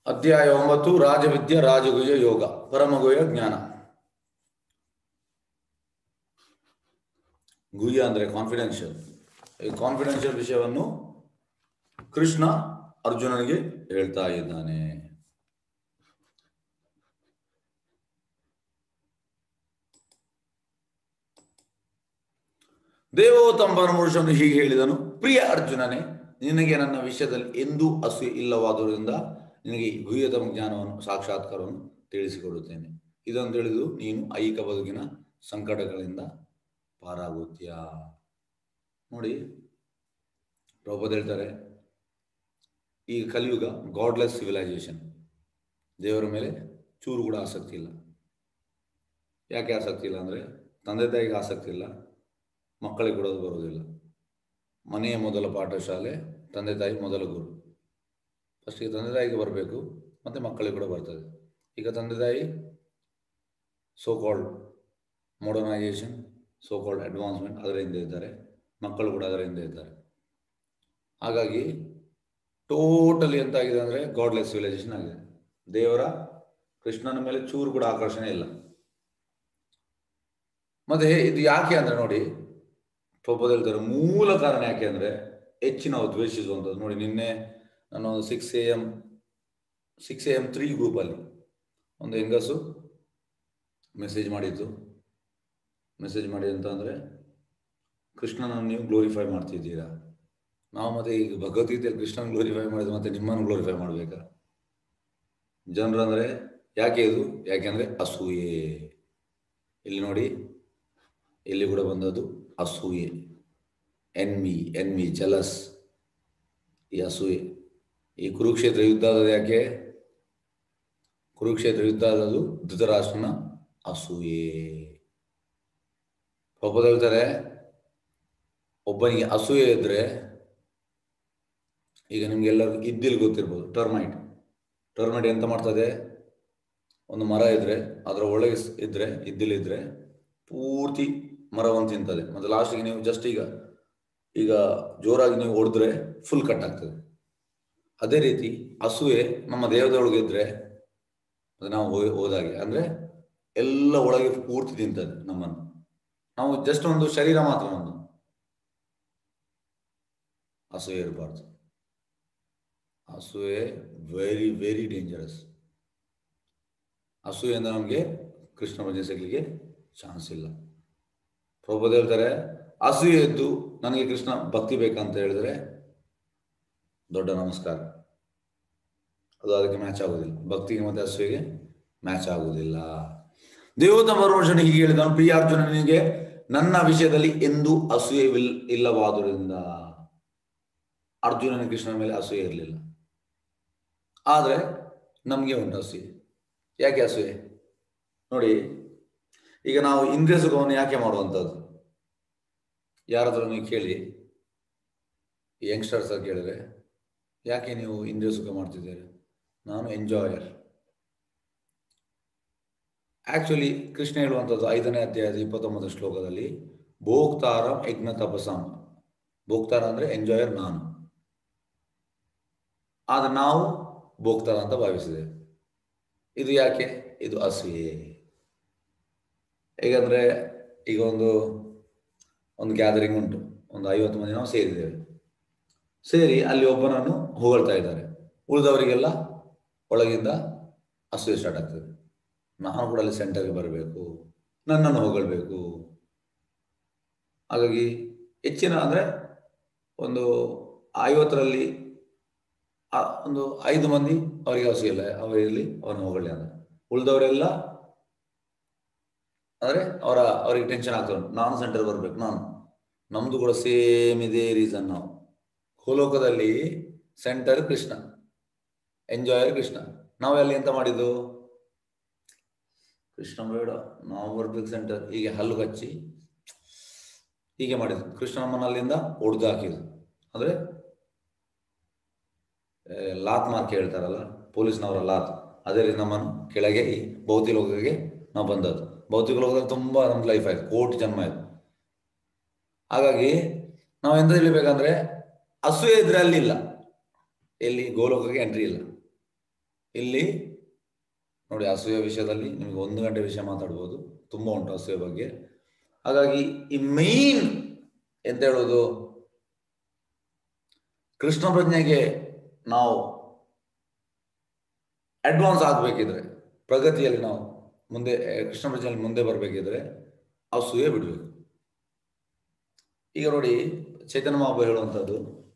ಅಧ್ಯಾಯ ಒಂಬತ್ತು ರಾಜವಿದ್ಯೆ ರಾಜಗುಹ್ಯ ಯೋಗ ಪರಮಗುಹ್ಯ ಜ್ಞಾನ ಗುಹ್ಯ ಅಂದ್ರೆ ಕಾನ್ಫಿಡೆನ್ಷಿಯಲ್ ಈ ಕಾನ್ಫಿಡೆನ್ಷಿಯಲ್ ವಿಷಯವನ್ನು ಕೃಷ್ಣ ಅರ್ಜುನನಿಗೆ ಹೇಳ್ತಾ ಇದ್ದಾನೆ ದೇವೋತ್ತಮ ಪರಮಪುರುಷನು ಹೀಗೆ ಹೇಳಿದನು ಪ್ರಿಯ ಅರ್ಜುನನೇ ನಿನಗೆ ನನ್ನ ವಿಷಯದಲ್ಲಿ ಎಂದೂ ಅಸೂಯೆ ಇಲ್ಲವಾದುದರಿಂದ ನಿನಗೆ ಈ ಗುಹ್ಯತಮ ಜ್ಞಾನವನ್ನು ಸಾಕ್ಷಾತ್ಕಾರವನ್ನು ತಿಳಿಸಿಕೊಡುತ್ತೇನೆ ಇದನ್ನು ತಿಳಿದು ನೀನು ಐಕ ಬದುಕಿನ ಸಂಕಟಗಳಿಂದ ಪಾರಾಗುತ್ತೀಯ ನೋಡಿ ಪ್ರಭುಪದ ಹೇಳ್ತಾರೆ ಈ ಕಲಿಯುಗ ಗಾಡ್ಲೆಸ್ ಸಿವಿಲೈಸೇಷನ್ ದೇವರ ಮೇಲೆ ಚೂರು ಕೂಡ ಆಸಕ್ತಿ ಇಲ್ಲ ಯಾಕೆ ಆಸಕ್ತಿ ಇಲ್ಲ ಅಂದರೆ ತಂದೆ ತಾಯಿಗೆ ಆಸಕ್ತಿ ಇಲ್ಲ ಮಕ್ಕಳಿಗೆ ಕೊಡೋದು ಬರೋದಿಲ್ಲ ಮನೆಯ ಮೊದಲ ಪಾಠಶಾಲೆ ತಂದೆ ತಾಯಿ ಮೊದಲ ಗುರು ಫಸ್ಟಿಗೆ ತಂದೆ ತಾಯಿಗೆ ಬರಬೇಕು ಮತ್ತು ಮಕ್ಕಳಿಗೆ ಕೂಡ ಬರ್ತದೆ ಈಗ ತಂದೆ ತಾಯಿ so called modernisation so called advancement ಅದರ ಹಿಂದೆ ಇದ್ದಾರೆ ಮಕ್ಕಳು ಕೂಡ ಅದರ ಹಿಂದೆ ಇದ್ದಾರೆ ಹಾಗಾಗಿ ಟೋಟಲಿ ಎಂತಾಗಿದೆ ಅಂದರೆ ಗಾಡ್ಲೆಸ್ ಸಿವಿಲೈಸೇಷನ್ ಆಗಿದೆ ದೇವರ ಕೃಷ್ಣನ ಮೇಲೆ ಚೂರು ಕೂಡ ಆಕರ್ಷಣೆ ಇಲ್ಲ ಮತ್ತೆ ಇದು ಯಾಕೆ ಅಂದ್ರೆ ನೋಡಿ ಪ್ರಭುಪದ ಹೇಳ್ತಾರೆ ಮೂಲ ಕಾರಣ ಯಾಕೆ ಅಂದ್ರೆ ಹೆಚ್ಚಿನ ದ್ವೇಷಿಸುವಂಥದ್ದು ನೋಡಿ ನಿನ್ನೆ ನಾನು six A M six A M three ಗ್ರೂಪಲ್ಲಿ ಒಂದು ಹೆಂಗಸು ಮೆಸೇಜ್ ಮಾಡಿದ್ದು ಮೆಸೇಜ್ ಮಾಡಿ ಅಂತ ಅಂದರೆ ಕೃಷ್ಣನನ್ನು ನೀವು ಗ್ಲೋರಿಫೈ ಮಾಡ್ತಿದ್ದೀರಾ ನಾವು ಮತ್ತೆ ಈಗ ಭಗವದ್ಗೀತೆಯಲ್ಲಿ ಕೃಷ್ಣನ ಗ್ಲೋರಿಫೈ ಮಾಡಿದ್ರೆ ಮತ್ತೆ ನಿಮ್ಮನ್ನು ಗ್ಲೋರಿಫೈ ಮಾಡಬೇಕಾ ಜನರು ಅಂದರೆ ಯಾಕೆ ಇದು ಯಾಕೆಂದರೆ ಅಸೂಯೆ ಇಲ್ಲಿ ನೋಡಿ ಇಲ್ಲಿ ಕೂಡ ಬಂದದ್ದು ಅಸೂಯೆ ಎನ್ಮಿ ಎನ್ಮಿ ಜಲಸ್ ಈ ಅಸೂಯೆ ಈ ಕುರುಕ್ಷೇತ್ರ ಯುದ್ಧ ಆದದ್ದು ಯಾಕೆ ಕುರುಕ್ಷೇತ್ರ ಯುದ್ಧ ಆದದ್ದು ಧೃತರಾಷ್ಟ್ರನ ಅಸೂಯೆ ಒಬ್ಬ ಹೇಳ್ತಾರೆ ಒಬ್ಬನಿಗೆ ಅಸೂಯೆ ಇದ್ರೆ ಈಗ ನಿಮ್ಗೆಲ್ಲರಿಗೂ ಇದ್ದಿಲ್ ಗೊತ್ತಿರ್ಬೋದು ಟರ್ಮೈಟ್ ಟರ್ಮೈಟ್ ಎಂತ ಮಾಡ್ತದೆ ಒಂದು ಮರ ಇದ್ರೆ ಅದರ ಒಳಗೆ ಇದ್ರೆ ಇದ್ದಿಲಿದ್ರೆ ಪೂರ್ತಿ ಮರವನ್ನು ತಿಂತದೆ ಮತ್ತೆ ಲಾಸ್ಟಿಗೆ ನೀವು ಜಸ್ಟ್ ಈಗ ಈಗ ಜೋರಾಗಿ ನೀವು ಹೊಡೆದ್ರೆ ಫುಲ್ ಕಟ್ ಆಗ್ತದೆ ಅದೇ ರೀತಿ ಹಸುವೆ ನಮ್ಮ ದೇಹದೊಳಗೆ ಇದ್ರೆ ಅದು ನಾವು ಹೋದಾಗೆ ಅಂದ್ರೆ ಎಲ್ಲ ಒಳಗೆ ಪೂರ್ತಿ ತಿಂತದೆ ನಮ್ಮನ್ನು ನಾವು ಜಸ್ಟ್ ಒಂದು ಶರೀರ ಮಾತ್ರ ನಮ್ಮದು ಹಸುವೆ ಇರಬಾರ್ದು ಹಸುವೆ ವೆರಿ ವೆರಿ ಡೇಂಜರಸ್ ಹಸುವೆಯಿಂದ ನಮಗೆ ಕೃಷ್ಣ ಭಜನೆ ಸಿಗ್ಲಿಕ್ಕೆ ಚಾನ್ಸ್ ಇಲ್ಲ ಪ್ರಭುಪದ ಹೇಳ್ತಾರೆ ಅಸೂಯೆ ಎದ್ದು ನನಗೆ ಕೃಷ್ಣ ಭಕ್ತಿ ಬೇಕಂತ ಹೇಳಿದ್ರೆ ದೊಡ್ಡ ನಮಸ್ಕಾರ ಅದು ಅದಕ್ಕೆ ಮ್ಯಾಚ್ ಆಗುದಿಲ್ಲ ಭಕ್ತಿಗೆ ಮತ್ತೆ ಅಸೂಯೆಗೆ ಮ್ಯಾಚ್ ಆಗುವುದಿಲ್ಲ ದೇವೋತ್ತಮ ಪರಮೇಶ್ವರನ ಹೀಗೆ ಹೇಳಿದನು ಪ್ರಿಯ ಅರ್ಜುನನಿಗೆ ನನ್ನ ವಿಷಯದಲ್ಲಿ ಎಂದೂ ಅಸೂಯವಿಲ್ ಇಲ್ಲವಾದುದರಿಂದ ಅರ್ಜುನನ ಕೃಷ್ಣನ ಮೇಲೆ ಅಸೂಯೆ ಇರಲಿಲ್ಲ ಆದರೆ ನಮಗೆ ಉಂಟು ಅಸೂಯೆ ಯಾಕೆ ಅಸೂಯೆ ನೋಡಿ ಈಗ ನಾವು ಇಂದ್ರಿಯ ಸುಖವನ್ನು ಯಾಕೆ ಮಾಡುವಂಥದ್ದು ಯಾರಾದ್ರೂ ನೀವು ಕೇಳಿ ಯಂಗ್ಸ್ಟರ್ಸ್ ಕೇಳಿದ್ರೆ ಯಾಕೆ ನೀವು ಇಂದ್ರಿಯ ಸುಖ ಮಾಡ್ತಿದ್ದೀರಿ ನಾನು ಎಂಜಾಯರ್ ಆಕ್ಚುಲಿ ಕೃಷ್ಣ ಹೇಳುವಂಥದ್ದು ಐದನೇ ಅಧ್ಯಾಯದ ಇಪ್ಪತ್ತೊಂಬತ್ತು ಶ್ಲೋಕದಲ್ಲಿ ಭೋಕ್ತಾರಂ ಯಜ್ಞ ತಪಸಂ ಭೋಕ್ತಾರ ಅಂದ್ರೆ ಎಂಜಾಯರ್ ನಾನು ಆದ್ರೆ ನಾವು ಭೋಕ್ತಾರ ಅಂತ ಭಾವಿಸಿದೆ ಇದು ಯಾಕೆ ಇದು ಅಸೂಯೆ ಹೇಗಂದ್ರೆ ಈಗ ಒಂದು ಒಂದು ಗ್ಯಾದರಿಂಗ್ ಉಂಟು ಒಂದು ಐವತ್ತು ಮಂದಿ ನಾವು ಸೇರಿದ್ದೇವೆ ಸೇರಿ ಅಲ್ಲಿ ಒಬ್ಬನನ್ನು ಹೊಗಳ್ತಾ ಇದ್ದಾರೆ ಉಳಿದವರಿಗೆಲ್ಲ ಒಳಗಿಂದ ಅಸೂಯೆ ಸ್ಟಾರ್ಟ್ ಆಗ್ತದೆ ನಾನು ಕೂಡ ಅಲ್ಲಿ ಸೆಂಟರ್ಗೆ ಬರಬೇಕು ನನ್ನನ್ನು ಹೊಗಳ್ಬೇಕು ಹಾಗಾಗಿ ಹೆಚ್ಚಿನ ಅಂದರೆ ಒಂದು ಐವತ್ತರಲ್ಲಿ ಒಂದು ಐದು ಮಂದಿ ಅವರಿಗೆ ಅಸೂಯೆ ಇಲ್ಲ ಅವರಲ್ಲಿ ಅವನು ಹೊಗಳಿ ಅಂತ ಉಳಿದವರೆಲ್ಲ ಅಂದ್ರೆ ಅವರ ಅವರಿಗೆ ಟೆನ್ಷನ್ ಆಗ್ತದೆ ನಾನು ಸೆಂಟರ್ ಬರ್ಬೇಕು ನಾನು ನಮ್ದು ಕೂಡ ಸೇಮ್ ಇದೇ ರೀಸನ್ ನಾವು ಭೂಲೋಕದಲ್ಲಿ ಸೆಂಟರ್ ಕೃಷ್ಣ ಎಂಜಾಯರ್ ಕೃಷ್ಣ ನಾವೆಲ್ಲಿ ಎಂತ ಮಾಡಿದ್ದು ಕೃಷ್ಣ ಬೇಡ ನಾವು ಬರ್ಬೇಕು ಸೆಂಟರ್ ಹೀಗೆ ಹಲ್ಲು ಕಚ್ಚಿ ಹೀಗೆ ಮಾಡಿದ್ರು ಕೃಷ್ಣ ನಮ್ಮನ್ನ ಅಲ್ಲಿಂದ ಒಡೆದು ಹಾಕಿದ್ರು ಅಂದ್ರೆ ಲಾತ್ ಮಾರ್ಕ್ ಹೇಳ್ತಾರಲ್ಲ ಪೊಲೀಸ್ನವರ ಲಾತ್ ಅದೇ ರೀತಿ ನಮ್ಮನ್ನು ಕೆಳಗೆ ಈ ಭೌತಿಕ ಲೋಕಕ್ಕೆ ನಾವು ಬಂದದ್ದು ಭೌತಿಕ ಲೋಕದಲ್ಲಿ ತುಂಬಾ ನಮ್ದು ಲೈಫ್ ಆಯ್ತು ಕೋಟಿ ಜನ್ಮ ಆಯ್ತು ಹಾಗಾಗಿ ನಾವು ಎಂತ ತಿಳಿಬೇಕಂದ್ರೆ ಅಸೂಯೆ ಇದ್ರೆ ಅಲ್ಲಿಲ್ಲ ಎಲ್ಲಿ ಗೋಲೋಕಕ್ಕೆ ಎಂಟ್ರಿ ಇಲ್ಲ ಇಲ್ಲಿ ನೋಡಿ ಅಸೂಯ ವಿಷಯದಲ್ಲಿ ನಿಮಗೆ ಒಂದು ಗಂಟೆ ವಿಷಯ ಮಾತಾಡ್ಬೋದು ತುಂಬ ಉಂಟು ಅಸೂಯ ಬಗ್ಗೆ ಹಾಗಾಗಿ ಈ ಮೈನ್ ಎಂತ ಹೇಳೋದು ಕೃಷ್ಣ ಪ್ರಜ್ಞೆಗೆ ನಾವು ಅಡ್ವಾನ್ಸ್ ಆಗಬೇಕಿದ್ರೆ ಪ್ರಗತಿಯಲ್ಲಿ ನಾವು ಮುಂದೆ ಕೃಷ್ಣ ಪ್ರಜ್ಞೆಯಲ್ಲಿ ಮುಂದೆ ಬರಬೇಕಿದ್ರೆ ಅಸೂಯೆ ಬಿಡಬೇಕು ಈಗ ನೋಡಿ ಚೈತನ್ಯ ಮಹಾಪ್ರಭು ಹೇಳುವಂಥದ್ದು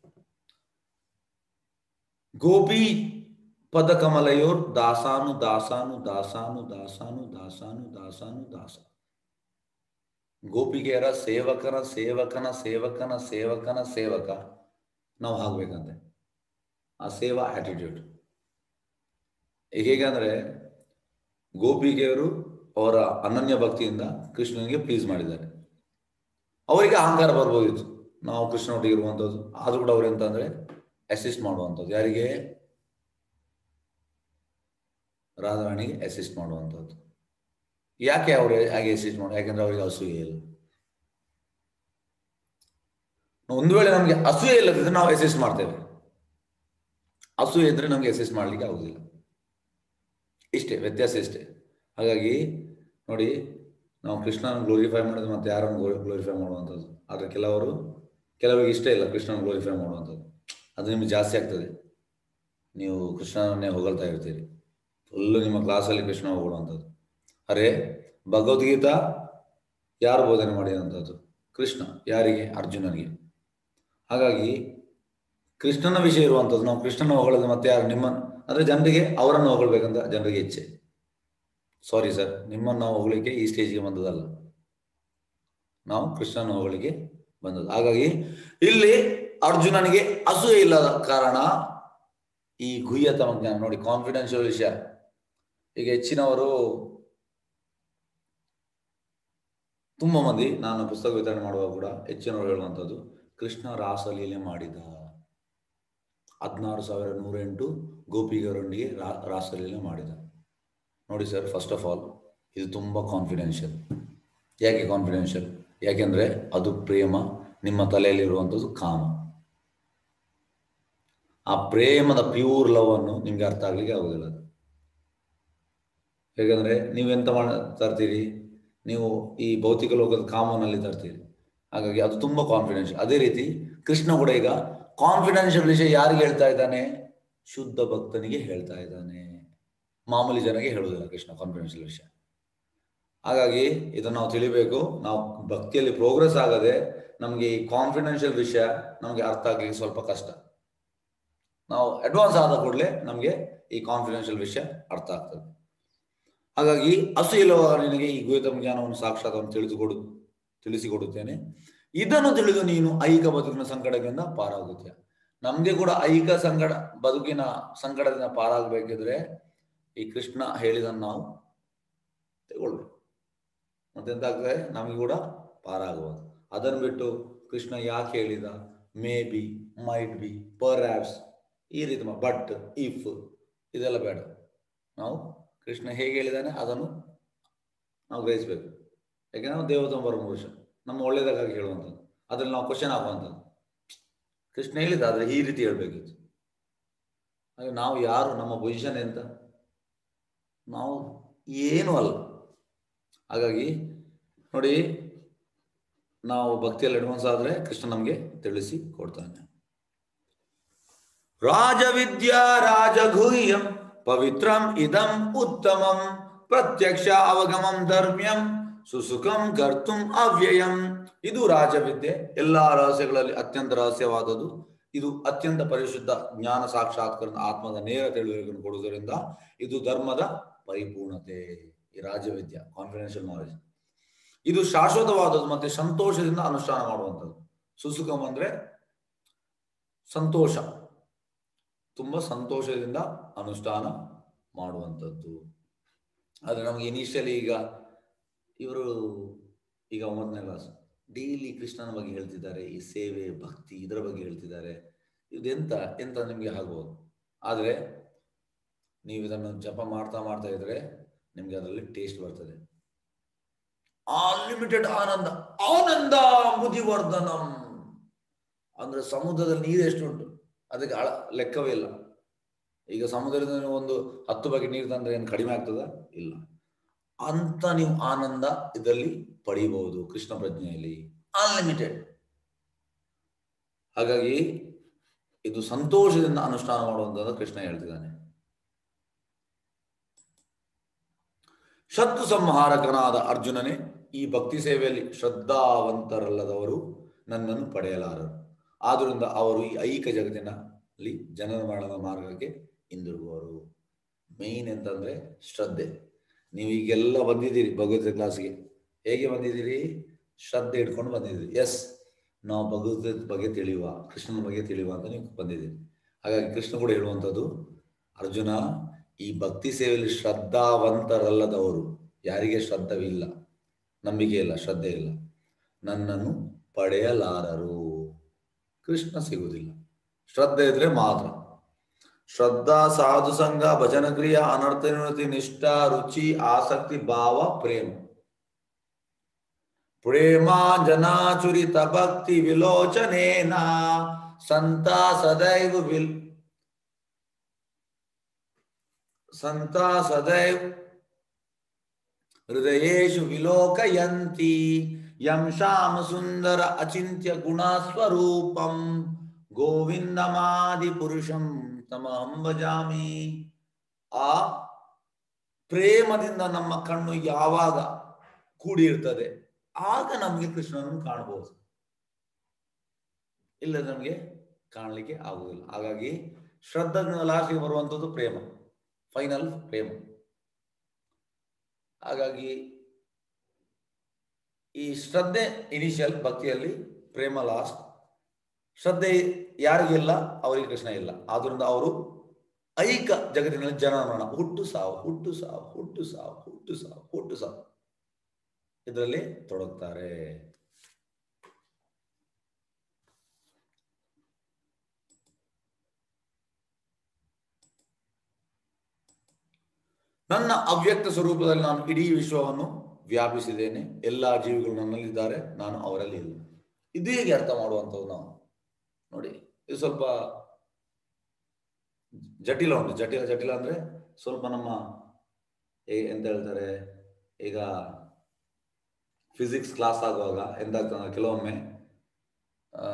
ಗೋಪಿ ಪದ ಕಮಲಯೋರ್ ದಾಸಾನು ದಾಸಾನು ದಾಸಾನು ದಾಸಾನು ದಾಸಾನು ದಾಸಾನು ದಾಸ ಗೋಪಿಗೆಯರ ಸೇವಕನ ಸೇವಕನ ಸೇವಕನ ಸೇವಕನ ಸೇವಕ ನಾವು ಆಗ್ಬೇಕಂತೆ ಆ ಸೇವಾ ಆಟಿಟ್ಯೂಡ್ ಹೇಗಂದ್ರೆ ಗೋಪಿಗೆಯರು ಅವರ ಅನನ್ಯ ಭಕ್ತಿಯಿಂದ ಕೃಷ್ಣನಿಗೆ ಪ್ಲೀಸ್ ಮಾಡಿದ್ದಾರೆ ಅವರಿಗೆ ಅಹಂಕಾರ ಬರ್ಬೋದಿತ್ತು ನಾವು ಕೃಷ್ಣ ಒಟ್ಟಿಗೆ ಇರುವಂಥದ್ದು ಆದ್ರೂ ಕೂಡ ಅವ್ರು ಎಂತಂದ್ರೆ ಅಸಿಸ್ಟ್ ಮಾಡುವಂಥದ್ದು ಯಾರಿಗೆ ರಾಧಾರಾಣಿಗೆ ಅಸಿಸ್ಟ್ ಮಾಡುವಂಥದ್ದು ಯಾಕೆ ಅವರು ಹಾಗೆ ಅಸಿಸ್ಟ್ ಮಾಡಿ ಯಾಕೆಂದ್ರೆ ಅವರಿಗೆ ಅಸೂಯೆ ಇಲ್ಲ ಒಂದು ವೇಳೆ ನಮಗೆ ಅಸೂಯೆ ಇಲ್ಲದಿದ್ರೆ ನಾವು ಅಸಿಸ್ಟ್ ಮಾಡ್ತೇವೆ ಅಸೂಯೆ ಇದ್ರೆ ನಮಗೆ ಅಸಿಸ್ಟ್ ಮಾಡ್ಲಿಕ್ಕೆ ಆಗುದಿಲ್ಲ ಇಷ್ಟೇ ವ್ಯತ್ಯಾಸ ಇಷ್ಟೇ ಹಾಗಾಗಿ ನೋಡಿ ನಾವು ಕೃಷ್ಣನ ಗ್ಲೋರಿಫೈ ಮಾಡಿದ್ರೆ ಮತ್ತೆ ಯಾರನ್ನು ಗ್ಲೋರಿಫೈ ಮಾಡುವಂಥದ್ದು ಆದರೆ ಕೆಲವರು ಕೆಲವರಿಗೆ ಇಷ್ಟ ಇಲ್ಲ ಕೃಷ್ಣನ ಗ್ಲೋರಿಫೈ ಮಾಡುವಂಥದ್ದು ಅದು ನಿಮ್ಗೆ ಜಾಸ್ತಿ ಆಗ್ತದೆ ನೀವು ಕೃಷ್ಣನನ್ನೇ ಹೊಗಳ್ತಾ ಇರ್ತೀರಿ ಫುಲ್ಲು ನಿಮ್ಮ ಕ್ಲಾಸಲ್ಲಿ ಕೃಷ್ಣ ಹೊಗಳುವಂಥದ್ದು ಅರೆ ಭಗವದ್ಗೀತಾ ಯಾರು ಬೋಧನೆ ಮಾಡಿದಂಥದ್ದು ಕೃಷ್ಣ ಯಾರಿಗೆ ಅರ್ಜುನನಿಗೆ ಹಾಗಾಗಿ ಕೃಷ್ಣನ ವಿಷಯ ಇರುವಂಥದ್ದು ನಾವು ಕೃಷ್ಣನ ಹೊಗಳದು ಮತ್ತೆ ಯಾರು ನಿಮ್ಮ ಅಂದರೆ ಜನರಿಗೆ ಅವರನ್ನು ಹೊಗಳ್ಬೇಕಂತ ಜನರಿಗೆ ಇಚ್ಛೆ ಸಾರಿ ಸರ್ ನಿಮ್ಮನ್ನು ನಾವು ಹೊಗಳಿಕೆ ಈ ಸ್ಟೇಜ್ಗೆ ಬಂದದಲ್ಲ ನಾವು ಕೃಷ್ಣನ ಹೊಗಳಿಕೆ ಬಂದದ್ದು ಹಾಗಾಗಿ ಇಲ್ಲಿ ಅರ್ಜುನನಿಗೆ ಅಸೂಯೆ ಇಲ್ಲದ ಕಾರಣ ಈ ಗುಹ್ಯತಮ ಜ್ಞಾನ ನೋಡಿ ಕಾನ್ಫಿಡೆನ್ಷಿಯಲ್ ವಿಷಯ ಈಗ ಹೆಚ್ಚಿನವರು ತುಂಬ ಮಂದಿ ನಾನು ಪುಸ್ತಕ ವಿತರಣೆ ಮಾಡುವಾಗ ಕೂಡ ಹೆಚ್ಚಿನವರು ಹೇಳುವಂಥದ್ದು ಕೃಷ್ಣ ರಾಸಲೀಲೆ ಮಾಡಿದ ಹದಿನಾರು ಸಾವಿರ ನೂರ ಎಂಟು ಗೋಪಿಗರೊಂದಿಗೆ ರಾ ರಾಸಲೀಲೆ ಮಾಡಿದ ನೋಡಿ ಸರ್ ಫಸ್ಟ್ ಆಫ್ ಆಲ್ ಇದು ತುಂಬ ಕಾನ್ಫಿಡೆನ್ಷಿಯಲ್ ಯಾಕೆ ಕಾನ್ಫಿಡೆನ್ಷಿಯಲ್ ಯಾಕೆಂದ್ರೆ ಅದು ಪ್ರೇಮ ನಿಮ್ಮ ತಲೆಯಲ್ಲಿರುವಂಥದ್ದು ಕಾಮ ಆ ಪ್ರೇಮದ ಪ್ಯೂರ್ ಲವ್ ಅನ್ನು ನಿಮ್ಗೆ ಅರ್ಥ ಆಗ್ಲಿಕ್ಕೆ ಆಗುದಿಲ್ಲ ಅದು ಹೇಗಂದ್ರೆ ನೀವೆಂತ ಮಾಡ ತರ್ತೀರಿ ನೀವು ಈ ಭೌತಿಕ ಲೋಕದ ಕಾಮನಲ್ಲಿ ತರ್ತೀರಿ ಹಾಗಾಗಿ ಅದು ತುಂಬಾ ಕಾನ್ಫಿಡೆನ್ಷಿಯಲ್ ಅದೇ ರೀತಿ ಕೃಷ್ಣ ಕೂಡ ಈಗ ಕಾನ್ಫಿಡೆನ್ಷಿಯಲ್ ವಿಷಯ ಯಾರಿಗೆ ಹೇಳ್ತಾ ಇದ್ದಾನೆ ಶುದ್ಧ ಭಕ್ತನಿಗೆ ಹೇಳ್ತಾ ಇದ್ದಾನೆ ಮಾಮೂಲಿ ಜನಗೆ ಹೇಳುವುದಿಲ್ಲ ಕೃಷ್ಣ ಕಾನ್ಫಿಡೆನ್ಷಿಯಲ್ ವಿಷಯ ಹಾಗಾಗಿ ಇದನ್ನು ನಾವು ತಿಳಿಬೇಕು ನಾವು ಭಕ್ತಿಯಲ್ಲಿ ಪ್ರೋಗ್ರೆಸ್ ಆಗದೆ ನಮಗೆ ಈ ಕಾನ್ಫಿಡೆನ್ಷಿಯಲ್ ವಿಷಯ ನಮಗೆ ಅರ್ಥ ಆಗ್ಲಿಕ್ಕೆ ಸ್ವಲ್ಪ ಕಷ್ಟ ನಾವು ಅಡ್ವಾನ್ಸ್ ಆದ ಕೂಡಲೇ ನಮಗೆ ಈ ಕಾನ್ಫಿಡೆನ್ಷಿಯಲ್ ವಿಷಯ ಅರ್ಥ ಆಗ್ತದೆ ಹಾಗಾಗಿ ಹಸು ಇಲ್ಲವಾಗ ನಿನಗೆ ಈ ಗುಹ್ಯತಮ ಜ್ಞಾನವನ್ನು ಸಾಕ್ಷಾತ್ವನ್ನು ತಿಳಿದುಕೊಡು ತಿಳಿಸಿಕೊಡುತ್ತೇನೆ ಇದನ್ನು ತಿಳಿದು ನೀನು ಐಕ ಬದುಕಿನ ಸಂಕಟದಿಂದ ಪಾರಾಗುತ್ತೀಯ ನಮ್ಗೆ ಕೂಡ ಐಕ ಸಂಕಟ ಬದುಕಿನ ಸಂಕಟದಿಂದ ಪಾರಾಗಬೇಕಿದ್ರೆ ಈ ಕೃಷ್ಣ ಹೇಳಿದನ್ನು ನಾವು ತಗೊಳ್ಬೇಕು ಮತ್ತೆಂತ ಆಗ್ತದೆ ನಮಗೆ ಕೂಡ ಪಾರಾಗಬಹುದು ಅದನ್ನು ಬಿಟ್ಟು ಕೃಷ್ಣ ಯಾಕೆ ಹೇಳಿದ may be might be perhaps ಈ ರೀತಿ ಬಟ್ ಇಫ್ ಇದೆಲ್ಲ ಬೇಡ ನಾವು ಕೃಷ್ಣ ಹೇಗೆ ಹೇಳಿದಾನೆ ಅದನ್ನು ನಾವು ಗ್ರಹಿಸಬೇಕು ಯಾಕೆಂದ್ರೆ ನಾವು ದೇವತಮ ಪರಮಪುರುಷ ನಮ್ಮ ಒಳ್ಳೇದಕ್ಕಾಗಿ ಹೇಳುವಂಥದ್ದು ಅದ್ರಲ್ಲಿ ನಾವು ಕ್ವಶನ್ ಹಾಕುವಂಥದ್ದು ಕೃಷ್ಣ ಹೇಳಿದ ಆದರೆ ಈ ರೀತಿ ಹೇಳ್ಬೇಕಿತ್ತು ಹಾಗೆ ನಾವು ಯಾರು ನಮ್ಮ ಪೊಸಿಷನ್ ಎಂತ ನಾವು ಏನೂ ಅಲ್ಲ ಹಾಗಾಗಿ ನೋಡಿ ನಾವು ಭಕ್ತಿಯಲ್ಲಿ ಅಡ್ವಾನ್ಸ್ ಆದರೆ ಕೃಷ್ಣ ನಮಗೆ ತಿಳಿಸಿ ಕೊಡ್ತಾನೆ ರಾಜವಿದ್ಯಾ ರಾಜಗುಹ್ಯಂ ಪವಿತ್ರಂ ಇದಂ ಉತ್ತಮಂ ಪ್ರತ್ಯಕ್ಷ ಅವಗಮಂ ಧರ್ಮ್ಯಂ ಸುಸುಖಂ ಕರ್ತುಂ ಅವ್ಯಯಂ ಇದು ರಾಜವಿದ್ಯೆ ಎಲ್ಲಾ ರಹಸ್ಯಗಳಲ್ಲಿ ಅತ್ಯಂತ ರಹಸ್ಯವಾದದ್ದು ಇದು ಅತ್ಯಂತ ಪರಿಶುದ್ಧ ಜ್ಞಾನ ಸಾಕ್ಷಾತ್ಕರ ಆತ್ಮದ ನೇರ ತಿಳುವಳಿಕೆಯನ್ನು ಕೊಡುವುದರಿಂದ ಇದು ಧರ್ಮದ ಪರಿಪೂರ್ಣತೆ ಈ ರಾಜವಿದ್ಯೆ ಕಾನ್ಫಿಡೆನ್ಷಿಯಲ್ ನಾಲೆಜ್ ಇದು ಶಾಶ್ವತವಾದದ್ದು ಮತ್ತೆ ಸಂತೋಷದಿಂದ ಅನುಷ್ಠಾನ ಮಾಡುವಂಥದ್ದು ಸುಸುಖಂ ಅಂದ್ರೆ ಸಂತೋಷ ತುಂಬಾ ಸಂತೋಷದಿಂದ ಅನುಷ್ಠಾನ ಮಾಡುವಂಥದ್ದು ಆದರೆ ನಮಗೆ ಇನಿಷಿಯಲಿ ಈಗ ಇವರು ಈಗ ಒಂಬತ್ತನೇ ಕ್ಲಾಸ್ ಡೈಲಿ ಕೃಷ್ಣನ ಬಗ್ಗೆ ಹೇಳ್ತಿದ್ದಾರೆ ಈ ಸೇವೆ ಭಕ್ತಿ ಇದರ ಬಗ್ಗೆ ಹೇಳ್ತಿದ್ದಾರೆ ಇದೆಂತ ಎಂತ ನಿಮಗೆ ಆಗ್ಬೋದು ಆದರೆ ನೀವು ಇದನ್ನು ಜಪ ಮಾಡ್ತಾ ಮಾಡ್ತಾ ಇದ್ರೆ ನಿಮ್ಗೆ ಅದರಲ್ಲಿ ಟೇಸ್ಟ್ ಬರ್ತದೆ ಅನ್ಲಿಮಿಟೆಡ್ ಆನಂದ ಆನಂದ ಮುದಿವರ್ಧನಂ ಅಂದ್ರೆ ಸಮುದ್ರದಲ್ಲಿ ನೀರು ಎಷ್ಟು ಉಂಟು ಅದಕ್ಕೆ ಅಳ ಲೆಕ್ಕವೇ ಇಲ್ಲ ಈಗ ಸಮುದ್ರದಿಂದ ನೀವು ಒಂದು ಹತ್ತು ಬಗೆ ನೀರು ತಂದ್ರೆ ಏನು ಕಡಿಮೆ ಆಗ್ತದ ಇಲ್ಲ ಅಂತ ನೀವು ಆನಂದ ಇದರಲ್ಲಿ ಪಡೆಯಬಹುದು ಕೃಷ್ಣ ಪ್ರಜ್ಞೆಯಲ್ಲಿ ಅನ್ಲಿಮಿಟೆಡ್ ಹಾಗಾಗಿ ಇದು ಸಂತೋಷದಿಂದ ಅನುಷ್ಠಾನ ಮಾಡುವಂತ ಕೃಷ್ಣ ಹೇಳ್ತಿದ್ದಾನೆ ಶತ್ರು ಸಂಹಾರಕನಾದ ಅರ್ಜುನನೇ ಈ ಭಕ್ತಿ ಸೇವೆಯಲ್ಲಿ ಶ್ರದ್ಧಾವಂತರಲ್ಲದವರು ನನ್ನನ್ನು ಪಡೆಯಲಾರರು ಆದ್ರಿಂದ ಅವರು ಈ ಐಕ ಜಗತ್ತಿನಲ್ಲಿ ಜನನ ಮರಣದ ಮಾರ್ಗಕ್ಕೆ ಹಿಂದಿರುಗುವರು ಮೇನ್ ಎಂತಂದ್ರೆ ಶ್ರದ್ಧೆ ನೀವು ಈಗೆಲ್ಲ ಬಂದಿದ್ದೀರಿ ಭಗವದ್ಗೀತೆ ಕ್ಲಾಸ್ಗೆ ಹೇಗೆ ಬಂದಿದ್ದೀರಿ ಶ್ರದ್ಧೆ ಇಟ್ಕೊಂಡು ಬಂದಿದ್ದೀರಿ ಎಸ್ ನಾವು ಭಗವದ್ಗೀತೆ ಬಗ್ಗೆ ತಿಳಿಯುವ ಕೃಷ್ಣನ ಬಗ್ಗೆ ತಿಳಿಯುವ ಅಂತ ನೀವು ಬಂದಿದ್ದೀರಿ ಹಾಗಾಗಿ ಕೃಷ್ಣ ಕೂಡ ಹೇಳುವಂಥದ್ದು ಅರ್ಜುನ ಈ ಭಕ್ತಿ ಸೇವೆಯಲ್ಲಿ ಶ್ರದ್ಧಾವಂತರಲ್ಲದವರು ಯಾರಿಗೆ ಶ್ರದ್ಧವಿಲ್ಲ ನಂಬಿಕೆ ಇಲ್ಲ ಶ್ರದ್ಧೆ ಇಲ್ಲ ನನ್ನನ್ನು ಪಡೆಯಲಾರರು ಕೃಷ್ಣ ಸಿಗುವುದಿಲ್ಲ ಶ್ರದ್ಧೆ ಇದ್ರೆ ಮಾತ್ರ ಶ್ರದ್ಧಾ ಸಾಧು ಸಂಘ ಭಜನ ಕ್ರಿಯಾ ಅನರ್ಥ ನಿವೃತ್ತಿ ನಿಷ್ಠಾ ರುಚಿ ಆಸಕ್ತಿ ಭಾವ ಪ್ರೇಮ ಪ್ರೇಮಾಂಜನಾಚುರಿತ ಭಕ್ತಿ ವಿಲೋಚನೇನ ಸಂತ ಸದೈವ ವಿಲ್ ಸಂತ ಸದೈವ ಹೃದಯೇಶು ವಿಲೋಕಯಂತಿ ಯಂ ಶ್ಯಾಮ ಸುಂದರ ಅಚಿಂತ್ಯ ಗುಣಸ್ವರೂಪಂ ಗೋವಿಂದಮಾದಿ ಪುರುಷಂ ತಮಹಂ ಭಜಾಮಿ ಆ ಪ್ರೇಮದಿಂದ ನಮ್ಮ ಕಣ್ಣು ಯಾವಾಗ ಕೂಡಿರ್ತದೆ ಆಗ ನಮಗೆ ಕೃಷ್ಣನನ್ನು ಕಾಣಬಹುದು ಇಲ್ಲ ನಮಗೆ ಕಾಣಲಿಕ್ಕೆ ಆಗುವುದಿಲ್ಲ ಹಾಗಾಗಿ ಶ್ರದ್ಧೆಯಿಂದ ಲಾಸ್ಟಿಗೆ ಬರುವಂಥದ್ದು ಪ್ರೇಮ ಫೈನಲ್ ಪ್ರೇಮ ಹಾಗಾಗಿ ಈ ಶ್ರದ್ಧೆ ಇನಿಷಿಯಲ್ ಭಕ್ತಿಯಲ್ಲಿ ಪ್ರೇಮ ಲಾಸ್ಟ್ ಶ್ರದ್ಧೆ ಯಾರಿಗಿಲ್ಲ ಅವರಿಗೆ ಕೃಷ್ಣ ಇಲ್ಲ ಆದ್ರಿಂದ ಅವರು ಐಕ ಜಗತ್ತಿನಲ್ಲಿ ಜನ ಮರಣ ಹುಟ್ಟು ಸಾವು ಹುಟ್ಟು ಸಾವು ಹುಟ್ಟು ಸಾವು ಹುಟ್ಟು ಸಾವು ಹುಟ್ಟು ಸಾವು ಇದರಲ್ಲಿ ತೊಡಗ್ತಾರೆ ನನ್ನ ಅವ್ಯಕ್ತ ಸ್ವರೂಪದಲ್ಲಿ ನಾನು ಇಡೀ ವಿಶ್ವವನ್ನು ವ್ಯಾಪಿಸಿದ್ದೇನೆ ಎಲ್ಲಾ ಜೀವಿಗಳು ನನ್ನಲ್ಲಿದ್ದಾರೆ ನಾನು ಅವರಲ್ಲಿ ಇಲ್ಲ ಇದು ಹೇಗೆ ಅರ್ಥ ಮಾಡುವಂಥದ್ದು ನಾವು ನೋಡಿ ಇದು ಸ್ವಲ್ಪ ಜಟಿಲ ಉಂಟು ಜಟಿಲ ಜಟಿಲ ಅಂದ್ರೆ ಸ್ವಲ್ಪ ನಮ್ಮ ಏ- ಎಂತ ಹೇಳ್ತಾರೆ ಈಗ ಫಿಸಿಕ್ಸ್ ಕ್ಲಾಸ್ ಆಗುವಾಗ ಎಂತಾಗ್ತದೆ ಕೆಲವೊಮ್ಮೆ ಆ,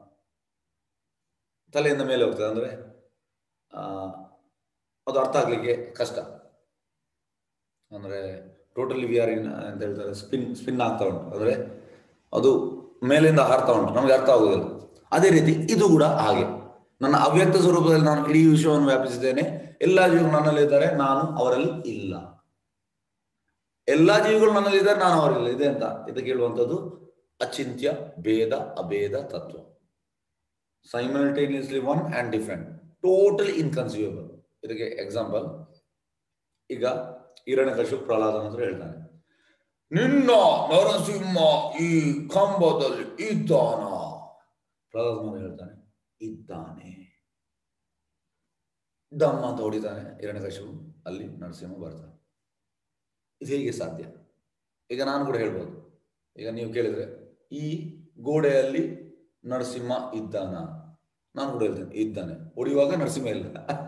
ತಲೆಯಿಂದ ಮೇಲೆ ಹೋಗ್ತದೆ ಅಂದ್ರೆ ಆ, ಅದು ಅರ್ಥ ಆಗ್ಲಿಕ್ಕೆ ಕಷ್ಟ ಅಂದ್ರೆ ಟೋಟಲಿ ವಿ ಆರ್ ಇನ್ ಅಂತ ಹೇಳ್ತಾರೆ ಸ್ಪಿನ್ ಸ್ಪಿನ್ ಆಗ್ತಾ ಉಂಟು ಅಂದ್ರೆ ಅದು ಮೇಲಿಂದ ಹಾರ್ತಾ ಉಂಟು ನಮಗೆ ಅರ್ಥ ಆಗುದಿಲ್ಲ ಅದೇ ರೀತಿ ಇದು ಕೂಡ ಹಾಗೆ ನನ್ನ ಅವ್ಯಕ್ತ ಸ್ವರೂಪದಲ್ಲಿ ನಾನು ಇಡೀ ವಿಶ್ವವನ್ನು ವ್ಯಾಪಿಸಿದ್ದೇನೆ ಎಲ್ಲಾ ಜೀವಿಗಳು ನನ್ನಲ್ಲಿದ್ದಾರೆ ನಾನು ಅವರಲ್ಲಿ ಇಲ್ಲ ಎಲ್ಲಾ ಜೀವಿಗಳು ನನ್ನಲ್ಲಿದ್ದಾರೆ ನಾನು ಅವರಲ್ಲಿ ಇದೆ ಅಂತ ಇದಕ್ಕೆ ಹೇಳುವಂಥದ್ದು ಅಚಿಂತ್ಯ ಭೇದ ಅಭೇದ ತತ್ವ simultaneously one and different totally inconceivable ಇದಕ್ಕೆ ಎಕ್ಸಾಂಪಲ್ ಈಗ ಹಿರಣ್ಯಕಶು ಪ್ರಹ್ಲಾದನ ಹತ್ರ ಹೇಳ್ತಾನೆ ನಿನ್ನ ನರಸಿಂಹ ಈ ಕಂಬದಲ್ಲಿ ಇದ್ದಾನ ಪ್ರಹ್ಲಾದನ ಹೇಳ್ತಾನೆ ಇದ್ದಾನೆ ದಮ್ಮ ಅಂತ ಹೊಡಿತಾನೆ ಹಿರಣ್ಯಕಶು ಅಲ್ಲಿ ನರಸಿಂಹ ಬರ್ತಾನೆ ಇದು ಹೇಗೆ ಸಾಧ್ಯ ಈಗ ನಾನು ಕೂಡ ಹೇಳ್ಬೋದು ಈಗ ನೀವು ಕೇಳಿದ್ರೆ ಈ ಗೋಡೆಯಲ್ಲಿ ನರಸಿಂಹ ಇದ್ದಾನ ನಾನು ಕೂಡ ಹೇಳ್ತೇನೆ ಇದ್ದಾನೆ ಹೊಡಿಯುವಾಗ ನರಸಿಂಹ ಇಲ್ಲ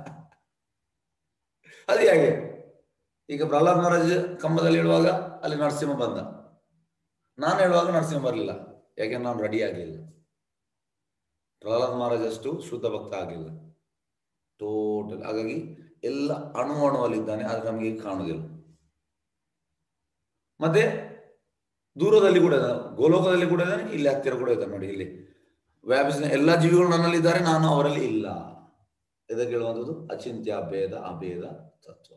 ಅದೇ ಹಾಗೆ ಈಗ ಪ್ರಹ್ಲಾದ್ ಮಹಾರಾಜ್ ಕಂಬದಲ್ಲಿ ಹೇಳುವಾಗ ಅಲ್ಲಿ ನರಸಿಂಹ ಬಂದ ನಾನು ಹೇಳುವಾಗ ನರಸಿಂಹ ಬರಲಿಲ್ಲ ಯಾಕೆ ನಾನು ರೆಡಿ ಆಗಲಿಲ್ಲ ಪ್ರಹ್ಲಾದ್ ಮಹಾರಾಜ್ ಅಷ್ಟು ಶುದ್ಧ ಭಕ್ತ ಆಗಿಲ್ಲ ಟೋಟಲ್ ಹಾಗಾಗಿ ಎಲ್ಲ ಅಣು ಅಣುವಲ್ಲಿದ್ದಾನೆ ಆದ್ರೆ ನಮಗೆ ಕಾಣುವುದಿಲ್ಲ ಮತ್ತೆ ದೂರದಲ್ಲಿ ಕೂಡ ಇದ್ದಾನೆ ಗೋಲೋಕದಲ್ಲಿ ಕೂಡ ಇದ್ದಾನೆ ಇಲ್ಲಿ ಹತ್ತಿರ ಕೂಡ ಇದ್ದಾನೆ ನೋಡಿ ಇಲ್ಲಿ ವ್ಯಾಪಿಸಿದ ಎಲ್ಲ ಜೀವಿಗಳು ನನ್ನಲ್ಲಿದ್ದಾರೆ ನಾನು ಅವರಲ್ಲಿ ಇಲ್ಲ ಇದಕ್ಕೆ ಹೇಳುವಂಥದ್ದು ಅಚಿಂತ್ಯ ಭೇದ ಅಭೇದ ತತ್ವ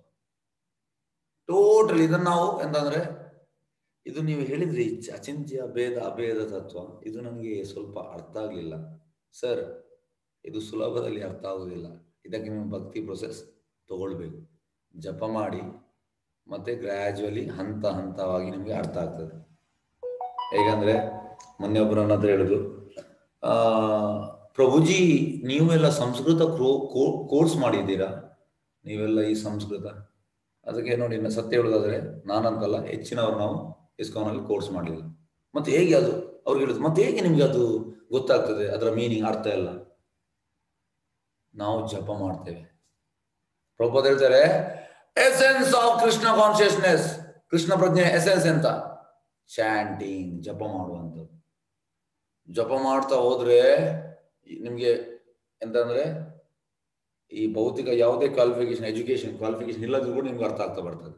ಟೋಟಲ್ ಇದನ್ನ ನಾವು ಎಂತಂದ್ರೆ ಇದು ನೀವು ಹೇಳಿದ್ರಿ ಚ- ಅಚಿಂತ್ಯ ಭೇದ ಅಭೇದ ತತ್ವ ಇದು ನನಗೆ ಸ್ವಲ್ಪ ಅರ್ಥ ಆಗ್ಲಿಲ್ಲ ಸರ್ ಇದು ಸುಲಭದಲ್ಲಿ ಅರ್ಥ ಆಗುವುದಿಲ್ಲ ಇದಕ್ಕೆ ನೀವು ಭಕ್ತಿ ಪ್ರೊಸೆಸ್ ತಗೊಳ್ಬೇಕು ಜಪ ಮಾಡಿ ಮತ್ತೆ ಗ್ರ್ಯಾಜುವಲಿ ಹಂತ ಹಂತವಾಗಿ ನಿಮಗೆ ಅರ್ಥ ಆಗ್ತದೆ ಹೇಗಂದ್ರೆ ಮೊನ್ನೆ ಒಬ್ಬರು ನನ್ನ ಹತ್ರ ಹೇಳುದು ಆ ಪ್ರಭುಜಿ ನೀವೆಲ್ಲ ಸಂಸ್ಕೃತ ಕೋರ್ಸ್ ಮಾಡಿದ್ದೀರಾ ನೀವೆಲ್ಲ ಈ ಸಂಸ್ಕೃತ ಅದಕ್ಕೆ ನೋಡಿ ಇನ್ನು ಸತ್ಯ ಹೇಳೋದಾದ್ರೆ ನಾನಂತಲ್ಲ ಹೆಚ್ಚಿನವರು ನಾವು ಇಸ್ಕಾನಲ್ಲಿ ಕೋರ್ಸ್ ಮಾಡಲಿಲ್ಲ ಮತ್ತೆ ಹೇಗೆ ಅದು ಅವ್ರಿಗೆ ಹೇಳುದು ಮತ್ತೆ ಹೇಗೆ ನಿಮ್ಗೆ ಅದು ಗೊತ್ತಾಗ್ತದೆ ಅದರ ಮೀನಿಂಗ್ ಅರ್ಥ ಎಲ್ಲ ನಾವು ಜಪ ಮಾಡ್ತೇವೆ ಪ್ರಭುಪಾದ ಹೇಳ್ತಾರೆ essence of Krishna consciousness Krishna ಪ್ರಜ್ಞೆ ಎಸೆನ್ಸ್ ಎಂತ ಚಾಂಟಿಂಗ್ ಜಪ ಮಾಡುವಂಥದ್ದು ಜಪ ಮಾಡ್ತಾ ಹೋದ್ರೆ ನಿಮ್ಗೆ ಎಂತ ಅಂದ್ರೆ ಈ ಭೌತಿಕ ಯಾವುದೇ ಕ್ವಾಲಿಫಿಕೇಶನ್ ಎಜುಕೇಶನ್ ಕ್ವಾಲಿಫಿಕೇಶನ್ ಇಲ್ಲದ್ರೂ ಕೂಡ ನಿಮ್ಗೆ ಅರ್ಥ ಆಗ್ತಾ ಬರ್ತದೆ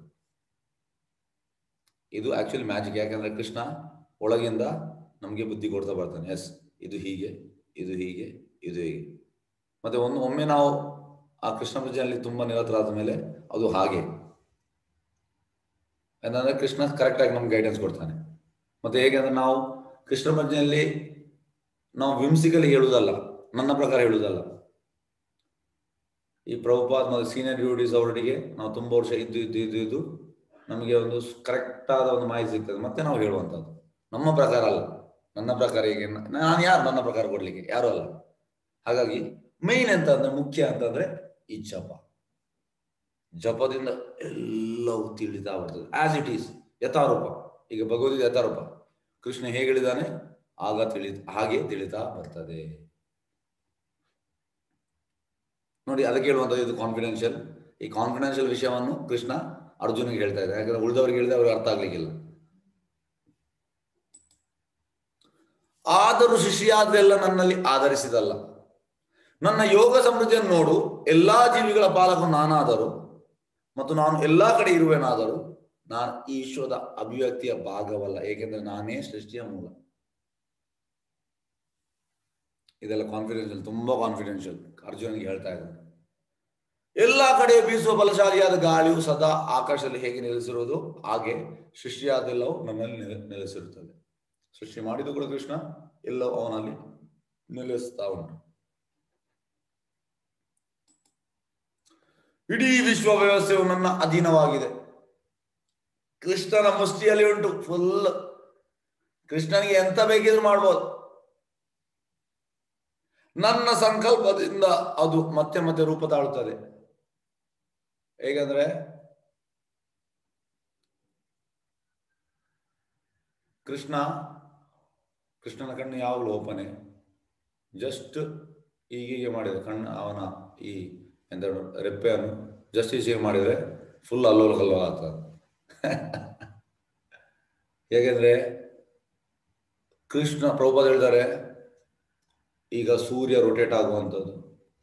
ಇದು ಆಕ್ಚುಲಿ ಮ್ಯಾಜಿಕ್ ಯಾಕಂದ್ರೆ ಕೃಷ್ಣ ಒಳಗಿಂದ ನಮಗೆ ಬುದ್ಧಿ ಕೊಡ್ತಾ ಬರ್ತಾನೆ ಎಸ್ ಇದು ಹೀಗೆ ಇದು ಹೀಗೆ ಇದು ಹೀಗೆ ಮತ್ತೆ ಒಂದು ಒಮ್ಮೆ ನಾವು ಆ ಕೃಷ್ಣ ಪ್ರಜ್ಞೆಯಲ್ಲಿ ತುಂಬಾ ನಿರತರಾದ ಮೇಲೆ ಅದು ಹಾಗೆ ಏನಂದ್ರೆ ಕೃಷ್ಣ ಕರೆಕ್ಟ್ ಆಗಿ ನಮ್ಗೆ ಗೈಡೆನ್ಸ್ ಕೊಡ್ತಾನೆ ಮತ್ತೆ ಹೇಗೆ ಅಂದ್ರೆ ನಾವು ಕೃಷ್ಣ ಪ್ರಜ್ಞೆಯಲ್ಲಿ ನಾವು ವಿಮ್ಸಿಕಲಿ ಹೇಳುವುದಲ್ಲ ನನ್ನ ಪ್ರಕಾರ ಹೇಳುವುದಲ್ಲ ಈ ಪ್ರಭುಪಾದ್ ಮತ್ತು ಸೀನಿಯರ್ ಡ್ಯೂಟೀಸ್ ಅವರಿಗೆ ನಾವು ತುಂಬ ವರ್ಷ ಇದ್ದು ಇದ್ದು ಇದ್ದು ಇದ್ದು ನಮಗೆ ಒಂದು ಕರೆಕ್ಟ್ ಆದ ಒಂದು ಮಾಹಿತಿ ಸಿಗ್ತದೆ ಮತ್ತೆ ನಾವು ಹೇಳುವಂಥದ್ದು ನಮ್ಮ ಪ್ರಕಾರ ಅಲ್ಲ ನನ್ನ ಪ್ರಕಾರ ಈಗ ನಾನು ಯಾರು ನನ್ನ ಪ್ರಕಾರ ಕೊಡ್ಲಿಕ್ಕೆ ಯಾರು ಅಲ್ಲ ಹಾಗಾಗಿ ಮೈನ್ ಎಂತ ಅಂದ್ರೆ ಮುಖ್ಯ ಅಂತಂದ್ರೆ ಈ ಜಪ ಜಪದಿಂದ ಎಲ್ಲವೂ ತಿಳಿತಾ ಬರ್ತದೆ ಆಸ್ ಇಟ್ ಈಸ್ ಯಥಾರೂಪ ಈಗ ಭಗವದ್ಗೀತೆ ಯಥಾರೂಪ ಕೃಷ್ಣ ಹೇಗೆ ಹೇಳಿದಾನೆ ಆಗ ತಿಳಿ ಹಾಗೆ ತಿಳಿತಾ ಬರ್ತದೆ ನೋಡಿ ಅದಕ್ಕೆ ಹೇಳುವಂಥದ್ದು ಇದು ಕಾನ್ಫಿಡೆನ್ಷಿಯಲ್ ಈ ಕಾನ್ಫಿಡೆನ್ಷಿಯಲ್ ವಿಷಯವನ್ನು ಕೃಷ್ಣ ಅರ್ಜುನಿಗೆ ಹೇಳ್ತಾ ಇದ್ದಾರೆ ಯಾಕಂದ್ರೆ ಉಳಿದವರಿಗೆ ಹೇಳಿದ್ರೆ ಅವ್ರಿಗೆ ಅರ್ಥ ಆಗ್ಲಿಕ್ಕಿಲ್ಲ ಆದರೂ ಶಿಷ್ಯಾದ್ರೆಲ್ಲ ನನ್ನಲ್ಲಿ ಆಧರಿಸಿದಲ್ಲ ನನ್ನ ಯೋಗ ಸಮೃದ್ಧಿಯನ್ನು ನೋಡು ಎಲ್ಲಾ ಜೀವಿಗಳ ಪಾಲಕ ನಾನಾದರೂ ಮತ್ತು ನಾನು ಎಲ್ಲಾ ಕಡೆ ಇರುವೆನಾದರೂ ನಾನು ಈ ವಿಶ್ವದ ಅಭಿವ್ಯಕ್ತಿಯ ಭಾಗವಲ್ಲ ಏಕೆಂದ್ರೆ ನಾನೇ ಸೃಷ್ಟಿಯ ಮೂಲ ಇದೆಲ್ಲ ಕಾನ್ಫಿಡೆನ್ಷಿಯಲ್ ತುಂಬಾ ಕಾನ್ಫಿಡೆನ್ಷಿಯಲ್ ಅರ್ಜುನಿಗೆ ಹೇಳ್ತಾ ಇದ್ದಾನೆ ಎಲ್ಲಾ ಕಡೆ ಬೀಸುವ ಬಲಶಾಲಿಯಾದ ಗಾಳಿಯು ಸದಾ ಆಕಾಶದಲ್ಲಿ ಹೇಗೆ ನೆಲೆಸಿರುವುದು ಹಾಗೆ ಸೃಷ್ಟಿಯಾದೆಲ್ಲವೂ ನನ್ನಲ್ಲಿ ನೆಲೆ- ನೆಲೆಸಿರುತ್ತದೆ ಸೃಷ್ಟಿ ಮಾಡಿದ್ದು ಕೂಡ ಕೃಷ್ಣ ಎಲ್ಲವೂ ಅವನಲ್ಲಿ ನೆಲೆಸ್ತಾ ಉಂಟು ಇಡೀ ವಿಶ್ವ ವ್ಯವಸ್ಥೆಯು ನನ್ನ ಅಧೀನವಾಗಿದೆ ಕೃಷ್ಣನ ಮುಷ್ಟಿಯಲ್ಲಿ ಉಂಟು ಫುಲ್ ಕೃಷ್ಣನಿಗೆ ಎಂತ ಬೇಕಿದ್ರು ಮಾಡ್ಬೋದು ನನ್ನ ಸಂಕಲ್ಪದಿಂದ ಅದು ಮತ್ತೆ ಮತ್ತೆ ರೂಪ ತಾಳುತ್ತದೆ ಹೇಗಂದ್ರೆ ಕೃಷ್ಣ ಕೃಷ್ಣನ ಕಣ್ಣು ಯಾವಾಗಲೂ ಓಪನೆ ಜಸ್ಟ್ ಹೀಗೀಗೆ ಮಾಡಿದ್ರೆ ಕಣ್ಣು ಅವನ ಈ ಎಂತ ರೆಪ್ಪೆಯನ್ನು ಜಸ್ಟ್ ಹೀಗೆ ಮಾಡಿದ್ರೆ ಫುಲ್ ಅಲ್ಲೋಲ ಕಲ್ಲೋಲ ಆಗ್ತದೆ ಹೇಗೆಂದ್ರೆ ಕೃಷ್ಣ ಪ್ರಭುಪಾದ ಹೇಳ್ತಾರೆ ಈಗ ಸೂರ್ಯ ರೊಟೇಟ್ ಆಗುವಂಥದ್ದು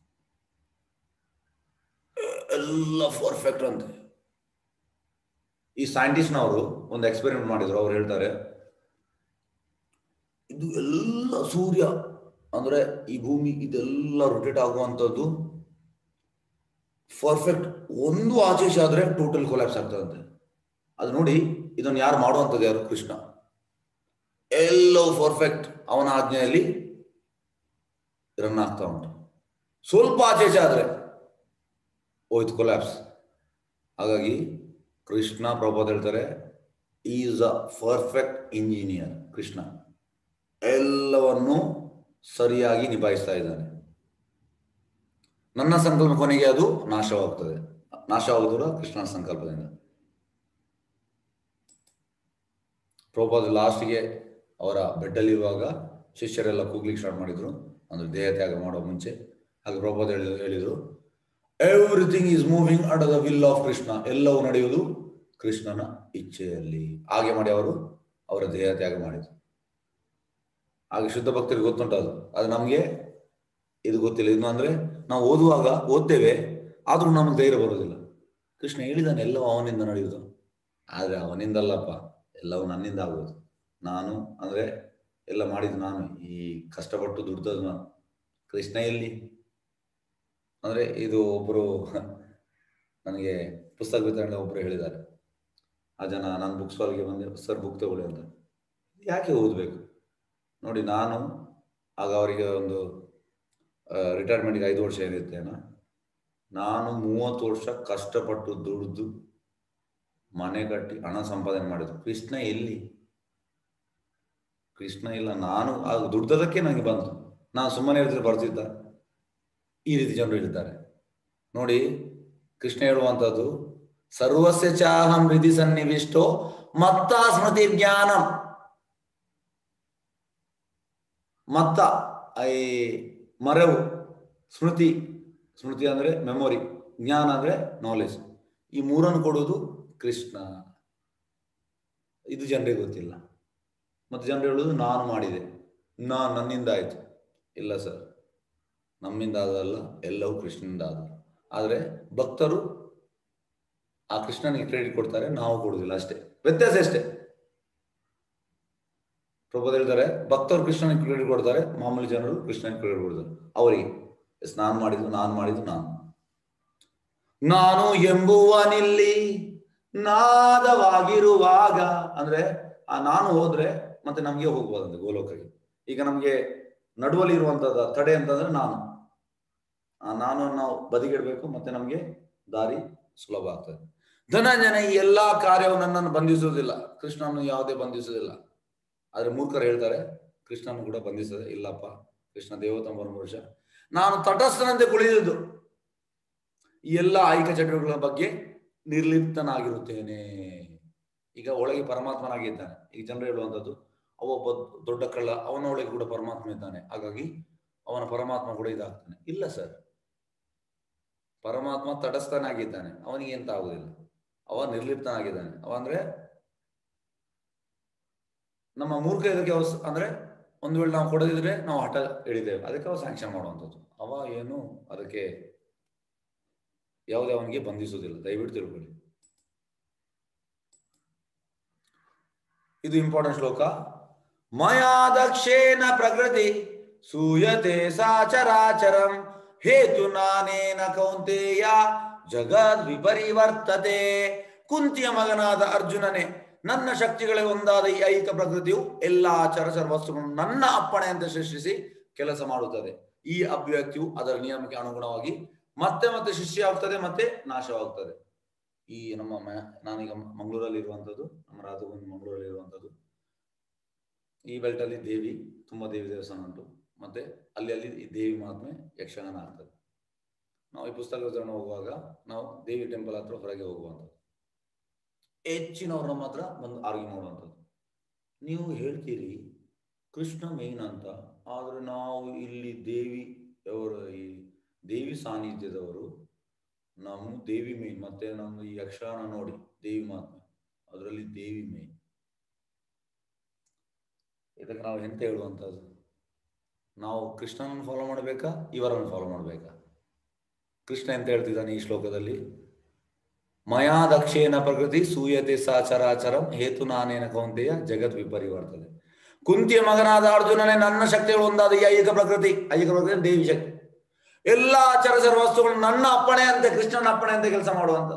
ಎಲ್ಲ ಪರ್ಫೆಕ್ಟ್ ಅಂತೆ ಈ ಸೈಂಟಿಸ್ಟ್ನವರು ಒಂದು ಎಕ್ಸ್ಪೆರಿಮೆಂಟ್ ಮಾಡಿದ್ರು ಅವ್ರು ಹೇಳ್ತಾರೆ ಇದು ಎಲ್ಲ ಸೂರ್ಯ ಅಂದ್ರೆ ಈ ಭೂಮಿ ಇದೆಲ್ಲ ರೊಟೇಟ್ ಆಗುವಂಥದ್ದು ಪರ್ಫೆಕ್ಟ್ ಒಂದು ಆಚೇಶ ಆದ್ರೆ ಟೋಟಲ್ ಕೊಲ್ಯಾಪ್ಸ್ ಆಗ್ತದಂತೆ ಅದು ನೋಡಿ ಇದನ್ನು ಯಾರು ಮಾಡುವಂಥದ್ದು ಯಾರು ಕೃಷ್ಣ ಎಲ್ಲವೂ ಪರ್ಫೆಕ್ಟ್ ಅವನ ಆಜ್ಞೆಯಲ್ಲಿ ರನ್ ಆಗ್ತಾ ಉಂಟು ಸ್ವಲ್ಪ ಆಚೇಚ ಆದ್ರೆ ಹೋಯ್ತು ಕೊಲ್ಯಾಪ್ಸ್ ಹಾಗಾಗಿ ಕೃಷ್ಣ ಪ್ರಭಾತ್ ಹೇಳ್ತಾರೆ is a perfect engineer Krishna ಎಲ್ಲವನ್ನು ಸರಿಯಾಗಿ ನಿಭಾಯಿಸ್ತಾ ಇದ್ದಾನೆ ನನ್ನ ಸಂಕಲ್ಪ ಕೊನೆಗೆ ಅದು ನಾಶವಾಗ್ತದೆ ನಾಶವಾಗುವುದರ ಕೃಷ್ಣನ ಸಂಕಲ್ಪದಿಂದ ಪ್ರಭಾತ್ ಲಾಸ್ಟ್ಗೆ ಅವರ ಬೆಡ್ಡಲ್ಲಿರುವಾಗ ಶಿಷ್ಯರೆಲ್ಲ ಕೂಗ್ಲಿಕ್ಕೆ ಸ್ಟಾರ್ಟ್ ಮಾಡಿದ್ರು ಅಂದ್ರೆ ದೇಹ ತ್ಯಾಗ ಮಾಡೋ ಮುಂಚೆ ಹಾಗೆ ಪ್ರಭಾತ್ ಹೇಳಿದ್ರು ಹೇಳಿದ್ರು everything is moving under the will of Krishna ಎಲ್ಲವೂ ನಡೆಯುವುದು ಕೃಷ್ಣನ ಇಚ್ಛೆಯಲ್ಲಿ ಹಾಗೆ ಮಾಡಿ ಅವರು ಅವರ ದೇಹ ತ್ಯಾಗ ಮಾಡಿದ್ರು ಹಾಗೆ ಶುದ್ಧ ಭಕ್ತರಿಗೆ ಗೊತ್ತುಂಟು ಅದು ಅದು ನಮಗೆ ಇದು ಗೊತ್ತಿಲ್ಲ ಇನ್ನು ಅಂದ್ರೆ ನಾವು ಓದುವಾಗ ಓದ್ತೇವೆ ಆದ್ರೂ ನಮಗೆ ಧೈರ್ಯ ಬರೋದಿಲ್ಲ ಕೃಷ್ಣ ಹೇಳಿದಾನೆ ಎಲ್ಲವೂ ಅವನಿಂದ ನಡೆಯುವುದು ಆದ್ರೆ ಅವನಿಂದಲ್ಲಪ್ಪ ಎಲ್ಲವೂ ನನ್ನಿಂದ ಆಗೋದು ನಾನು ಅಂದ್ರೆ ಎಲ್ಲ ಮಾಡಿದ್ದು ನಾನು ಈ ಕಷ್ಟಪಟ್ಟು ದುಡ್ದದ್ದು ನಾನು ಕೃಷ್ಣ ಎಲ್ಲಿ ಅಂದ್ರೆ ಇದು ಒಬ್ಬರು ನನಗೆ ಪುಸ್ತಕ ವಿತರಣೆ ಒಬ್ಬರು ಹೇಳಿದ್ದಾರೆ ಆ ಜನ ನಾನು ಬುಕ್ ಸ್ಟಾಲ್ಗೆ ಬಂದೆ ಸರ್ ಬುಕ್ ತಗೊಳ್ಳಿ ಅಂತ ಯಾಕೆ ಓದಬೇಕು ನೋಡಿ ನಾನು ಆಗ ಅವರಿಗೆ ಒಂದು ರಿಟೈರ್ಮೆಂಟ್ಗೆ ಐದು ವರ್ಷ ಏನಿರ್ತೇನ ನಾನು ಮೂವತ್ತು ವರ್ಷ ಕಷ್ಟಪಟ್ಟು ದುಡ್ದು ಮನೆ ಕಟ್ಟಿ ಹಣ ಸಂಪಾದನೆ ಮಾಡಿದ್ರು ಕೃಷ್ಣ ಎಲ್ಲಿ ಕೃಷ್ಣ ಇಲ್ಲ ನಾನು ಆಗ ದುಡ್ದದಕ್ಕೆ ನನಗೆ ಬಂತು ನಾನು ಸುಮ್ಮನೆ ಇರ್ತಿದ್ರೆ ಬರ್ತಿದ್ದ ಈ ರೀತಿ ಜನರು ಇರ್ತಾರೆ ನೋಡಿ ಕೃಷ್ಣ ಹೇಳುವಂಥದ್ದು ಸರ್ವಸ್ಯ ಚಾಹಂ ಹೃದಿ ಸನ್ನಿವಿಷ್ಟೋ ಮತ್ತ ಸ್ಮೃತಿ ಜ್ಞಾನಂ ಮತ್ತ ಈ ಮರೆವು ಸ್ಮೃತಿ ಸ್ಮೃತಿ ಅಂದ್ರೆ ಮೆಮೊರಿ ಜ್ಞಾನ ಅಂದರೆ ನಾಲೆಜ್ ಈ ಮೂರನ್ನು ಕೊಡೋದು ಕೃಷ್ಣ ಇದು ಜನರಿಗೆ ಗೊತ್ತಿಲ್ಲ ಮತ್ತು ಜನರು ಹೇಳೋದು ನಾನು ಮಾಡಿದೆ ನಾ ನನ್ನಿಂದ ಆಯಿತು ಇಲ್ಲ ಸರ್ ನಮ್ಮಿಂದ ಆದಲ್ಲ ಎಲ್ಲವೂ ಕೃಷ್ಣನಿಂದ ಆದ ಆದರೆ ಭಕ್ತರು ಆ ಕೃಷ್ಣನಿಗೆ ಕ್ರೆಡಿಟ್ ಕೊಡ್ತಾರೆ ನಾವು ಕೊಡುವುದಿಲ್ಲ ಅಷ್ಟೇ ವ್ಯತ್ಯಾಸ ಅಷ್ಟೇ ಪ್ರಭುದ ಹೇಳ್ತಾರೆ ಭಕ್ತರು ಕೃಷ್ಣನಿಗೆ ಕ್ರೆಡಿಟ್ ಕೊಡ್ತಾರೆ ಮಾಮೂಲಿ ಜನರು ಕೃಷ್ಣನಿಗೆ ಕ್ರೆಡಿಟ್ ಕೊಡ್ತಾರೆ ಅವರಿಗೆ ಎಸ್ ನಾನು ಮಾಡಿದ್ದು ನಾನು ಮಾಡಿದ್ದು ನಾನು ನಾನು ಎಂಬುವನಿಲ್ಲಿ ನಾದವಾಗಿರುವಾಗ ಅಂದ್ರೆ ಆ ನಾನು ಹೋದ್ರೆ ಮತ್ತೆ ನಮಗೆ ಹೋಗ್ಬೋದಂತೆ ಗೋಲೋಕಕ್ಕೆ ಈಗ ನಮಗೆ ನಡುವಲ್ಲಿ ಇರುವಂತದ ತಡೆ ಅಂತಂದ್ರೆ ನಾನು ಆ ನಾನು ನಾವು ಬದಿಗಿಡ್ಬೇಕು ಮತ್ತೆ ನಮಗೆ ದಾರಿ ಸುಲಭ ಆಗ್ತದೆ ಧನಂಜನ ಈ ಎಲ್ಲಾ ಕಾರ್ಯವು ನನ್ನನ್ನು ಬಂಧಿಸುವುದಿಲ್ಲ ಕೃಷ್ಣನು ಯಾವುದೇ ಬಂಧಿಸುವುದಿಲ್ಲ ಆದ್ರೆ ಮೂರ್ಖರು ಹೇಳ್ತಾರೆ ಕೃಷ್ಣನು ಕೂಡ ಬಂಧಿಸದೆ ಇಲ್ಲಪ್ಪ ಕೃಷ್ಣ ದೇವತಂಬರ ಪುರುಷ ನಾನು ತಟಸ್ಥನಂತೆ ಕುಳಿದಿದ್ದು ಈ ಎಲ್ಲ ಆಯ್ಕೆ ಚಟುವಟಿಕೆಗಳ ಬಗ್ಗೆ ನಿರ್ಲಿಪ್ತನಾಗಿರುತ್ತೇನೆ ಈಗ ಒಳಗೆ ಪರಮಾತ್ಮನಾಗಿದ್ದಾನೆ ಈಗ ಜನರು ಹೇಳುವಂಥದ್ದು ಅವ ಒಬ್ಬ ದೊಡ್ಡ ಕಳ್ಳ ಅವನ ಒಳಗೆ ಕೂಡ ಪರಮಾತ್ಮ ಇದ್ದಾನೆ ಹಾಗಾಗಿ ಅವನ ಪರಮಾತ್ಮ ಕೂಡ ಇದಾಗ್ತಾನೆ ಇಲ್ಲ ಸರ್ ಪರಮಾತ್ಮ ತಟಸ್ಥನಾಗಿದ್ದಾನೆ ಅವನಿಗೆ ಎಂತ ಆಗುದಿಲ್ಲ ಅವ ನಿರ್ಲಿಪ್ತನಾಗಿದ್ದಾನೆ ಅವ ಅಂದ್ರೆ ನಮ್ಮ ಮೂರ್ಖ ಇದಕ್ಕೆ ಅವ ಸ- ಅಂದ್ರೆ ಒಂದು ವೇಳೆ ನಾವು ಕೊಡದಿದ್ರೆ ನಾವು ಹಠ ಹಿಡಿತೇವೆ ಅದಕ್ಕೆ ಅವ ಸ್ಯಾಂಕ್ಷನ್ ಮಾಡುವಂಥದ್ದು ಅವ ಏನು ಅದಕ್ಕೆ ಯಾವುದೇ ಅವನಿಗೆ ಬಂಧಿಸುವುದಿಲ್ಲ ದಯವಿಟ್ಟು ತಿಳ್ಕೊಳ್ಳಿ ಇದು ಇಂಪಾರ್ಟೆಂಟ್ ಶ್ಲೋಕ ಮಯಾ ದಕ್ಷೇನ ಪ್ರಕೃತಿ ಸೂಯತೆ ಸಾಚರಾಚರಂ ಹೇತು ನಾನೇನ ಕೌಂತೆಯ ಜಗದ್ ವಿಪರಿವರ್ತತೆ ಕುಂತಿಯ ಮಗನಾದ ಅರ್ಜುನನೇ ನನ್ನ ಶಕ್ತಿಗಳೇ ಒಂದಾದ ಈ ಐಕ ಪ್ರಕೃತಿಯು ಎಲ್ಲಾ ಚರಚರ ವಸ್ತುಗಳನ್ನು ನನ್ನ ಅಪ್ಪಣೆಯಂತೆ ಸೃಷ್ಟಿಸಿ ಕೆಲಸ ಮಾಡುತ್ತದೆ ಈ ಅಭಿವ್ಯಕ್ತಿಯು ಅದರ ನಿಯಮಕ್ಕೆ ಅನುಗುಣವಾಗಿ ಮತ್ತೆ ಮತ್ತೆ ಸೃಷ್ಟಿಯಾಗ್ತದೆ ಮತ್ತೆ ನಾಶವಾಗ್ತದೆ ಈ ನಮ್ಮ ಮ- ನಾನೀಗ ಮಂಗಳೂರಲ್ಲಿ ಇರುವಂತದ್ದು ನಮ್ಮ ರಾಧುಗುಂದ್ ಮಂಗಳೂರಲ್ಲಿ ಇರುವಂತದ್ದು ಈ ಬೆಲ್ಟ್ ಅಲ್ಲಿ ದೇವಿ ತುಂಬಾ ದೇವಿ ದೇವಸ್ಥಾನ ಉಂಟು ಮತ್ತೆ ಅಲ್ಲಿ ಅಲ್ಲಿ ಈ ದೇವಿ ಮಹಾತ್ಮೆ ಯಕ್ಷಗಾನ ಆಗ್ತದೆ ನಾವು ಈ ಪುಸ್ತಕ ವಿತರಣೆ ಹೋಗುವಾಗ ನಾವು ದೇವಿ ಟೆಂಪಲ್ ಹತ್ರ ಹೊರಗೆ ಹೋಗುವಂಥದ್ದು ಹೆಚ್ಚಿನವ್ರು ನಮ್ಮ ಹತ್ರ ಬಂದು ಆರ್ಗ್ಯೂ ಮಾಡುವಂಥದ್ದು ನೀವು ಹೇಳ್ತೀರಿ ಕೃಷ್ಣ ಮೇನ್ ಅಂತ ಆದ್ರೆ ನಾವು ಇಲ್ಲಿ ದೇವಿ ಅವರ ಈ ದೇವಿ ಸಾನ್ನಿಧ್ಯದವರು ನಮ್ಮ ದೇವಿ ಮೇನ್ ಮತ್ತೆ ನಮ್ಮ ಈ ಯಕ್ಷಗಾನ ನೋಡಿ ದೇವಿ ಮಹಾತ್ಮೆ ಅದರಲ್ಲಿ ದೇವಿ ಮೇನ್ ಇದಕ್ಕೆ ನಾವು ಎಂತ ಹೇಳುವಂಥದ್ದು ನಾವು ಕೃಷ್ಣನನ್ನು ಫಾಲೋ ಮಾಡಬೇಕಾ ಇವರನ್ನು ಫಾಲೋ ಮಾಡಬೇಕಾ ಕೃಷ್ಣ ಎಂತ ಹೇಳ್ತಿದ್ದಾನೆ ಈ ಶ್ಲೋಕದಲ್ಲಿ ಮಯಾ ದಕ್ಷೇನ ಪ್ರಕೃತಿ ಸೂಯತೆ ಸಾಚರಾಚರಂ ಹೇತು ನಾನೇನ ಕೌಂತೆಯ ಜಗತ್ ವಿಪರಿವರ್ತದೆ ಕುಂತಿಯ ಮಗನಾದ ಅರ್ಜುನನೇ ನನ್ನ ಶಕ್ತಿಗಳು ಒಂದಾದ ಈ ಐಕ ಪ್ರಕೃತಿ ಐಕ ಪ್ರಕೃತಿ ದೇವಿ ಶಕ್ತಿ ಎಲ್ಲಾ ಚರಚರ ವಸ್ತುಗಳು ನನ್ನ ಅಪ್ಪಣೆ ಅಂತೆ ಕೃಷ್ಣನ ಅಪ್ಪಣೆ ಅಂತ ಕೆಲಸ ಮಾಡುವಂತ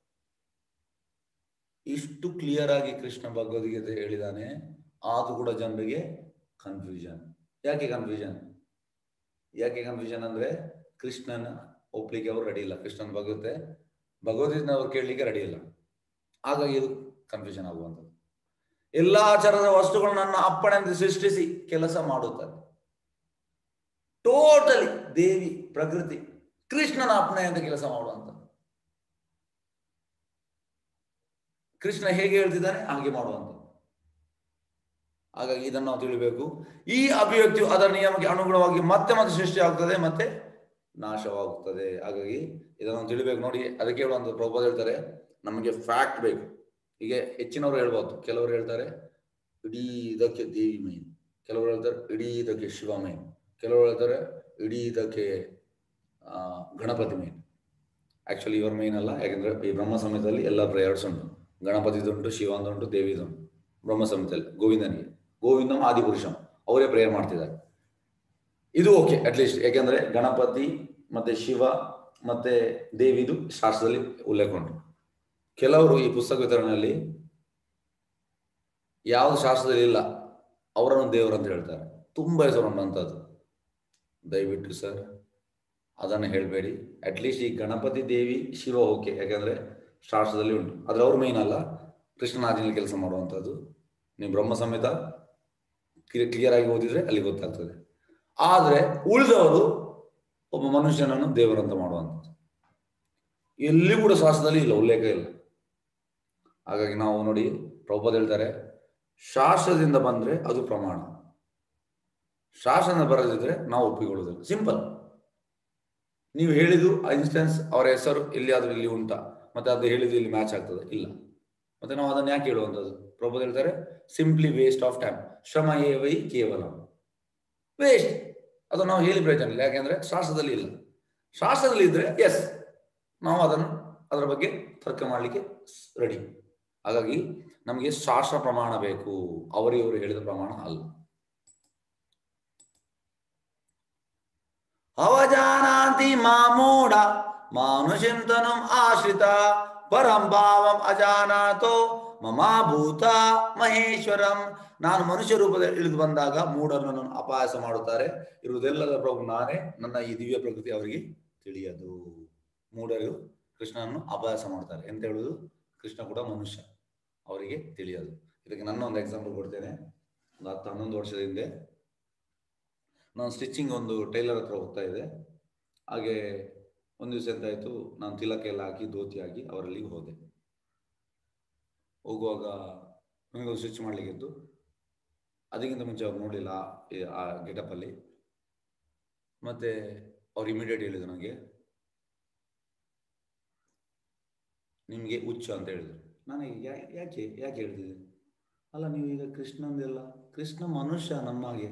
ಇಷ್ಟು ಕ್ಲಿಯರ್ ಆಗಿ ಕೃಷ್ಣ ಭಗವದ್ಗೀತೆ ಹೇಳಿದಾನೆ ಆದ್ರೂ ಕೂಡ ಜನರಿಗೆ ಕನ್ಫ್ಯೂಷನ್ ಯಾಕೆ ಕನ್ಫ್ಯೂಷನ್ ಯಾಕೆ ಕನ್ಫ್ಯೂಷನ್ ಅಂದ್ರೆ ಕೃಷ್ಣನ ಒಪ್ಲಿಕ್ಕೆ ಅವರು ರೆಡಿ ಇಲ್ಲ ಕೃಷ್ಣನ ಭಗವತೆ ಭಗವದ್ಗೀತೆ ಅವ್ರು ಕೇಳಲಿಕ್ಕೆ ರೆಡಿ ಇಲ್ಲ ಹಾಗಾಗಿ ಇದು ಕನ್ಫ್ಯೂಷನ್ ಆಗುವಂಥದ್ದು ಎಲ್ಲಾ ಚರದ ವಸ್ತುಗಳು ನನ್ನ ಅಪ್ಪಣೆಂದು ಸೃಷ್ಟಿಸಿ ಕೆಲಸ ಮಾಡುತ್ತದೆ ಟೋಟಲಿ ದೇವಿ ಪ್ರಕೃತಿ ಕೃಷ್ಣನ ಅಪ್ಪಣೆ ಅಂತ ಕೆಲಸ ಮಾಡುವಂತ ಕೃಷ್ಣ ಹೇಗೆ ಹೇಳ್ತಿದ್ದಾನೆ ಹಾಗೆ ಮಾಡುವಂತ ಹಾಗಾಗಿ ಇದನ್ನು ನಾವು ತಿಳಿಬೇಕು ಈ ಅಭಿವ್ಯಕ್ತಿಯು ಅದರ ನಿಯಮಕ್ಕೆ ಅನುಗುಣವಾಗಿ ಮತ್ತೆ ಮತ್ತೆ ಸೃಷ್ಟಿ ಆಗ್ತದೆ ಮತ್ತೆ ನಾಶವಾಗುತ್ತದೆ ಹಾಗಾಗಿ ಇದನ್ನು ತಿಳಿಬೇಕು ನೋಡಿ ಅದಕ್ಕೆ ಹೇಳುವಂತ ಪ್ರಭುಪಾದ ಹೇಳ್ತಾರೆ ನಮಗೆ ಫ್ಯಾಕ್ಟ್ ಬೇಕು ಹೀಗೆ ಹೆಚ್ಚಿನವರು ಹೇಳ್ಬೋದು ಕೆಲವರು ಹೇಳ್ತಾರೆ ಇಡೀ ಇದಕ್ಕೆ ದೇವಿ ಮೈನ್ ಕೆಲವರು ಹೇಳ್ತಾರೆ ಇಡೀ ಇದಕ್ಕೆ ಶಿವ ಮೈನ್ ಕೆಲವರು ಹೇಳ್ತಾರೆ ಇಡೀ ಇದಕ್ಕೆ ಆ, ಗಣಪತಿ ಮೈನ್ ಆಕ್ಚುಲಿ ಇವ್ರ ಮೈನ್ ಅಲ್ಲ ಯಾಕಂದ್ರೆ ಈ ಬ್ರಹ್ಮ ಸಮಯದಲ್ಲಿ ಎಲ್ಲ ಪ್ರೇಯರ್ಸ್ ಉಂಟು ಗಣಪತಿದುಂಟು ಶಿವಂದುಂಟು ದೇವಿದುಂಟು ಬ್ರಹ್ಮ ಸಮಯದಲ್ಲಿ ಗೋವಿಂದನಿಗೆ ಗೋವಿಂದಂ ಆದಿಪುರುಷಂ ಅವರೇ ಪ್ರೇಯರ್ ಮಾಡ್ತಿದ್ದಾರೆ ಇದು ಓಕೆ ಅಟ್ಲೀಸ್ಟ್ ಯಾಕೆಂದ್ರೆ ಗಣಪತಿ ಮತ್ತೆ ಶಿವ ಮತ್ತೆ ದೇವಿದು ಶಾಸ್ತ್ರದಲ್ಲಿ ಉಲ್ಲೇಖ ಉಂಟು ಕೆಲವರು ಈ ಪುಸ್ತಕ ವಿತರಣೆಯಲ್ಲಿ ಯಾವುದು ಶಾಸ್ತ್ರದಲ್ಲಿ ಇಲ್ಲ ಅವರನ್ನು ದೇವರು ಅಂತ ಹೇಳ್ತಾರೆ ತುಂಬಾ ಹೆಸರು ಉಂಟಂಥದ್ದು ದಯವಿಟ್ಟು ಸರ್ ಅದನ್ನು ಹೇಳಬೇಡಿ ಅಟ್ಲೀಸ್ಟ್ ಈ ಗಣಪತಿ ದೇವಿ ಶಿವ ಓಕೆ ಯಾಕಂದ್ರೆ ಶಾಸ್ತ್ರದಲ್ಲಿ ಉಂಟು ಆದ್ರೆ ಅವ್ರ ಮೇನ್ ಅಲ್ಲ ಕೃಷ್ಣನಾದಿನಲ್ಲಿ ಕೆಲಸ ಮಾಡುವಂಥದ್ದು ನೀವು ಬ್ರಹ್ಮ ಸಮೇತ ಕ್ಲಿಯರ್ ಆಗಿ ಓದಿದ್ರೆ ಅಲ್ಲಿ ಗೊತ್ತಾಗ್ತದೆ ಆದ್ರೆ ಉಳಿದವರು ಒಬ್ಬ ಮನುಷ್ಯನನ್ನು ದೇವರಂತ ಮಾಡುವಂಥದ್ದು ಎಲ್ಲಿ ಕೂಡ ಶಾಸ್ತ್ರದಲ್ಲಿ ಇಲ್ಲ ಉಲ್ಲೇಖ ಇಲ್ಲ ಹಾಗಾಗಿ ನಾವು ನೋಡಿ ಪ್ರಭುಪಾದ ಹೇಳ್ತಾರೆ ಶಾಸ್ತ್ರದಿಂದ ಬಂದ್ರೆ ಅದು ಪ್ರಮಾಣ ಶಾಸ್ತ್ರದಿಂದ ಬರದಿದ್ರೆ ನಾವು ಒಪ್ಪಿಕೊಳ್ಳುವುದಿಲ್ಲ ಸಿಂಪಲ್ ನೀವು ಹೇಳಿದ್ದು ಇನ್ಸ್ಟೆನ್ಸ್ ಅವರ ಹೆಸರು ಎಲ್ಲಿಯಾದ್ರೂ ಇಲ್ಲಿ ಉಂಟಾ ಮತ್ತೆ ಅದು ಹೇಳಿದ್ದು ಇಲ್ಲಿ ಮ್ಯಾಚ್ ಆಗ್ತದೆ ಇಲ್ಲ ಮತ್ತೆ ನಾವು ಅದನ್ನ ಯಾಕೆ ಹೇಳುವಂಥದ್ದು ಪ್ರಭು ಹೇಳ್ತಾರೆ ಸಿಂಪ್ಲಿ ವೇಸ್ಟ್ ಆಫ್ ಟೈಮ್ ಶ್ರಮ ಏವೈ ಕೇವಲ ವೇಸ್ಟ್ ಅದು ನಾವು ಹೇಳಿ ಪ್ರಯೋಜನ ಇಲ್ಲ ಯಾಕೆಂದ್ರೆ ಶಾಸ್ತ್ರದಲ್ಲಿ ಇಲ್ಲ ಶಾಸ್ತ್ರದಲ್ಲಿ ಇದ್ರೆ ಎಸ್ ನಾವು ಅದನ್ನು ಅದರ ಬಗ್ಗೆ ತರ್ಕ ಮಾಡಲಿಕ್ಕೆ ರೆಡಿ ಹಾಗಾಗಿ ನಮಗೆ ಶಾಸ್ತ್ರ ಪ್ರಮಾಣ ಬೇಕು ಅವರಿವರು ಹೇಳಿದ ಪ್ರಮಾಣ ಅಲ್ಲ ಅವಜಾನಾಂತಿ ಮಾಮೂಢ ಮಾನುಷಿಂತನಂ ಆಶ್ರಿತ ಪರಂ ಭಾವಂ ಅಜಾನಾತೋ ಮಮಾಭೂತ ಮಹೇಶ್ವರಂ ನಾನು ಮನುಷ್ಯ ರೂಪದಲ್ಲಿ ಇಳಿದು ಬಂದಾಗ ಮೂಢರು ನನ್ನನ್ನು ಅಪಹಾಸ ಮಾಡುತ್ತಾರೆ ಇರುವುದೆಲ್ಲದ ಪ್ರಭು ನಾನೇ ನನ್ನ ಈ ದಿವ್ಯ ಪ್ರಕೃತಿ ಅವರಿಗೆ ತಿಳಿಯದು ಮೂಢರು ಕೃಷ್ಣನನ್ನು ಅಪಹಾಸ ಮಾಡ್ತಾರೆ ಎಂತ ಹೇಳುದು ಕೃಷ್ಣ ಕೂಡ ಮನುಷ್ಯ ಅವರಿಗೆ ತಿಳಿಯದು ಇದಕ್ಕೆ ನನ್ನ ಒಂದು ಎಕ್ಸಾಂಪಲ್ ಕೊಡ್ತೇನೆ ಒಂದು ಹತ್ತು ಹನ್ನೊಂದು ವರ್ಷದ ಹಿಂದೆ ನಾನು ಸ್ಟಿಚಿಂಗ್ ಒಂದು ಟೈಲರ್ ಹತ್ರ ಹೋಗ್ತಾ ಇದ್ದೆ ಹಾಗೆ ಒಂದು ದಿವಸ ಎಂತಾಯ್ತು ನಾನು ತಿಲಕ ಎಲ್ಲ ಹಾಕಿ ಧೋತಿ ಹಾಕಿ ಅವರಲ್ಲಿ ಹೋದೆ ಹೋಗುವಾಗ ನನಗೊಂದು ಸ್ಟಿಚ್ ಮಾಡ್ಲಿಕ್ಕಿತ್ತು ಅದಕ್ಕಿಂತ ಮುಂಚೆ ಅವ್ರು ನೋಡಲಿಲ್ಲ ಆ ಗೆಟಪ್ ಅಲ್ಲಿ ಮತ್ತೆ ಅವ್ರು ಇಮಿಡಿಯೇಟ್ ಹೇಳಿದ್ರು ನನಗೆ ನಿಮಗೆ ಹುಚ್ಚ ಅಂತ ಹೇಳಿದ್ರು ನನಗೆ ಯಾ- ಯಾಕೆ ಯಾಕೆ ಹೇಳ್ತಿದ್ದೆ ಅಲ್ಲ ನೀವು ಈಗ ಕೃಷ್ಣಂದೆಲ್ಲ ಕೃಷ್ಣ ಮನುಷ್ಯ ನಮ್ಮ ಹಾಗೆ